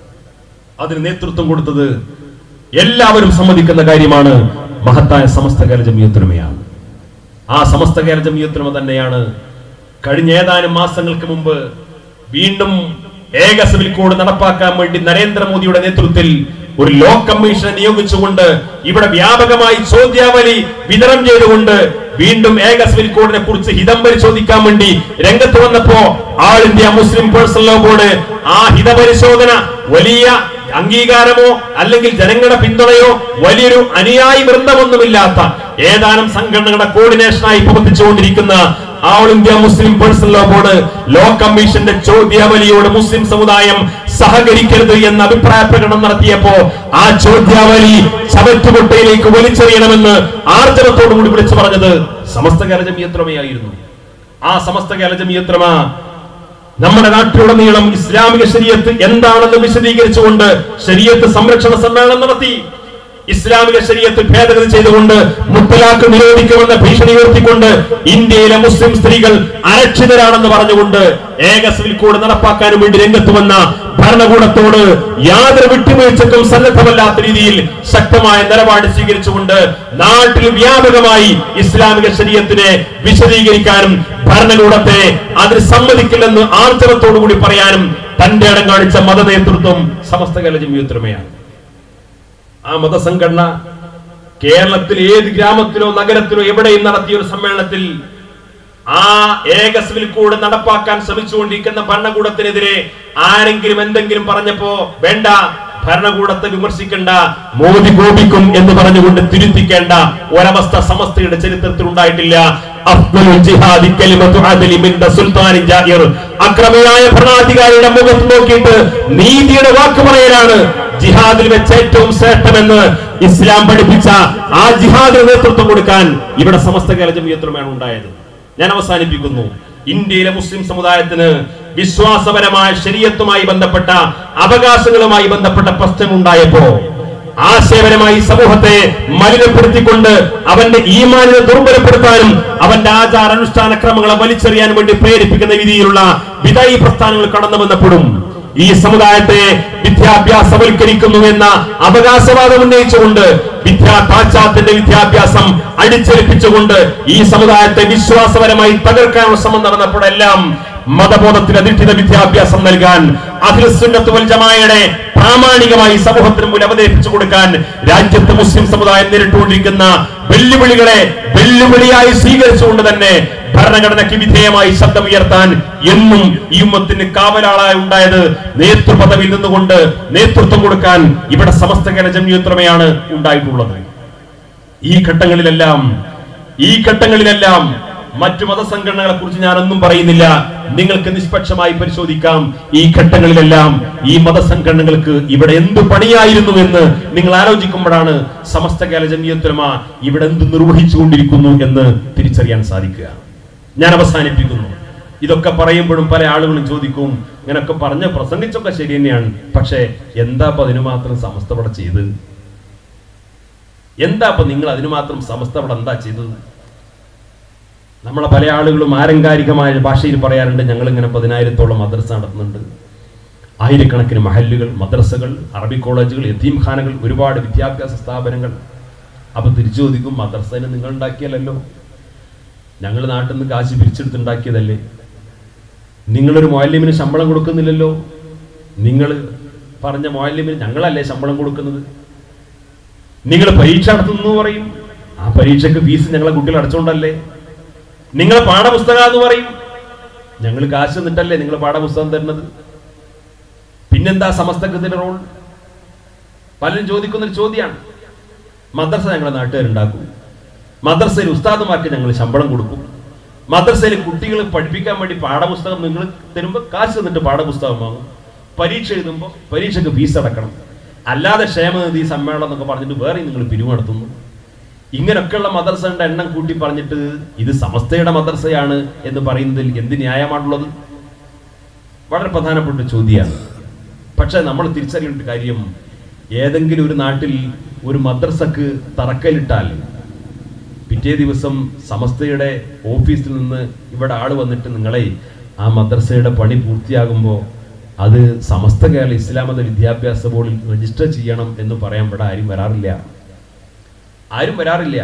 Speaker 2: അതിന് നേതൃത്വം കൊടുത്തത് എല്ലാവരും സമ്മതിക്കുന്ന കാര്യമാണ് മഹത്തായ സമസ്ത കേരള ജമിയത്തുലമയാണ് ആ സമസ്ത കേരള ജമിയത്തുലമ തന്നെയാണ് കഴിഞ്ഞ ഏതാനും മാസങ്ങൾക്ക് മുമ്പ് വീണ്ടും ഏക സിവിൽ കോഡ് നടപ്പാക്കാൻ വേണ്ടി നരേന്ദ്രമോദിയുടെ നേതൃത്വത്തിൽ ഒരു ലോ കമ്മീഷനെ നിയോഗിച്ചുകൊണ്ട് ഇവിടെ വ്യാപകമായി ചോദ്യാവലി വിതരണം ചെയ്തുകൊണ്ട് വീണ്ടും ഏക സിവിൽ കോഡിനെ കുറിച്ച് ഹിതം പരിശോധിക്കാൻ വേണ്ടി രംഗത്ത് വന്നപ്പോ all India Muslim personal law board ആ ഹിതപരിശോധന വലിയ അംഗീകാരമോ അല്ലെങ്കിൽ ജനങ്ങളുടെ പിന്തുണയോ വലിയൊരു അനുയായി വൃന്ദമൊന്നുമില്ലാത്ത ഏതാനും സംഘടനകളുടെ കോർഡിനേഷനായി പ്രവർത്തിച്ചുകൊണ്ടിരിക്കുന്ന all India Muslim personal law board law കമ്മീഷന്റെ ചോദ്യാവലിയോട് മുസ്ലിം സമുദായം സഹകരിക്കരുത് എന്ന അഭിപ്രായ പ്രകടനം നടത്തിയപ്പോ ആ ചോദ്യാവലി ചവറ്റുകൊട്ടയിലേക്ക് വലിച്ചെറിയണമെന്ന് ആർജവത്തോടുകൂടി വിളിച്ചു പറഞ്ഞത് സമസ്ത കേരള ജമിയത്രമയായിരുന്നു ആ സമസ്ത കേരള ജമിയത്രമ നമ്മുടെ നാട്ടിലുടനീളം ഇസ്ലാമിക ശരീരത്ത് എന്താണെന്ന് വിശദീകരിച്ചുകൊണ്ട് ശരീരത്ത് സംരക്ഷണ സമ്മേളനം നടത്തി ഇസ്ലാമിക ശരീരത്ത് ഭേദഗതി ചെയ്തുകൊണ്ട് മുത്തലാഖ് നിരോധിക്കുമെന്ന ഭീഷണി ഉയർത്തിക്കൊണ്ട് ഇന്ത്യയിലെ മുസ്ലിം സ്ത്രീകൾ അരക്ഷിതരാണെന്ന് പറഞ്ഞുകൊണ്ട് ഏക സിവിൽ കോഡ് നടപ്പാക്കാനും വേണ്ടി രംഗത്ത് വന്ന ഭരണകൂടത്തോട് യാതൊരു വിട്ടുവീഴ്ചക്കും സന്നദ്ധമല്ലാത്ത രീതിയിൽ ശക്തമായ നിലപാട് സ്വീകരിച്ചുകൊണ്ട് നാട്ടിൽ വ്യാപകമായി ഇസ്ലാമിക ശരീരത്തിനെ വിശദീകരിക്കാനും ഭരണകൂടത്തെ അതിന് സമ്മതിക്കില്ലെന്ന് ആർജവത്തോടുകൂടി പറയാനും തന്റെ ഇടം കാണിച്ച മത നേതൃത്വം സമസ്ത കേരള ജമിയുത്രമയാണ് ആ മതസംഘടന കേരളത്തിൽ ഏത് ഗ്രാമത്തിലോ നഗരത്തിലോ എവിടെയും നടത്തിയ ഒരു സമ്മേളനത്തിൽ ആ ഏക സിവിൽ കോഡ് നടപ്പാക്കാൻ ശ്രമിച്ചുകൊണ്ടിരിക്കുന്ന ഭരണകൂടത്തിനെതിരെ ആരെങ്കിലും എന്തെങ്കിലും പറഞ്ഞപ്പോ വേണ്ട ഭരണകൂടത്തെ വിമർശിക്കേണ്ട മോദി കോപിക്കും എന്ന് പറഞ്ഞുകൊണ്ട് തിരുത്തിക്കേണ്ട ഒരവസ്ഥ സമസ്തയുടെ ചരിത്രത്തിൽ ഉണ്ടായിട്ടില്ല അഫ്ദലുൽ ജിഹാദി കലിമത്തു അദലി മിൻ ദ സുൽത്താനി ജാഹിർ അക്രമിയായ ഭരണാധികാരിയുടെ മുഖത്ത് നോക്കിയിട്ട് നീതിയുടെ വാക്ക് പറയലാണ് ജിഹാദിൽ വെച്ച് ഏറ്റവും ശ്രേഷ്ഠമെന്ന് ഇസ്ലാം പഠിപ്പിച്ച ആ ജിഹാദിന് നേതൃത്വം കൊടുക്കാൻ ഇവിടെ സമസ്ത കേരള ജമിയത്രമാണ് ഉണ്ടായത് ഞാൻ അവസാനിപ്പിക്കുന്നു ഇന്ത്യയിലെ മുസ്ലിം സമുദായത്തിന് വിശ്വാസപരമായ ശരീരത്തുമായി ബന്ധപ്പെട്ട അവകാശങ്ങളുമായി ബന്ധപ്പെട്ട പ്രശ്നം ഉണ്ടായപ്പോ ആശയപരമായി സമൂഹത്തെ മലിനപ്പെടുത്തിക്കൊണ്ട് അവന്റെ ഈമാനിനെ ദുർബലപ്പെടുത്താനും അവന്റെ ആചാര അനുഷ്ഠാന ക്രമങ്ങളെ വലിച്ചെറിയാൻ വേണ്ടി പ്രേരിപ്പിക്കുന്ന രീതിയിലുള്ള വിദായി പ്രസ്ഥാനങ്ങൾ കടന്നു വന്നപ്പോഴും ഈ സമുദായത്തെ വിദ്യാഭ്യാസവൽക്കരിക്കുന്നു എന്ന അവകാശവാദം ഉന്നയിച്ചുകൊണ്ട് വിദ്യാ പാശ്ചാത്യന്റെ വിദ്യാഭ്യാസം അടിച്ചേൽപ്പിച്ചുകൊണ്ട് ഈ സമുദായത്തെ വിശ്വാസപരമായി തകർക്കാനുള്ള ശ്രമം നടന്നപ്പോഴെല്ലാം മതബോധത്തിൽ അധിഷ്ഠിത വിദ്യാഭ്യാസം നൽകാൻ അഖിലസുന്നത്ത് വൽ ജമാഅയുടെ പ്രാമാണികമായി സമൂഹത്തിന് മുന്നിൽ അവതരിപ്പിച്ചു കൊടുക്കാൻ രാജ്യത്തെ മുസ്ലിം സമുദായം നേരിട്ടുകൊണ്ടിരിക്കുന്ന വെല്ലുവിളികളെ വെല്ലുവിളിയായി സ്വീകരിച്ചുകൊണ്ട് തന്നെ ഭരണഘടനയ്ക്ക് വിധേയമായി ശബ്ദമുയർത്താൻ എന്നും ഈ ഉമ്മത്തിന് കാവലാളായി ഉണ്ടായത് നേതൃപദവിയിൽ നിന്നുകൊണ്ട് നേതൃത്വം കൊടുക്കാൻ ഇവിടെ സമസ്ത കേരള ജമ്മിയുത്രമയാണ് ഉണ്ടായിട്ടുള്ളത് ഈ ഘട്ടങ്ങളിലെല്ലാം ഈ ഘട്ടങ്ങളിലെല്ലാം മറ്റു മതസംഘടനകളെ കുറിച്ച് ഞാനൊന്നും പറയുന്നില്ല നിങ്ങൾക്ക് നിഷ്പക്ഷമായി പരിശോധിക്കാം ഈ ഘട്ടങ്ങളിലെല്ലാം ഈ മതസംഘടനകൾക്ക് ഇവിടെ എന്ത് പണിയായിരുന്നു എന്ന് നിങ്ങൾ ആലോചിക്കുമ്പോഴാണ് സമസ്ത കേരള ജമിയത്തുലമ ഇവിടെ എന്ത് നിർവഹിച്ചുകൊണ്ടിരിക്കുന്നു എന്ന് തിരിച്ചറിയാൻ സാധിക്കുക ഞാൻ അവസാനിപ്പിക്കുന്നു ഇതൊക്കെ പറയുമ്പോഴും പല ആളുകളും ചോദിക്കും ഇങ്ങനൊക്കെ പറഞ്ഞ് പ്രസംഗിച്ചൊക്കെ ശരി തന്നെയാണ് പക്ഷേ എന്താ അപ്പൊ അതിനു മാത്രം സമസ്ത ഇവിടെ ചെയ്ത് എന്താ അപ്പൊ നിങ്ങൾ അതിനു മാത്രം സമസ്ത ഇവിടെ എന്താ ചെയ്തത് നമ്മളെ പല ആളുകളും ആലങ്കാരികമായ ഭാഷയിൽ പറയാറുണ്ട് ഞങ്ങൾ ഇങ്ങനെ പതിനായിരത്തോളം മദ്രസ നടത്തുന്നുണ്ട് ആയിരക്കണക്കിന് മഹല്ലുകൾ മദ്രസകൾ അറബി കോളേജുകൾ യത്തീംഖാനകൾ ഒരുപാട് വിദ്യാഭ്യാസ സ്ഥാപനങ്ങൾ അപ്പൊ തിരിച്ചു ചോദിക്കും മദ്രസനെ നിങ്ങൾ ഉണ്ടാക്കിയല്ലോ ഞങ്ങൾ നാട്ടിൽ നിന്ന് കാശ് പിരിച്ചെടുത്തുണ്ടാക്കിയതല്ലേ നിങ്ങളൊരു മൊയല്യമിന് ശമ്പളം കൊടുക്കുന്നില്ലല്ലോ നിങ്ങൾ പറഞ്ഞ മൊയല്യമിന് ഞങ്ങളല്ലേ ശമ്പളം കൊടുക്കുന്നത് നിങ്ങൾ പരീക്ഷ നടത്തുന്നു പറയും ആ പരീക്ഷയ്ക്ക് ഫീസ് ഞങ്ങളെ കുട്ടികൾ അടച്ചുകൊണ്ടല്ലേ നിങ്ങൾ പാഠപുസ്തകം എന്ന് പറയും ഞങ്ങൾ കാശ് തന്നിട്ടല്ലേ നിങ്ങൾ പാഠപുസ്തകം തരുന്നത് പിന്നെന്താ സമസ്തകത്തിന്റെ റോൾ പലരും ചോദിക്കുന്ന ഒരു ചോദ്യമാണ് മദ്രസ ഞങ്ങളെ നാട്ടുകാരുണ്ടാക്കും മദ്രസയിൽ ഉസ്താദുമാർക്ക് ഞങ്ങൾ ശമ്പളം കൊടുക്കും മദ്രസയിൽ കുട്ടികൾ പഠിപ്പിക്കാൻ വേണ്ടി പാഠപുസ്തകം നിങ്ങൾ തരുമ്പോൾ കാശ് തന്നിട്ട് പാഠപുസ്തകം വാങ്ങും പരീക്ഷ എഴുതുമ്പോൾ പരീക്ഷയ്ക്ക് ഫീസ് അടക്കണം അല്ലാതെ ക്ഷേമനിധി സമ്മേളനം എന്നൊക്കെ പറഞ്ഞിട്ട് വേറെ നിങ്ങൾ പിരിവ് നടത്തുന്നു ഇങ്ങനെയൊക്കെയുള്ള മദ്രസയുടെ എണ്ണം കൂട്ടി പറഞ്ഞിട്ട് ഇത് സമസ്തയുടെ മദ്രസയാണ് എന്ന് പറയുന്നതിൽ എന്ത് ന്യായമാണുള്ളത് വളരെ പ്രധാനപ്പെട്ട ഒരു ചോദ്യമാണ് പക്ഷെ നമ്മൾ തിരിച്ചറിയേണ്ട കാര്യം ഏതെങ്കിലും ഒരു നാട്ടിൽ ഒരു മദ്രസക്ക് തറക്കല്ലിട്ടാൽ പിറ്റേ ദിവസം സമസ്തയുടെ ഓഫീസിൽ നിന്ന് ഇവിടെ ആള് വന്നിട്ട് നിങ്ങളെ ആ മദ്രസയുടെ പണി പൂർത്തിയാകുമ്പോൾ അത് സമസ്ത കേരള ഇസ്ലാം മത വിദ്യാഭ്യാസ ബോർഡിൽ രജിസ്റ്റർ ചെയ്യണം എന്ന് പറയാൻ ഇവിടെ ആരും വരാറില്ല ആരും വരാറില്ല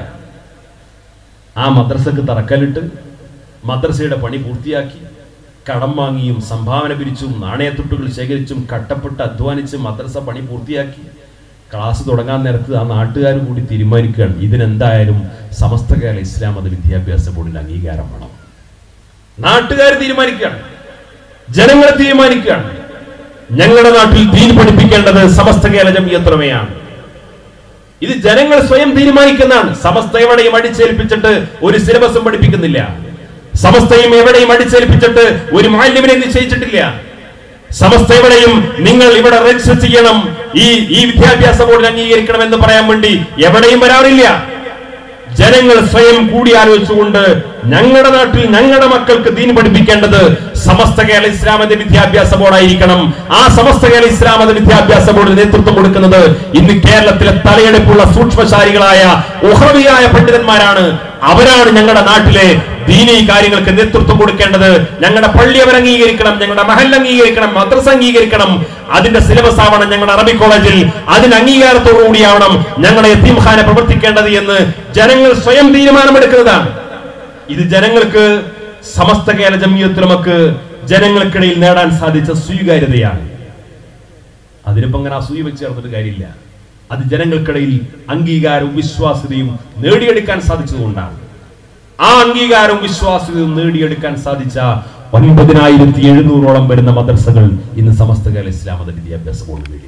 Speaker 2: ആ മദ്രസക്ക് തറക്കല്ലിട്ട് മദ്രസയുടെ പണി പൂർത്തിയാക്കി കടം വാങ്ങിയും സംഭാവന പിരിച്ചും നാണയത്തുട്ടുകൾ ശേഖരിച്ചും കട്ടപ്പെട്ട് അധ്വാനിച്ച് മദ്രസ പണി പൂർത്തിയാക്കി ക്ലാസ് തുടങ്ങാൻ നേരത്ത് ആ നാട്ടുകാർ കൂടി തീരുമാനിക്കുകയാണ് ഇതിനെന്തായാലും സമസ്ത കേരള ഇസ്ലാം മത വിദ്യാഭ്യാസ ബോർഡിൽ അംഗീകാരം വേണം നാട്ടുകാർ തീരുമാനിക്കുകയാണ് ജനങ്ങൾ തീരുമാനിക്കുകയാണ് ഞങ്ങളുടെ നാട്ടിൽ ദീൻ പഠിപ്പിക്കേണ്ടത് സമസ്ത കേരള ജമിയത്രമയാണ് ഇത് ജനങ്ങൾ സ്വയം തീരുമാനിക്കുന്നതാണ് സമസ്ത എവിടെയും അടിച്ചേൽപ്പിച്ചിട്ട് ഒരു സിലബസും പഠിപ്പിക്കുന്നില്ല സമസ്തയും എവിടെയും അടിച്ചേൽപ്പിച്ചിട്ട് ഒരു മാലിന്യവിനെ നിശ്ചയിച്ചിട്ടില്ല സമസ്ത എവിടെയും നിങ്ങൾ ഇവിടെ രജിസ്റ്റർ ചെയ്യണം ഈ ഈ വിദ്യാഭ്യാസ ബോർഡിൽ അംഗീകരിക്കണം എന്ന് പറയാൻ വേണ്ടി എവിടെയും വരാറില്ല ജനങ്ങൾ സ്വയം കൂടിയാലോചിച്ചുകൊണ്ട് ഞങ്ങളുടെ നാട്ടിൽ ഞങ്ങളുടെ മക്കൾക്ക് ദീൻ പഠിപ്പിക്കേണ്ടത് സമസ്ത കേരള ഇസ്ലാമത വിദ്യാഭ്യാസ ബോർഡായിരിക്കണം ആ സമസ്ത കേരള ഇസ്ലാമത വിദ്യാഭ്യാസ ബോർഡിന് നേതൃത്വം കൊടുക്കുന്നത് ഇന്ന് കേരളത്തിലെ തലയെടുപ്പുള്ള സൂക്ഷ്മശാലികളായ ഉഹ്രവിയായ പണ്ഡിതന്മാരാണ് അവരാണ് ഞങ്ങളുടെ നാട്ടിലെ ദീനീ കാര്യങ്ങൾക്ക് നേതൃത്വം കൊടുക്കേണ്ടത് ഞങ്ങളുടെ പള്ളി അവർ അംഗീകരിക്കണം ഞങ്ങളുടെ മഹൽ അംഗീകരിക്കണം മദ്രസ അംഗീകരിക്കണം അതിന്റെ സിലബസ് ആവണം ഞങ്ങളുടെ അറബി കോളേജിൽ അതിന് അംഗീകാരത്തോടു കൂടിയാവണം ഞങ്ങളുടെ എത്തീംഖാന പ്രവർത്തിക്കേണ്ടത് എന്ന് ജനങ്ങൾ സ്വയം തീരുമാനമെടുക്കുന്നതാണ് ഇത് ജനങ്ങൾക്ക് സമസ്ത കേരള ജമിയത്തുലമക്ക് ജനങ്ങൾക്കിടയിൽ നേടാൻ സാധിച്ച സ്വീകാര്യതയാണ് അതിനിപ്പോ അങ്ങനെ അസൂയ വെച്ച് ചേർന്നിട്ട് കാര്യമില്ല അത് ജനങ്ങൾക്കിടയിൽ അംഗീകാരവും വിശ്വാസ്യതയും നേടിയെടുക്കാൻ സാധിച്ചതുകൊണ്ടാണ് ആ അംഗീകാരവും വിശ്വാസ്യതയും നേടിയെടുക്കാൻ സാധിച്ച ഒൻപതിനായിരത്തി എഴുന്നൂറോളം വരുന്ന മദ്രസകൾ ഇന്ന് സമസ്ത കേരള ഇസ്ലാം മത വിദ്യാഭ്യാസ ബോർഡ് നേടി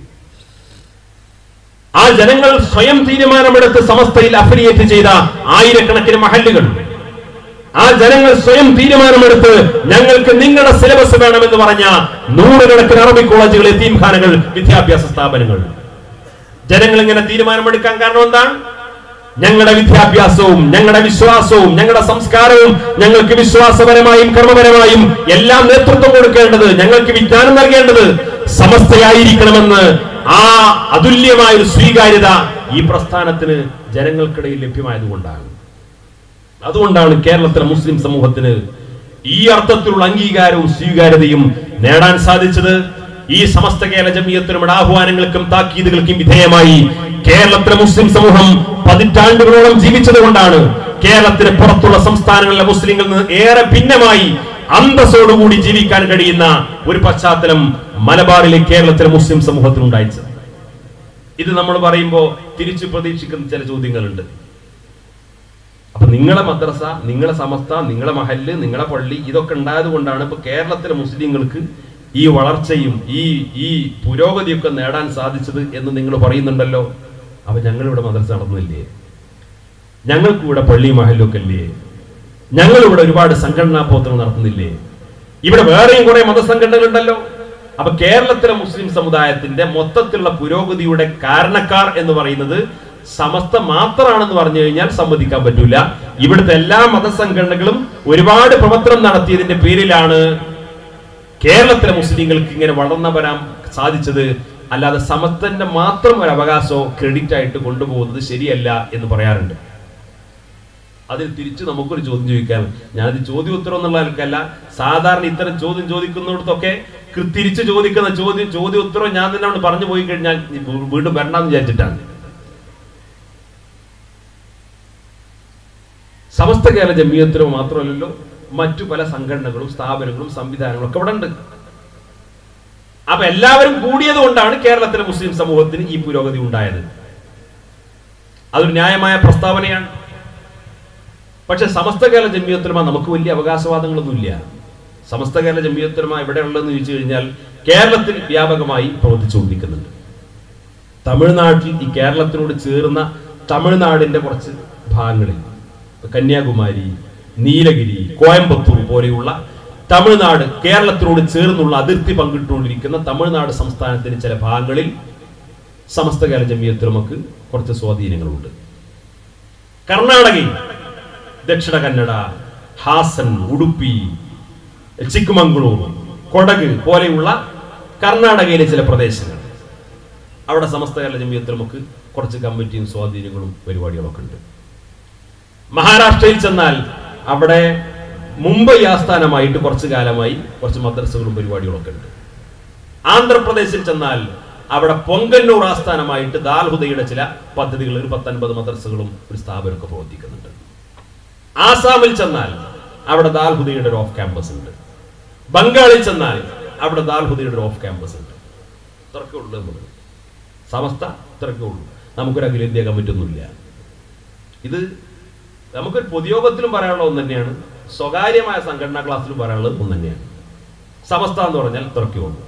Speaker 2: ആ ജനങ്ങൾ സ്വയം തീരുമാനമെടുത്ത് സമസ്തയിൽ അഫിലിയേറ്റ് ചെയ്ത ആയിരക്കണക്കിന് മഹല്ലുകൾ ആ ജനങ്ങൾ സ്വയം തീരുമാനമെടുത്ത് ഞങ്ങൾക്ക് നിങ്ങളുടെ സിലബസ് വേണമെന്ന് പറഞ്ഞ നൂറുകണക്കിന് അറബി കോളേജുകൾ എത്തീംഖാനകൾ വിദ്യാഭ്യാസ സ്ഥാപനങ്ങൾ ജനങ്ങൾ ഇങ്ങനെ തീരുമാനമെടുക്കാൻ കാരണം എന്താണ് ഞങ്ങളുടെ വിദ്യാഭ്യാസവും ഞങ്ങളുടെ വിശ്വാസവും ഞങ്ങളുടെ സംസ്കാരവും ഞങ്ങൾക്ക് വിശ്വാസപരമായും കർമ്മപരമായും എല്ലാം നേതൃത്വം കൊടുക്കേണ്ടത് ഞങ്ങൾക്ക് വിജ്ഞാനം നൽകേണ്ടത് സമസ്തയായിരിക്കണമെന്ന് ആ അതുല്യമായ ഒരു സ്വീകാര്യത ഈ പ്രസ്ഥാനത്തിന് ജനങ്ങൾക്കിടയിൽ ലഭ്യമായതുകൊണ്ടാണ് അതുകൊണ്ടാണ് കേരളത്തിലെ മുസ്ലിം സമൂഹത്തിന് ഈ അർത്ഥത്തിലുള്ള അംഗീകാരവും സ്വീകാര്യതയും നേടാൻ സാധിച്ചത് ഈ സമസ്ത കേരള ജമീയത്തിനും ആഹ്വാനങ്ങൾക്കും താക്കീതുകൾക്കും വിധേയമായി കേരളത്തിലെ മുസ്ലിം സമൂഹം പതിറ്റാണ്ടുകളോളം ജീവിച്ചത് കൊണ്ടാണ് കേരളത്തിന് പുറത്തുള്ള സംസ്ഥാനങ്ങളിലെ മുസ്ലിങ്ങളിൽ നിന്ന് ഏറെ ഭിന്നമായി അന്തസ്സോടുകൂടി ജീവിക്കാൻ കഴിയുന്ന ഒരു പശ്ചാത്തലം മലബാറിലെ കേരളത്തിലെ മുസ്ലിം സമൂഹത്തിനുണ്ടായിച്ചത് ഇത് നമ്മൾ പറയുമ്പോൾ തിരിച്ചു പ്രതീക്ഷിക്കുന്ന ചില ചോദ്യങ്ങളുണ്ട് അപ്പൊ നിങ്ങളെ മദ്രസ നിങ്ങളെ സമസ്ത നിങ്ങളെ മഹല്ല് നിങ്ങളെ പള്ളി ഇതൊക്കെ ഉണ്ടായത് കൊണ്ടാണ് ഇപ്പൊ കേരളത്തിലെ മുസ്ലിങ്ങൾക്ക് ഈ വളർച്ചയും ഈ ഈ പുരോഗതിയൊക്കെ നേടാൻ സാധിച്ചത് എന്ന് നിങ്ങൾ പറയുന്നുണ്ടല്ലോ അപ്പൊ ഞങ്ങളിവിടെ മദ്രസ നടന്നില്ലേ ഞങ്ങൾക്കിവിടെ പള്ളി മഹല്ലൊക്കെ ഇല്ലേ ഞങ്ങൾ ഇവിടെ ഒരുപാട് സംഘടനാ പ്രവർത്തനം നടത്തുന്നില്ലേ ഇവിടെ വേറെയും കുറെ മതസംഘടനകളുണ്ടല്ലോ അപ്പൊ കേരളത്തിലെ മുസ്ലിം സമുദായത്തിന്റെ മൊത്തത്തിലുള്ള പുരോഗതിയുടെ കാരണക്കാർ എന്ന് പറയുന്നത് സമസ്ത മാത്രമാണെന്ന് പറഞ്ഞു കഴിഞ്ഞാൽ സമ്മതിക്കാൻ പറ്റൂല ഇവിടുത്തെ എല്ലാ മതസംഘടനകളും ഒരുപാട് പ്രവർത്തനം നടത്തിയതിന്റെ പേരിലാണ് കേരളത്തിലെ മുസ്ലിങ്ങൾക്ക് ഇങ്ങനെ വളർന്നു വരാൻ സാധിച്ചത് അല്ലാതെ സമസ്തന്റെ മാത്രം ഒരു അവകാശമോ ക്രെഡിറ്റ് ആയിട്ട് കൊണ്ടുപോകുന്നത് ശരിയല്ല എന്ന് പറയാറുണ്ട് അതിൽ തിരിച്ച് നമുക്കൊരു ചോദ്യം ചോദിക്കാം ഞാനത് ചോദ്യോത്തരം എന്നുള്ള നിലക്കല്ല സാധാരണ ഇത്തരം ചോദ്യം ചോദിക്കുന്നിടത്തൊക്കെ കൃ- തിരിച്ച് ചോദിക്കുന്ന ചോദ്യം ചോദ്യോത്തരം ഞാൻ തന്നെ അവിടെ പറഞ്ഞു പോയി കഴിഞ്ഞാൽ നീ വീ- വീണ്ടും വരണമെന്ന് വിചാരിച്ചിട്ടാണ് സമസ്ത കേരള ജമീയത്തിലോ മാത്രമല്ലല്ലോ മറ്റു പല സംഘടനകളും സ്ഥാപനങ്ങളും സംവിധാനങ്ങളും ഒക്കെ ഇവിടെ ഉണ്ട് അപ്പൊ എല്ലാവരും കൂടിയത് കൊണ്ടാണ് കേരളത്തിലെ മുസ്ലിം സമൂഹത്തിന് ഈ പുരോഗതി ഉണ്ടായത് അതൊരു ന്യായമായ പ്രസ്താവനയാണ് പക്ഷെ സമസ്ത കേരള ജമിയത്തുലമ നമുക്ക് വലിയ അവകാശവാദങ്ങളൊന്നുമില്ല സമസ്ത കേരള ജമിയത്തുലമ എവിടെയുള്ളതെന്ന് ചോദിച്ചു കഴിഞ്ഞാൽ കേരളത്തിൽ വ്യാപകമായി പ്രവർത്തിച്ചുകൊണ്ടിരിക്കുന്നുണ്ട് തമിഴ്നാട്ടിൽ ഈ കേരളത്തിനോട് ചേർന്ന തമിഴ്നാടിന്റെ കുറച്ച് ഭാഗങ്ങളിൽ കന്യാകുമാരി നീലഗിരി കോയമ്പത്തൂർ പോലെയുള്ള തമിഴ്നാട് കേരളത്തിനോട് ചേർന്നുള്ള അതിർത്തി പങ്കിട്ടുകൊണ്ടിരിക്കുന്ന തമിഴ്നാട് സംസ്ഥാനത്തിന്റെ ചില ഭാഗങ്ങളിൽ സമസ്ത കേരള ജമിയത്തുലമക്ക് കുറച്ച് സ്വാധീനങ്ങളുണ്ട് കർണാടകയിൽ ദക്ഷിണ കന്നഡ ഹാസൻ ഉടുപ്പി ചിಕ್ಕമംഗളൂർ കൊടക് പോലെയുള്ള കർണാടകയിലെ ചില പ്രദേശങ്ങൾ അവിടെ സമസ്ത കേരള ജമിയത്തിൽ നമുക്ക് കുറച്ച് കമ്മിറ്റിയും സ്വാധീനങ്ങളും പരിപാടികളൊക്കെ ഉണ്ട് മഹാരാഷ്ട്രയിൽ ചെന്നാൽ അവിടെ മുംബൈ ആസ്ഥാനമായിട്ട് കുറച്ചു കാലമായി കുറച്ച് മദ്രസകളും പരിപാടികളൊക്കെ ഉണ്ട് ആന്ധ്രാപ്രദേശിൽ ചെന്നാൽ അവിടെ പൊങ്കന്നൂർ ആസ്ഥാനമായിട്ട് ദാൽഹുദയുടെ ചില പദ്ധതികൾ ഒരു പത്തൊൻപത് മദ്രസകളും ഒരു സ്ഥാപനമൊക്കെ പ്രവർത്തിക്കുന്നുണ്ട് ആസാമിൽ ചെന്നാൽ അവിടെ ദാൽഹുദയുടെ ഒരു ഓഫ് ക്യാമ്പസ് ഉണ്ട് ബംഗാളിൽ ചെന്നാൽ അവിടെ ദാൽഹുദയുടെ ഒരു ഓഫ് ക്യാമ്പസ് ഉണ്ട് ഇത്രക്കേ ഉള്ളൂ നമ്മൾ സമസ്ത ഇത്രക്കേ ഉള്ളൂ നമുക്കൊരു അഖിലേന്ത്യാ കമ്മിറ്റി ഒന്നുമില്ല ഇത് നമുക്കൊരു പൊതുയോഗത്തിലും പറയാനുള്ള ഒന്ന് തന്നെയാണ് സ്വകാര്യമായ സംഘടനാ ക്ലാസ്സിലും പറയാനുള്ളത് ഒന്ന് തന്നെയാണ് സമസ്ത എന്ന് പറഞ്ഞാൽ ഇത്രക്കേ ഉള്ളൂ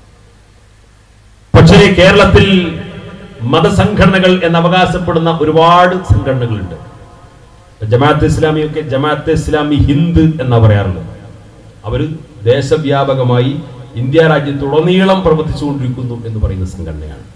Speaker 2: പക്ഷേ കേരളത്തിൽ മതസംഘടനകൾ എന്ന് അവകാശപ്പെടുന്ന ഒരുപാട് സംഘടനകളുണ്ട് ജമാഅത്ത് ഇസ്ലാമിയൊക്കെ ജമാഅത്ത് ഇസ്ലാമി ഹിന്ദ് എന്നാ പറയാറുള്ളത് അവര് ദേശവ്യാപകമായി ഇന്ത്യ രാജ്യത്തുടനീളം പ്രവർത്തിച്ചുകൊണ്ടിരിക്കുന്നു എന്ന് പറയുന്ന സംഘടനയാണ്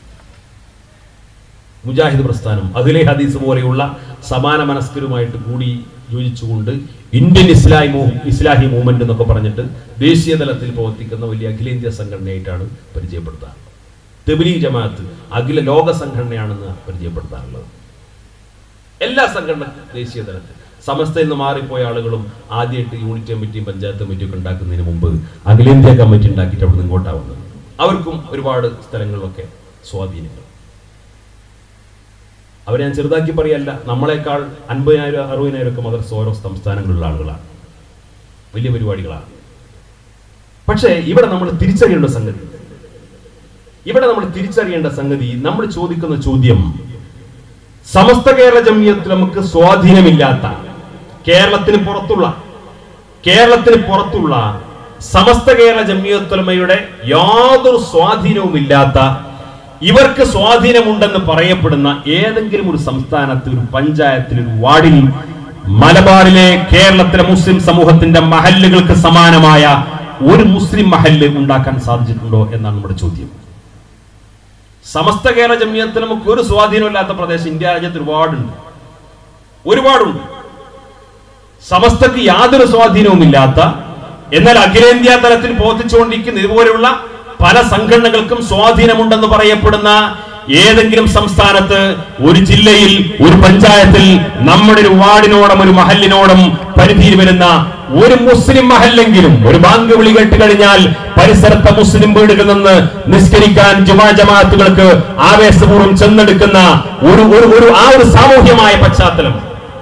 Speaker 2: മുജാഹിദ് പ്രസ്ഥാനം അഖിലെ ഹദീസ് പോലെയുള്ള സമാന മനസ്കരുമായിട്ട് കൂടി യോജിച്ചുകൊണ്ട് ഇന്ത്യൻ ഇസ്ലാഹി മൂ ഇസ്ലാഹി മൂവ്മെന്റ് എന്നൊക്കെ പറഞ്ഞിട്ട് ദേശീയ തലത്തിൽ പ്രവർത്തിക്കുന്ന വലിയ അഖിലേന്ത്യാ സംഘടനയായിട്ടാണ് പരിചയപ്പെടുത്താറ് തെബിലി ജമാഅത്ത് അഖില ലോക സംഘടനയാണെന്ന് പരിചയപ്പെടുത്താറുള്ളത് എല്ലാ സംഘടന ദേശീയ തലത്തിൽ സമസ്തയിൽ നിന്ന് മാറിപ്പോയ ആളുകളും ആദ്യമായിട്ട് യൂണിറ്റ് കമ്മിറ്റിയും പഞ്ചായത്ത് കമ്മിറ്റിയും ഒക്കെ ഉണ്ടാക്കുന്നതിന് മുമ്പ് അഖിലേന്ത്യാ കമ്മിറ്റി ഉണ്ടാക്കിയിട്ട് അവിടെ നിന്ന് ഇങ്ങോട്ടാവുന്നത് അവർക്കും ഒരുപാട് സ്ഥലങ്ങളിലൊക്കെ സ്വാധീനങ്ങൾ അവരെ ഞാൻ ചെറുതാക്കി പറയല്ല നമ്മളെക്കാൾ അൻപതിനായിരം അറുപതിനായിരം ഒക്കെ മദർസ് ഓരോ സംസ്ഥാനങ്ങളിലുള്ള ആളുകളാണ് വലിയ പരിപാടികളാണ് പക്ഷേ ഇവിടെ നമ്മൾ തിരിച്ചറിയേണ്ട സംഗതി ഇവിടെ നമ്മൾ തിരിച്ചറിയേണ്ട സംഗതി നമ്മൾ ചോദിക്കുന്ന ചോദ്യം സമസ്ത കേരള ജമിയത്തിൽ നമുക്ക് സ്വാധീനമില്ലാത്ത കേരളത്തിന് പുറത്തുള്ള കേരളത്തിന് പുറത്തുള്ള സമസ്ത കേരള ജമിയത്തുലമയുടെ യാതൊരു സ്വാധീനവുമില്ലാത്ത ഇവർക്ക് സ്വാധീനമുണ്ടെന്ന് പറയപ്പെടുന്ന ഏതെങ്കിലും ഒരു സംസ്ഥാനത്ത് ഒരു പഞ്ചായത്തിൽ ഒരു വാർഡിൽ മലബാറിലെ കേരളത്തിലെ മുസ്ലിം സമൂഹത്തിന്റെ മഹല്ലുകൾക്ക് സമാനമായ ഒരു മുസ്ലിം മഹല്ല് ഉണ്ടാക്കാൻ സാധിച്ചിട്ടുണ്ടോ എന്നാണ് നമ്മുടെ ചോദ്യം സമസ്ത കേരള ജമിയത്തിൽ നമുക്ക് ഒരു സ്വാധീനമില്ലാത്ത പ്രദേശം ഇന്ത്യ രാജ്യത്ത് ഒരുപാടുണ്ട് ഒരുപാടുണ്ട് സമസ്തക്ക് യാതൊരു സ്വാധീനവുമില്ലാത്ത എന്നാൽ അഖിലേന്ത്യാ തലത്തിൽ പ്രവർത്തിച്ചുകൊണ്ടിരിക്കുന്ന ഇതുപോലെയുള്ള പല സംഘടനകൾക്കും സ്വാധീനമുണ്ടെന്ന് പറയപ്പെടുന്ന ഏതെങ്കിലും സംസ്ഥാനത്ത് ഒരു ജില്ലയിൽ ഒരു പഞ്ചായത്തിൽ നമ്മുടെ ഒരു വാർഡിനോടും ഒരു മഹലിനോടും പരിധിയിൽ വരുന്ന ഒരു മുസ്ലിം മഹല്ലെങ്കിലും ഒരു ബാങ്ക് വിളി കേട്ട് കഴിഞ്ഞാൽ പരിസരത്തെ മുസ്ലിം വീടുകളിൽ നിന്ന് നിസ്കരിക്കാൻ ജുമാ ജമാഅത്തുകൾക്ക് ആവേശപൂർവ്വം ചെന്നെടുക്കുന്ന ഒരു ഒരു ഒരു ആ ഒരു സാമൂഹ്യമായ പശ്ചാത്തലം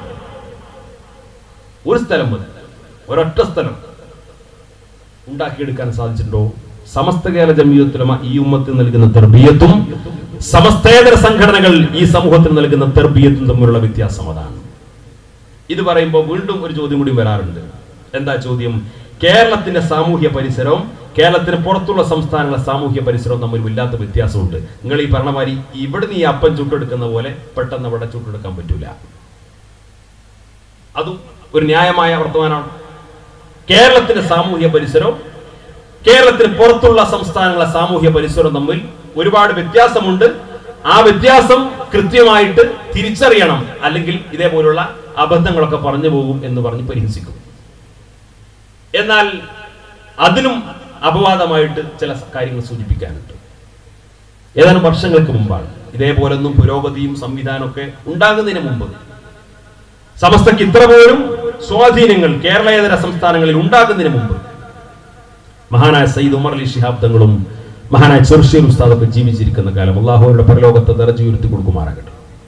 Speaker 2: ഒരു സ്ഥലം മതി ഒരൊറ്റ സ്ഥലം ഉണ്ടാക്കിയെടുക്കാൻ സാധിച്ചിട്ടുണ്ടോ സമസ്ത കേരള ജമീയത്തുലമ ഈ ഉമ്മത്തിന് നൽകുന്ന തെർബിയത്തും സമസ്തേതര സംഘടനകൾ ഈ സമൂഹത്തിന് നൽകുന്ന തെർബിയത്തും തമ്മിലുള്ള വ്യത്യാസം അതാണ് ഇത് പറയുമ്പോൾ വീണ്ടും ഒരു ചോദ്യം കൂടി വരാറുണ്ട് എന്താ ചോദ്യം കേരളത്തിന്റെ സാമൂഹ്യ പരിസരവും കേരളത്തിന് പുറത്തുള്ള സംസ്ഥാനങ്ങളുടെ സാമൂഹ്യ പരിസരവും തമ്മിൽ വല്ലാത്ത വ്യത്യാസമുണ്ട് നിങ്ങൾ ഈ പറഞ്ഞ മാതിരി ഇവിടെ നീ അപ്പം ചുട്ടെടുക്കുന്ന പോലെ പെട്ടെന്ന് അവിടെ ചുട്ടെടുക്കാൻ പറ്റൂല അതും ഒരു ന്യായമായ വർത്തമാനമാണ് കേരളത്തിന്റെ സാമൂഹ്യ പരിസരവും കേരളത്തിന് പുറത്തുള്ള സംസ്ഥാനങ്ങളെ സാമൂഹ്യ പരിസരവും തമ്മിൽ ഒരുപാട് വ്യത്യാസമുണ്ട് ആ വ്യത്യാസം കൃത്യമായിട്ട് തിരിച്ചറിയണം അല്ലെങ്കിൽ ഇതേപോലുള്ള അബദ്ധങ്ങളൊക്കെ പറഞ്ഞു പോകും എന്ന് പറഞ്ഞ് പരിഹസിക്കും എന്നാൽ അതിനും അപവാദമായിട്ട് ചില കാര്യങ്ങൾ സൂചിപ്പിക്കാനുണ്ട് ഏതാനും വർഷങ്ങൾക്ക് മുമ്പാണ് ഇതേപോലൊന്നും പുരോഗതിയും സംവിധാനമൊക്കെ ഉണ്ടാകുന്നതിന് മുമ്പ് സമസ്തക്ക് ഇത്ര പോലും സ്വാധീനങ്ങൾ കേരളേതര സംസ്ഥാനങ്ങളിൽ ഉണ്ടാകുന്നതിന് മുമ്പ് മഹാനായ സയ്യിദ് ഉമർ അലി ശിഹാബ് തങ്ങളും മഹാനായ ചെറുശ്ശേരി ഉസ്താദൊക്കെ ജീവിച്ചിരിക്കുന്ന കാലം അള്ളാഹുവിന്റെ പരലോകത്തെ നിറച്ചു ഉയർത്തി കൊടുക്കുമാറാകട്ടെ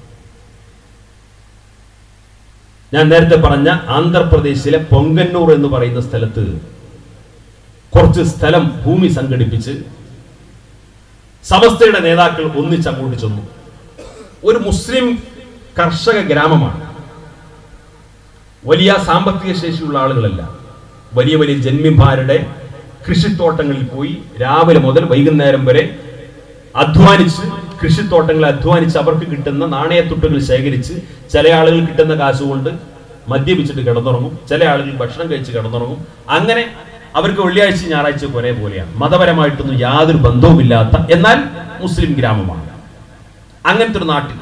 Speaker 2: ഞാൻ നേരത്തെ പറഞ്ഞ ആന്ധ്രാപ്രദേശിലെ പൊങ്കന്നൂർ എന്ന് പറയുന്ന സ്ഥലത്ത് കുറച്ച് സ്ഥലം ഭൂമി സംഘടിപ്പിച്ച് സമസ്തയുടെ നേതാക്കൾ ഒന്നിച്ചങ്ങോട്ട് ചെന്നു ഒരു മുസ്ലിം കർഷക ഗ്രാമമാണ് വലിയ സാമ്പത്തിക ശേഷിയുള്ള ആളുകളല്ല വലിയ വലിയ ജന്മിമാരുടെ കൃഷിത്തോട്ടങ്ങളിൽ പോയി രാവിലെ മുതൽ വൈകുന്നേരം വരെ അധ്വാനിച്ച് കൃഷിത്തോട്ടങ്ങളിൽ അധ്വാനിച്ച് അവർക്ക് കിട്ടുന്ന നാണയത്തുട്ടുകൾ ശേഖരിച്ച് ചില ആളുകൾ കിട്ടുന്ന കാശ് കൊണ്ട് മദ്യപിച്ചിട്ട് കിടന്നുറങ്ങും ചില ആളുകൾ ഭക്ഷണം കഴിച്ച് കിടന്നുറങ്ങും അങ്ങനെ അവർക്ക് വെള്ളിയാഴ്ച ഞായറാഴ്ച ഒരേ പോലെയാണ് മതപരമായിട്ടൊന്നും യാതൊരു ബന്ധവുമില്ലാത്ത എന്നാൽ മുസ്ലിം ഗ്രാമമാണ് അങ്ങനത്തെ ഒരു നാട്ടിൽ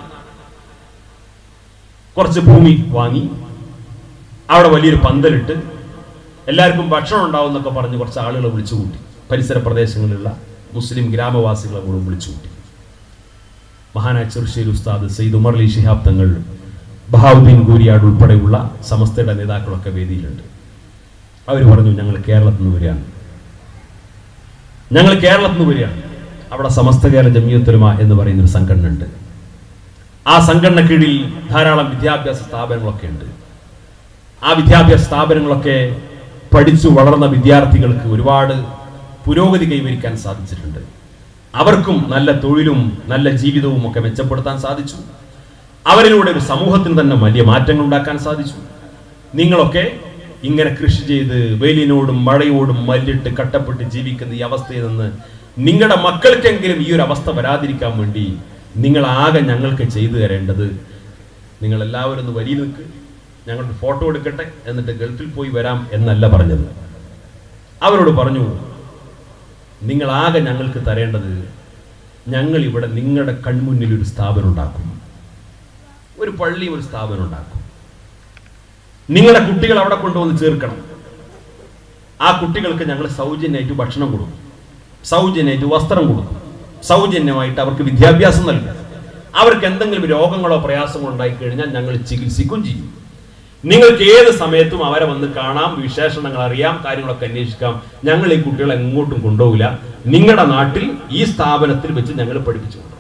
Speaker 2: കുറച്ച് ഭൂമി വാങ്ങി അവിടെ വലിയൊരു പന്തലിട്ട് എല്ലാവർക്കും ഭക്ഷണം ഉണ്ടാവും എന്നൊക്കെ പറഞ്ഞ് കുറച്ച് ആളുകളെ വിളിച്ചു കൂട്ടി പരിസര പ്രദേശങ്ങളിലുള്ള മുസ്ലിം ഗ്രാമവാസികളെ കൂടെ വിളിച്ചു കൂട്ടി മഹാനായ ചെറുശ്ശേരി ഉസ്താദ് സയ്യിദ് ഉമർ അലി ശിഹാബ് തങ്ങൾ ബഹാവുദ്ദീൻ ഗൂരിയാട് ഉൾപ്പെടെയുള്ള സമസ്തയുടെ നേതാക്കളൊക്കെ വേദിയിലുണ്ട് അവർ പറഞ്ഞു ഞങ്ങൾ കേരളത്തിൽ നിന്ന് വരികയാണ് ഞങ്ങൾ കേരളത്തിൽ നിന്ന് വരികയാണ് അവിടെ സമസ്ത കേരള ജമിയത്തുലമ എന്ന് പറയുന്ന ഒരു സംഘടന ഉണ്ട് ആ സംഘടന കീഴിൽ ധാരാളം വിദ്യാഭ്യാസ സ്ഥാപനങ്ങളൊക്കെ ഉണ്ട് ആ വിദ്യാഭ്യാസ സ്ഥാപനങ്ങളൊക്കെ പഠിച്ചു വളർന്ന വിദ്യാർത്ഥികൾക്ക് ഒരുപാട് പുരോഗതി കൈവരിക്കാൻ സാധിച്ചിട്ടുണ്ട് അവർക്കും നല്ല തൊഴിലും നല്ല ജീവിതവും ഒക്കെ മെച്ചപ്പെടുത്താൻ സാധിച്ചു അവരിലൂടെ ഒരു സമൂഹത്തിന് തന്നെ വലിയ മാറ്റങ്ങൾ ഉണ്ടാക്കാൻ സാധിച്ചു നിങ്ങളൊക്കെ ഇങ്ങനെ കൃഷി ചെയ്ത് വെയിലിനോടും മഴയോടും മല്ലിട്ട് കട്ടപ്പെട്ട് ജീവിക്കുന്ന ഈ അവസ്ഥയിൽ നിന്ന് നിങ്ങളുടെ മക്കൾക്കെങ്കിലും ഈ ഒരു അവസ്ഥ വരാതിരിക്കാൻ വേണ്ടി നിങ്ങൾ ആകെ ഞങ്ങൾക്ക് ചെയ്തു തരേണ്ടത് നിങ്ങൾ എല്ലാവരും ഒന്ന് വരി നിൽക്ക് ഞങ്ങളുടെ ഫോട്ടോ എടുക്കട്ടെ എന്നിട്ട് ഗൾഫിൽ പോയി വരാം എന്നല്ല പറഞ്ഞത് അവരോട് പറഞ്ഞു നിങ്ങൾ ആകെ ഞങ്ങൾക്ക് തരേണ്ടത് ഞങ്ങൾ ഇവിടെ നിങ്ങളുടെ കൺമുന്നിൽ ഒരു സ്ഥാപനം ഉണ്ടാക്കും ഒരു പള്ളി ഒരു സ്ഥാപനം ഉണ്ടാക്കും നിങ്ങളുടെ കുട്ടികൾ അവിടെ കൊണ്ടുവന്ന് ചേർക്കണം ആ കുട്ടികൾക്ക് ഞങ്ങൾ സൗജന്യമായിട്ട് ഭക്ഷണം കൊടുക്കും സൗജന്യമായിട്ട് വസ്ത്രം കൊടുക്കും സൗജന്യമായിട്ട് അവർക്ക് വിദ്യാഭ്യാസം നൽകും അവർക്ക് എന്തെങ്കിലും രോഗങ്ങളോ പ്രയാസങ്ങളോ ഉണ്ടായി കഴിഞ്ഞാൽ ഞങ്ങൾ ചികിത്സിക്കും ചെയ്യും നിങ്ങൾക്ക് ഏത് സമയത്തും അവരെ വന്ന് കാണാം വിശേഷണങ്ങൾ അറിയാം കാര്യങ്ങളൊക്കെ അന്വേഷിക്കാം ഞങ്ങൾ ഈ കുട്ടികളെ എങ്ങോട്ടും കൊണ്ടുപോകില്ല നിങ്ങളുടെ നാട്ടിൽ ഈ സ്ഥാപനത്തിൽ വെച്ച് ഞങ്ങൾ പഠിപ്പിച്ചു കൊണ്ടുപോകും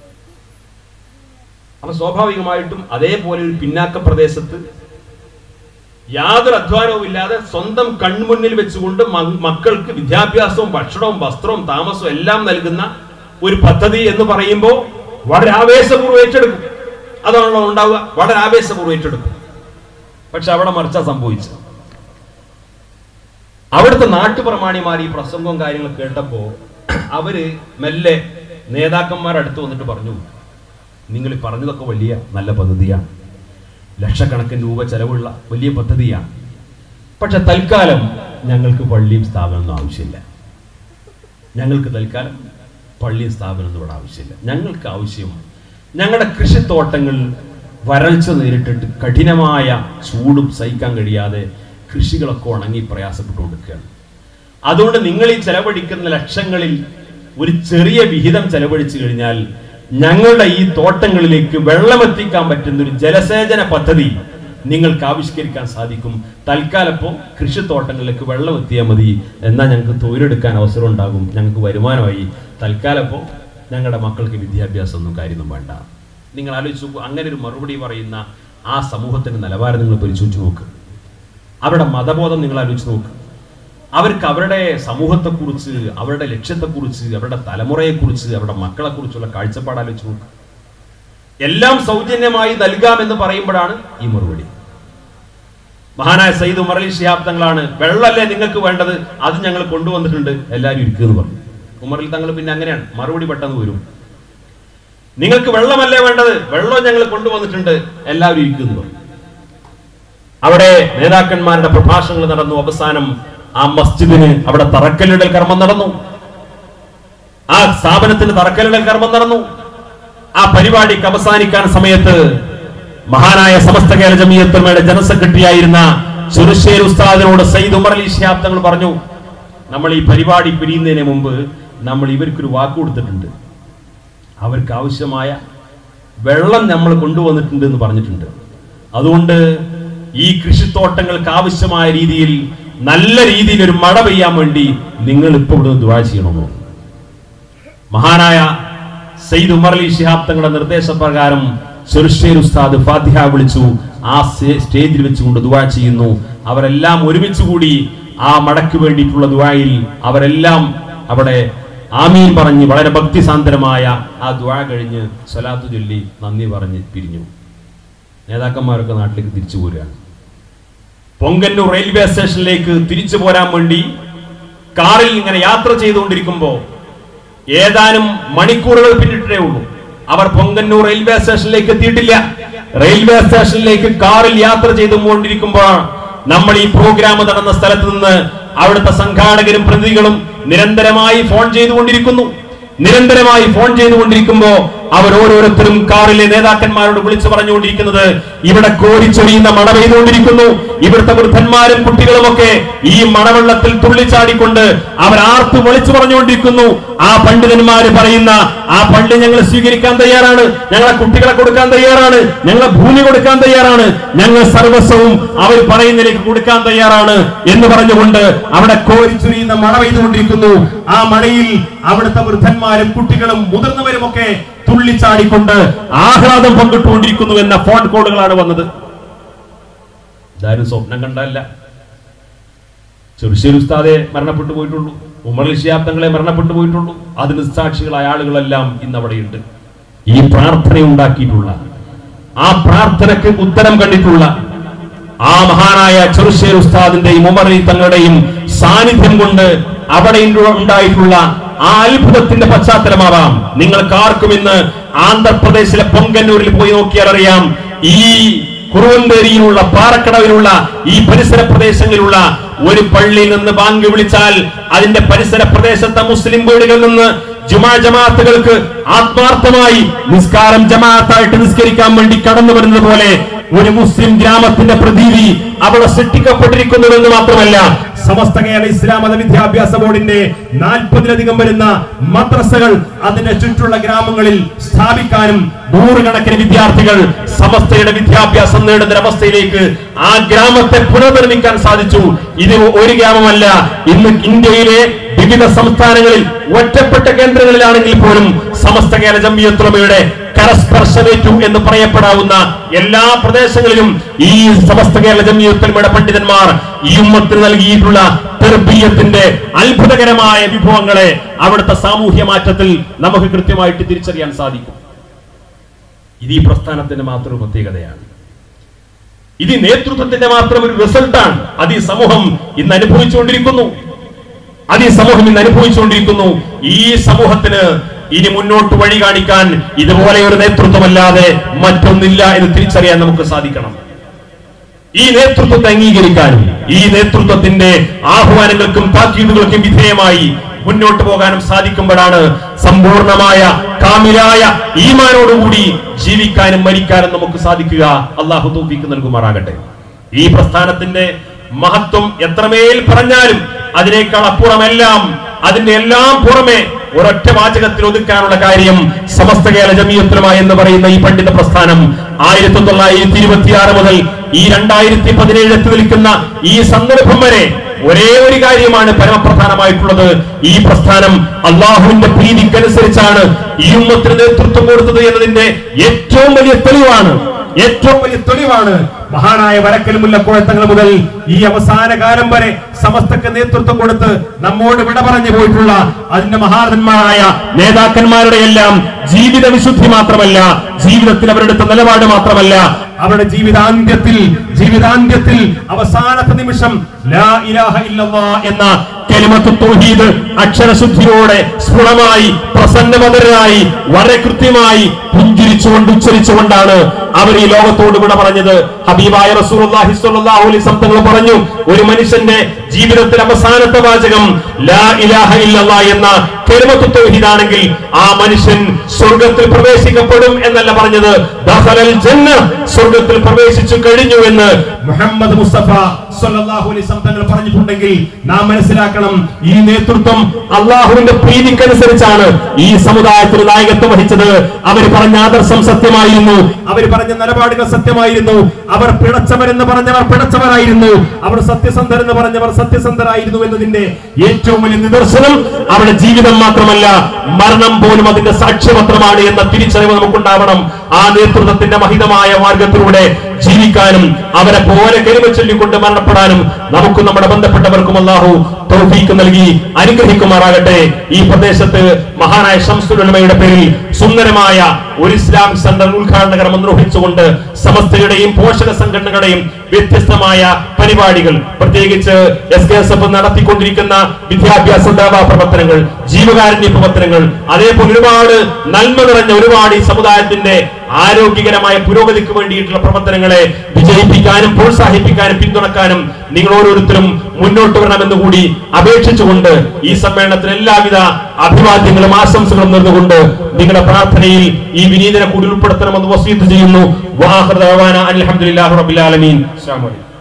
Speaker 2: അപ്പൊ സ്വാഭാവികമായിട്ടും അതേപോലെ ഒരു പിന്നാക്ക പ്രദേശത്ത് യാതൊരു അധ്വാനവും ഇല്ലാതെ സ്വന്തം കൺമുന്നിൽ വെച്ചുകൊണ്ട് മ- മക്കൾക്ക് വിദ്യാഭ്യാസവും ഭക്ഷണവും വസ്ത്രവും താമസവും എല്ലാം നൽകുന്ന ഒരു പദ്ധതി എന്ന് പറയുമ്പോൾ വളരെ ആവേശപൂർവ്വം ഏറ്റെടുക്കും അതാണല്ലോ ഉണ്ടാവുക വളരെ ആവേശപൂർവ്വം ഏറ്റെടുക്കും പക്ഷെ അവിടെ മറിച്ച സംഭവിച്ചു അവിടുത്തെ നാട്ടുപ്രമാണിമാർ ഈ പ്രസംഗവും കാര്യങ്ങളും കേട്ടപ്പോ അവര് മെല്ലെ നേതാക്കന്മാർ അടുത്ത് വന്നിട്ട് പറഞ്ഞു നിങ്ങൾ ഈ പറഞ്ഞതൊക്കെ വലിയ നല്ല പദ്ധതിയാണ് ലക്ഷക്കണക്കിന് രൂപ ചെലവുള്ള വലിയ പദ്ധതിയാണ് പക്ഷെ തൽക്കാലം ഞങ്ങൾക്ക് പള്ളിയും സ്ഥാപനമൊന്നും ആവശ്യമില്ല ഞങ്ങൾക്ക് തൽക്കാലം പള്ളിയും സ്ഥാപനമൊന്നും ഇവിടെ ആവശ്യമില്ല ഞങ്ങൾക്ക് ആവശ്യം ഞങ്ങളുടെ കൃഷിത്തോട്ടങ്ങൾ വരൾച്ച നേരിട്ടിട്ട് കഠിനമായ ചൂടും സഹിക്കാൻ കഴിയാതെ കൃഷികളൊക്കെ ഉണങ്ങി പ്രയാസപ്പെട്ടുകൊണ്ടിരിക്കുകയാണ് അതുകൊണ്ട് നിങ്ങൾ ഈ ചെലവഴിക്കുന്ന ലക്ഷങ്ങളിൽ ഒരു ചെറിയ വിഹിതം ചെലവഴിച്ചു കഴിഞ്ഞാൽ ഞങ്ങളുടെ ഈ തോട്ടങ്ങളിലേക്ക് വെള്ളമെത്തിക്കാൻ പറ്റുന്ന ഒരു ജലസേചന പദ്ധതി നിങ്ങൾക്ക് ആവിഷ്കരിക്കാൻ സാധിക്കും തൽക്കാലപ്പോ കൃഷിത്തോട്ടങ്ങളിലേക്ക് വെള്ളം എത്തിയാൽ മതി എന്നാൽ ഞങ്ങൾക്ക് തൊഴിലെടുക്കാൻ അവസരം ഉണ്ടാകും ഞങ്ങൾക്ക് വരുമാനമായി തൽക്കാലപ്പോ ഞങ്ങളുടെ മക്കൾക്ക് വിദ്യാഭ്യാസം ഒന്നും കാര്യമൊന്നും വേണ്ട നിങ്ങൾ ആലോചിച്ച് നോക്കൂ അങ്ങനെ ഒരു മറുപടി പറയുന്ന ആ സമൂഹത്തിന്റെ നിലവാരം നിങ്ങൾ പരിശോധിച്ച് നോക്ക് അവരുടെ മതബോധം നിങ്ങൾ ആലോചിച്ച് നോക്ക് അവർക്ക് അവരുടെ സമൂഹത്തെക്കുറിച്ച് അവരുടെ ലക്ഷ്യത്തെക്കുറിച്ച് അവരുടെ തലമുറയെക്കുറിച്ച് അവരുടെ മക്കളെക്കുറിച്ചുള്ള കാഴ്ചപ്പാട് ആലോചിച്ച് നോക്ക് എല്ലാം സൗജന്യമായി നൽകാമെന്ന് പറയുമ്പോഴാണ് ഈ മറുപടി മഹാനായ സയ്യിദ് ഉമർ അലി ശിഹാബ് തങ്ങളാണ് വെള്ളമല്ലേ നിങ്ങൾക്ക് വേണ്ടത് അത് ഞങ്ങൾ കൊണ്ടുവന്നിട്ടുണ്ട് എല്ലാവരും ഇരിക്കുമെന്ന് പറഞ്ഞു ഉമറിൽ തങ്ങൾ പിന്നെ അങ്ങനെയാണ് മറുപടി പെട്ടെന്ന് വരും നിങ്ങൾക്ക് വെള്ളമല്ലേ വേണ്ടത് വെള്ളം ഞങ്ങൾ കൊണ്ടുവന്നിട്ടുണ്ട് എല്ലാവരും ഇരിക്കുമെന്ന് പറഞ്ഞു അവിടെ നേതാക്കന്മാരുടെ പ്രഭാഷണങ്ങൾ നടന്നു അവസാനം ആ മസ്ജിദിന് അവിടെ തറക്കല്ലിടൽ കർമ്മം നടന്നു ആ സ്ഥാപനത്തിന് തറക്കല്ലിടൽ കർമ്മം നടന്നു ആ പരിപാടിക്ക് അവസാനിക്കാൻ സമയത്ത് മഹാനായ സമസ്ത കേരള ജമീയത്തമ്മയുടെ ജനറൽ സെക്രട്ടറിയായിരുന്ന ചെറുശ്ശേരി ഉസ്താദിനോട് സയ്യിദ് ഉമർ അലി ഷിഹാബ് തങ്ങൾ പറഞ്ഞു നമ്മൾ ഈ പരിപാടി പിരിയുന്നതിന് മുമ്പ് നമ്മൾ ഇവർക്കൊരു വാക്ക് കൊടുത്തിട്ടുണ്ട് അവർക്ക് ആവശ്യമായ വെള്ളം നമ്മൾ കൊണ്ടുവന്നിട്ടുണ്ട് എന്ന് പറഞ്ഞിട്ടുണ്ട് അതുകൊണ്ട് ഈ കൃഷിത്തോട്ടങ്ങൾക്ക് ആവശ്യമായ രീതിയിൽ നല്ല രീതിയിൽ ഒരു മഴ പെയ്യാൻ വേണ്ടി നിങ്ങൾ ഇപ്പോൾ ഇവിടെ ദുവാ ചെയ്യണമെന്ന് മഹാനായ സയ്യിദ് ഉമർ അലി ശിഹാബ് തങ്ങളുടെ നിർദ്ദേശപ്രകാരം ചെറുശ്ശേരി ഉസ്താദ് ഫാത്തിഹ വിളിച്ചു ആ സ്റ്റേ- സ്റ്റേജിൽ വെച്ചുകൊണ്ട് ദുവാ ചെയ്യുന്നു അവരെല്ലാം ഒരുമിച്ച് കൂടി ആ മടക്ക് വേണ്ടിയിട്ടുള്ള ദുവായിൽ അവരെല്ലാം അവിടെ ആമീൻ പറഞ്ഞ് വളരെ ഭക്തിസാന്ദ്രമായ ആ ദുവാ കഴിഞ്ഞ് സ്വലാത്തു ചൊല്ലി നന്ദി പറഞ്ഞ് പിരിഞ്ഞു നേതാക്കന്മാരൊക്കെ നാട്ടിലേക്ക് തിരിച്ചു പോരുകയാണ് പൊങ്കന്നൂർ റെയിൽവേ സ്റ്റേഷനിലേക്ക് തിരിച്ചു പോരാൻ വേണ്ടി കാറിൽ ഇങ്ങനെ യാത്ര ചെയ്തുകൊണ്ടിരിക്കുമ്പോ ഏതാനും മണിക്കൂറുകൾ പിന്നിട്ടേ ഉള്ളൂ അവർ പൊങ്കന്നൂർ റെയിൽവേ സ്റ്റേഷനിലേക്ക് എത്തിയിട്ടില്ല റെയിൽവേ സ്റ്റേഷനിലേക്ക് കാറിൽ യാത്ര ചെയ്തുകൊണ്ടിരിക്കുമ്പോൾ നമ്മൾ ഈ പ്രോഗ്രാം നടന്ന സ്ഥലത്ത് നിന്ന് അവിടുത്തെ സംഘാടകരും പ്രതിനിധികളും നിരന്തരമായി ഫോൺ ചെയ്തുകൊണ്ടിരിക്കുന്നു നിരന്തരമായി ഫോൺ ചെയ്തുകൊണ്ടിരിക്കുമ്പോ അവർ ഓരോരുത്തരും കാറിലെ നേതാക്കന്മാരോട് വിളിച്ചു പറഞ്ഞുകൊണ്ടിരിക്കുന്നത് ഇവിടെ കോരിച്ചൊരിയുന്ന മഴ പെയ്തുകൊണ്ടിരിക്കുന്നു ഇവിടുത്തെ വൃദ്ധന്മാരും കുട്ടികളുമൊക്കെ ഈ മഴവെള്ളത്തിൽ തുള്ളിച്ചാടിക്കൊണ്ട് അവർ ആർത്ത് വിളിച്ചു പറഞ്ഞുകൊണ്ടിരിക്കുന്നു ആ പണ്ഡിതന്മാര് പറയുന്ന ആ പള്ളി ഞങ്ങൾ സ്വീകരിക്കാൻ തയ്യാറാണ് ഞങ്ങളെ കുട്ടികളെ കൊടുക്കാൻ തയ്യാറാണ് ഞങ്ങളെ ഭൂമി കൊടുക്കാൻ തയ്യാറാണ് ഞങ്ങൾ സർവസ്വവും അവർ പറയുന്നതിലേക്ക് കൊടുക്കാൻ തയ്യാറാണ് എന്ന് പറഞ്ഞുകൊണ്ട് അവിടെ കോരിച്ചൊരിയുന്ന മഴ പെയ്തുകൊണ്ടിരിക്കുന്നു ആ മഴയിൽ അവിടുത്തെ വൃദ്ധന്മാരും കുട്ടികളും മുതിർന്നവരും ഒക്കെ തുള്ളിച്ചാടിക്കൊണ്ട് ആഹ്ലാദം പങ്കിട്ടുകൊണ്ടിരിക്കുന്നു എന്ന ഫോൺ കോളുകളാണ് വന്നത് ഇതാരും സ്വപ്നം കണ്ടല്ല ചെറുശ്ശേരി ഉസ്താദെ മരണപ്പെട്ടു പോയിട്ടുള്ളൂ ഉമർ ഷിയാബ്ദങ്ങളെ മരണപ്പെട്ടു പോയിട്ടുള്ളൂ അതിന് സാക്ഷികളായ ആളുകളെല്ലാം ഇന്ന് അവിടെയുണ്ട് ഈ പ്രാർത്ഥന ഉണ്ടാക്കിയിട്ടുള്ള ആ പ്രാർത്ഥനയ്ക്ക് ഉത്തരം കണ്ടിട്ടുള്ള ആ മഹാനായ ചെറുശ്ശേരി ഉസ്താദിന്റെയും ഉമർ അലി തങ്ങളുടെയും സാന്നിധ്യം കൊണ്ട് അവിടെ ഉണ്ടായിട്ടുള്ള ആ അത്ഭുതത്തിന്റെ പശ്ചാത്തലമാവാം നിങ്ങൾക്ക് ആർക്കും ഇന്ന് ആന്ധ്രാപ്രദേശിലെ പൊങ്കന്നൂരിൽ പോയി നോക്കിയാൽ അറിയാം ഈ കുറുവന്തേരിയിലുള്ള പാറക്കടവിലുള്ള ഈ പരിസര പ്രദേശങ്ങളിലുള്ള ഒരു പള്ളിയിൽ നിന്ന് ബാങ്ക് വിളിച്ചാൽ അതിന്റെ പരിസര പ്രദേശത്തെ മുസ്ലിം വീടുകളിൽ നിന്ന് ജുമാ ജമാഅത്തുകൾക്ക് ആത്മാർത്ഥമായി നിസ്കാരം ജമാഅത്തായിട്ട് നിസ്കരിക്കാൻ വേണ്ടി കടന്നു വരുന്നത് പോലെ ഒരു മുസ്ലിം ഗ്രാമത്തിന്റെ പ്രതീതി അവിടെ സൃഷ്ടിക്കപ്പെട്ടിരിക്കുന്നുവെന്ന് മാത്രമല്ല സമസ്ത കേരള ഇസ്ലാം മത വിദ്യാഭ്യാസ ബോർഡിന്റെ നാൽപ്പതിലധികം വരുന്ന മദ്രസകൾ അതിന്റെ ചുറ്റുള്ള ഗ്രാമങ്ങളിൽ സ്ഥാപിക്കാനും നൂറുകണക്കിന് വിദ്യാർത്ഥികൾ സമസ്തയുടെ വിദ്യാഭ്യാസം നേടുന്ന അവസ്ഥയിലേക്ക് ആ ഗ്രാമത്തെ പുനർനിർമ്മിക്കാൻ സാധിച്ചു ഇത് ഒരു ഗ്രാമമല്ല ഇന്ന് ഇന്ത്യയിലെ വിവിധ സംസ്ഥാനങ്ങളിൽ ഒറ്റപ്പെട്ട കേന്ദ്രങ്ങളിലാണെങ്കിൽ പോലും സമസ്ത കേരള ജമ്മിയത്തുലമയുടെ കരസ്പർശമേറ്റു എന്ന് പറയപ്പെടാവുന്ന എല്ലാ പ്രദേശങ്ങളിലും ഈ സമസ്ത കേരള ജമ്മിയത്തുലമയുടെ പണ്ഡിതന്മാർ ഈ ഉമ്മത്തിന് നൽകിയിട്ടുള്ള തെർബീയത്തിന്റെ അത്ഭുതകരമായ വിഭവങ്ങളെ അവിടുത്തെ സാമൂഹ്യ മാറ്റത്തിൽ നമുക്ക് കൃത്യമായിട്ട് തിരിച്ചറിയാൻ സാധിക്കും ഇത് ഈ പ്രസ്ഥാനത്തിന്റെ മാത്രം പ്രത്യേകതയാണ് ഇത് ഈ നേതൃത്വത്തിന്റെ മാത്രം ഒരു റിസൾട്ടാണ് അത് ഈ സമൂഹം ഇന്ന് അനുഭവിച്ചുകൊണ്ടിരിക്കുന്നു അത് ഈ സമൂഹം ഇന്ന് അനുഭവിച്ചുകൊണ്ടിരിക്കുന്നു ഈ സമൂഹത്തിന് ഇനി മുന്നോട്ട് വഴി കാണിക്കാൻ ഇതുപോലെ ഒരു നേതൃത്വമല്ലാതെ മറ്റൊന്നില്ല എന്ന് തിരിച്ചറിയാൻ നമുക്ക് സാധിക്കണം ഈ നേതൃത്വത്തെ അംഗീകരിക്കാനും ഈ നേതൃത്വത്തിന്റെ ആഹ്വാനങ്ങൾക്കും താക്കീതുകൾക്കും വിധേയമായി മുന്നോട്ട് പോകാനും സാധിക്കുമ്പോഴാണ് സമ്പൂർണമായ കാമിലായ ഈമാനോടുകൂടി ജീവിക്കാനും മരിക്കാനും നമുക്ക് സാധിക്കുക അള്ളാഹു തൗഫീക്ക് നൽകുമാറാകട്ടെ ഈ പ്രസ്ഥാനത്തിന്റെ മഹത്വം എത്രമേൽ പറഞ്ഞാലും അതിനേക്കാൾ അപ്പുറമെല്ലാം അതിന്റെ എല്ലാം പുറമെ ഒരൊറ്റ വാചകത്തിൽ ഒതുക്കാനുള്ള കാര്യം സമസ്ത കേരള ജമീയത്തുലമ എന്ന് പറയുന്ന ഈ പണ്ഡിത പ്രസ്ഥാനം ആയിരത്തി തൊള്ളായിരത്തി ഇരുപത്തിയാറ് മുതൽ ഈ രണ്ടായിരത്തി പതിനേഴ് എത്തി നിൽക്കുന്ന ഈ സന്ദർഭം വരെ ഒരേ ഒരു കാര്യമാണ് പരമപ്രധാനമായിട്ടുള്ളത് ഈ പ്രസ്ഥാനം അള്ളാഹുവിന്റെ പ്രീതിക്കനുസരിച്ചാണ് ഈ ഉമ്മത്തിന് നേതൃത്വം കൊടുത്തത് എന്നതിന്റെ ഏറ്റവും വലിയ തെളിവാണ് ഏറ്റവും വലിയ തെളിവാണ് മഹാനായ വരക്കൽ മുല്ലക്കോഴത്തങ്ങൾ മുതൽ ഈ അവസാന കാലം വരെ സമസ്തക്ക് നേതൃത്വം കൊടുത്ത് നമ്മോട് വിട പറഞ്ഞു പോയിട്ടുള്ള അതിന്റെ മഹാരഥന്മാരായ നേതാക്കന്മാരുടെ എല്ലാം ജീവിത വിശുദ്ധി മാത്രമല്ല ജീവിതത്തിൽ അവരെടുത്ത നിലപാട് മാത്രമല്ല അവരുടെ ജീവിതാന്ത്യത്തിൽ ജീവിതാന്ത്യത്തിൽ അവസാനത്തെ നിമിഷം ലാ ഇലാഹ ഇല്ലല്ലാ എന്ന കലിമത്ത് തൗഹീദ് അക്ഷരശുദ്ധിയോടെ സ്ഫുടമായി പ്രസന്നമതരായി വളരെ കൃത്യമായി പുഞ്ചിരിച്ചുകൊണ്ട് ഉച്ചരിച്ചുകൊണ്ടാണ് അവർ ഈ ലോകത്തോട് വിട പറഞ്ഞത് ഹബീബായ റസൂലുള്ളാഹി സ്വല്ലല്ലാഹു അലൈഹി വസല്ലം തങ്ങൾ പറഞ്ഞു ഒരു മനുഷ്യന്റെ ജീവിതത്തിൽ അവസാനത്തെ വാചകം ലാ ഇലാഹ ഇല്ലല്ലാഹ് എന്ന കലിമത്ത് തൗഹീദ് ആണെങ്കിൽ ആ മനുഷ്യൻ സ്വർഗത്തിൽ പ്രവേശിക്കപ്പെടും എന്നല്ല പറഞ്ഞത് ദഖലൽ ജന്ന സ്വർഗത്തിൽ പ്രവേശിച്ചു കഴിഞ്ഞു എന്ന് മുഹമ്മദ് മുസ്തഫ സ്വല്ലല്ലാഹു അലൈഹി വസല്ലം തങ്ങൾ പറഞ്ഞിട്ടുണ്ടെങ്കിൽ നാം മനസ്സിലാക്കണം ഈ നേതൃത്വം അള്ളാഹുവിന്റെ പ്രീതിക്കനുസരിച്ചാണ് ഈ സമുദായത്തിന് നായകത്വം വഹിച്ചത് അവർ പറഞ്ഞ ആദർശം സത്യമായിരുന്നു അവർ പറഞ്ഞ നിലപാടുകൾ സത്യമായിരുന്നു അവർ പിഴച്ചവരെന്ന് പറഞ്ഞവർ പിഴച്ചവരായിരുന്നു അവർ സത്യസന്ധരെന്ന് പറഞ്ഞവർ സത്യസന്ധരായിരുന്നു എന്നതിന്റെ ഏറ്റവും വലിയ നിദർശനം അവരുടെ ജീവിതം മാത്രമല്ല മരണം പോലും അതിന്റെ സാക്ഷ്യപത്രമാണ് എന്ന തിരിച്ചറിവ് നമുക്കുണ്ടാവണം ആ നേതൃത്വത്തിന്റെ മഹിതമായ മാർഗത്തിലൂടെ ജീവിക്കാനും അവരെ പോലെ കരുമ ചൊല്ലിക്കൊണ്ട് മരണപ്പെടാനും നമുക്കും നമ്മുടെ ബന്ധപ്പെട്ടവർക്കും അള്ളാഹു തൗഫീക്ക് നൽകി അനുഗ്രഹിക്കുമാറാകട്ടെ ഈ പ്രദേശത്ത് മഹാനായ ഷംസുലമയുടെ പേരിൽ സുന്ദരമായ ഒരു ഇസ്ലാം സെന്റർ ഉദ്ഘാടന കർമ്മം നിർവഹിച്ചുകൊണ്ട് സമസ്തയുടെയും പോഷക സംഘടനകളുടെയും വ്യത്യസ്തമായ പരിപാടികൾ പ്രത്യേകിച്ച് എസ് കെ എസ് എഫ് നടത്തിക്കൊണ്ടിരിക്കുന്ന വിദ്യാഭ്യാസ സേവാ പ്രവർത്തനങ്ങൾ ജീവകാരുണ്യ പ്രവർത്തനങ്ങൾ അതേപോലെ ഒരുപാട് നന്മ നിറഞ്ഞ ഒരുപാട് ഈ സമുദായത്തിന്റെ ആരോഗ്യകരമായ പുരോഗതിക്ക് വേണ്ടിയിട്ടുള്ള പ്രവർത്തനങ്ങളെ വിജയിപ്പിക്കാനും പ്രോത്സാഹിപ്പിക്കാനും പിന്തുണക്കാനും നിങ്ങൾ ഓരോരുത്തരും മുന്നോട്ട് വരണമെന്ന് കൂടി അപേക്ഷിച്ചുകൊണ്ട് ഈ സമ്മേളനത്തിന് എല്ലാവിധ അഭിവാദ്യങ്ങളും ആശംസകളും നേർന്നുകൊണ്ട് നിങ്ങളുടെ പ്രാർത്ഥനയിൽ ഈ വിനീതനെ കൂടി ഉൾപ്പെടുത്തണമെന്ന് വസീത്ത് ചെയ്യുന്നു വാഹൃദാന അലഹമുല്ലാ റബിലാലമീൻ അസ്സാം വലൈക്കും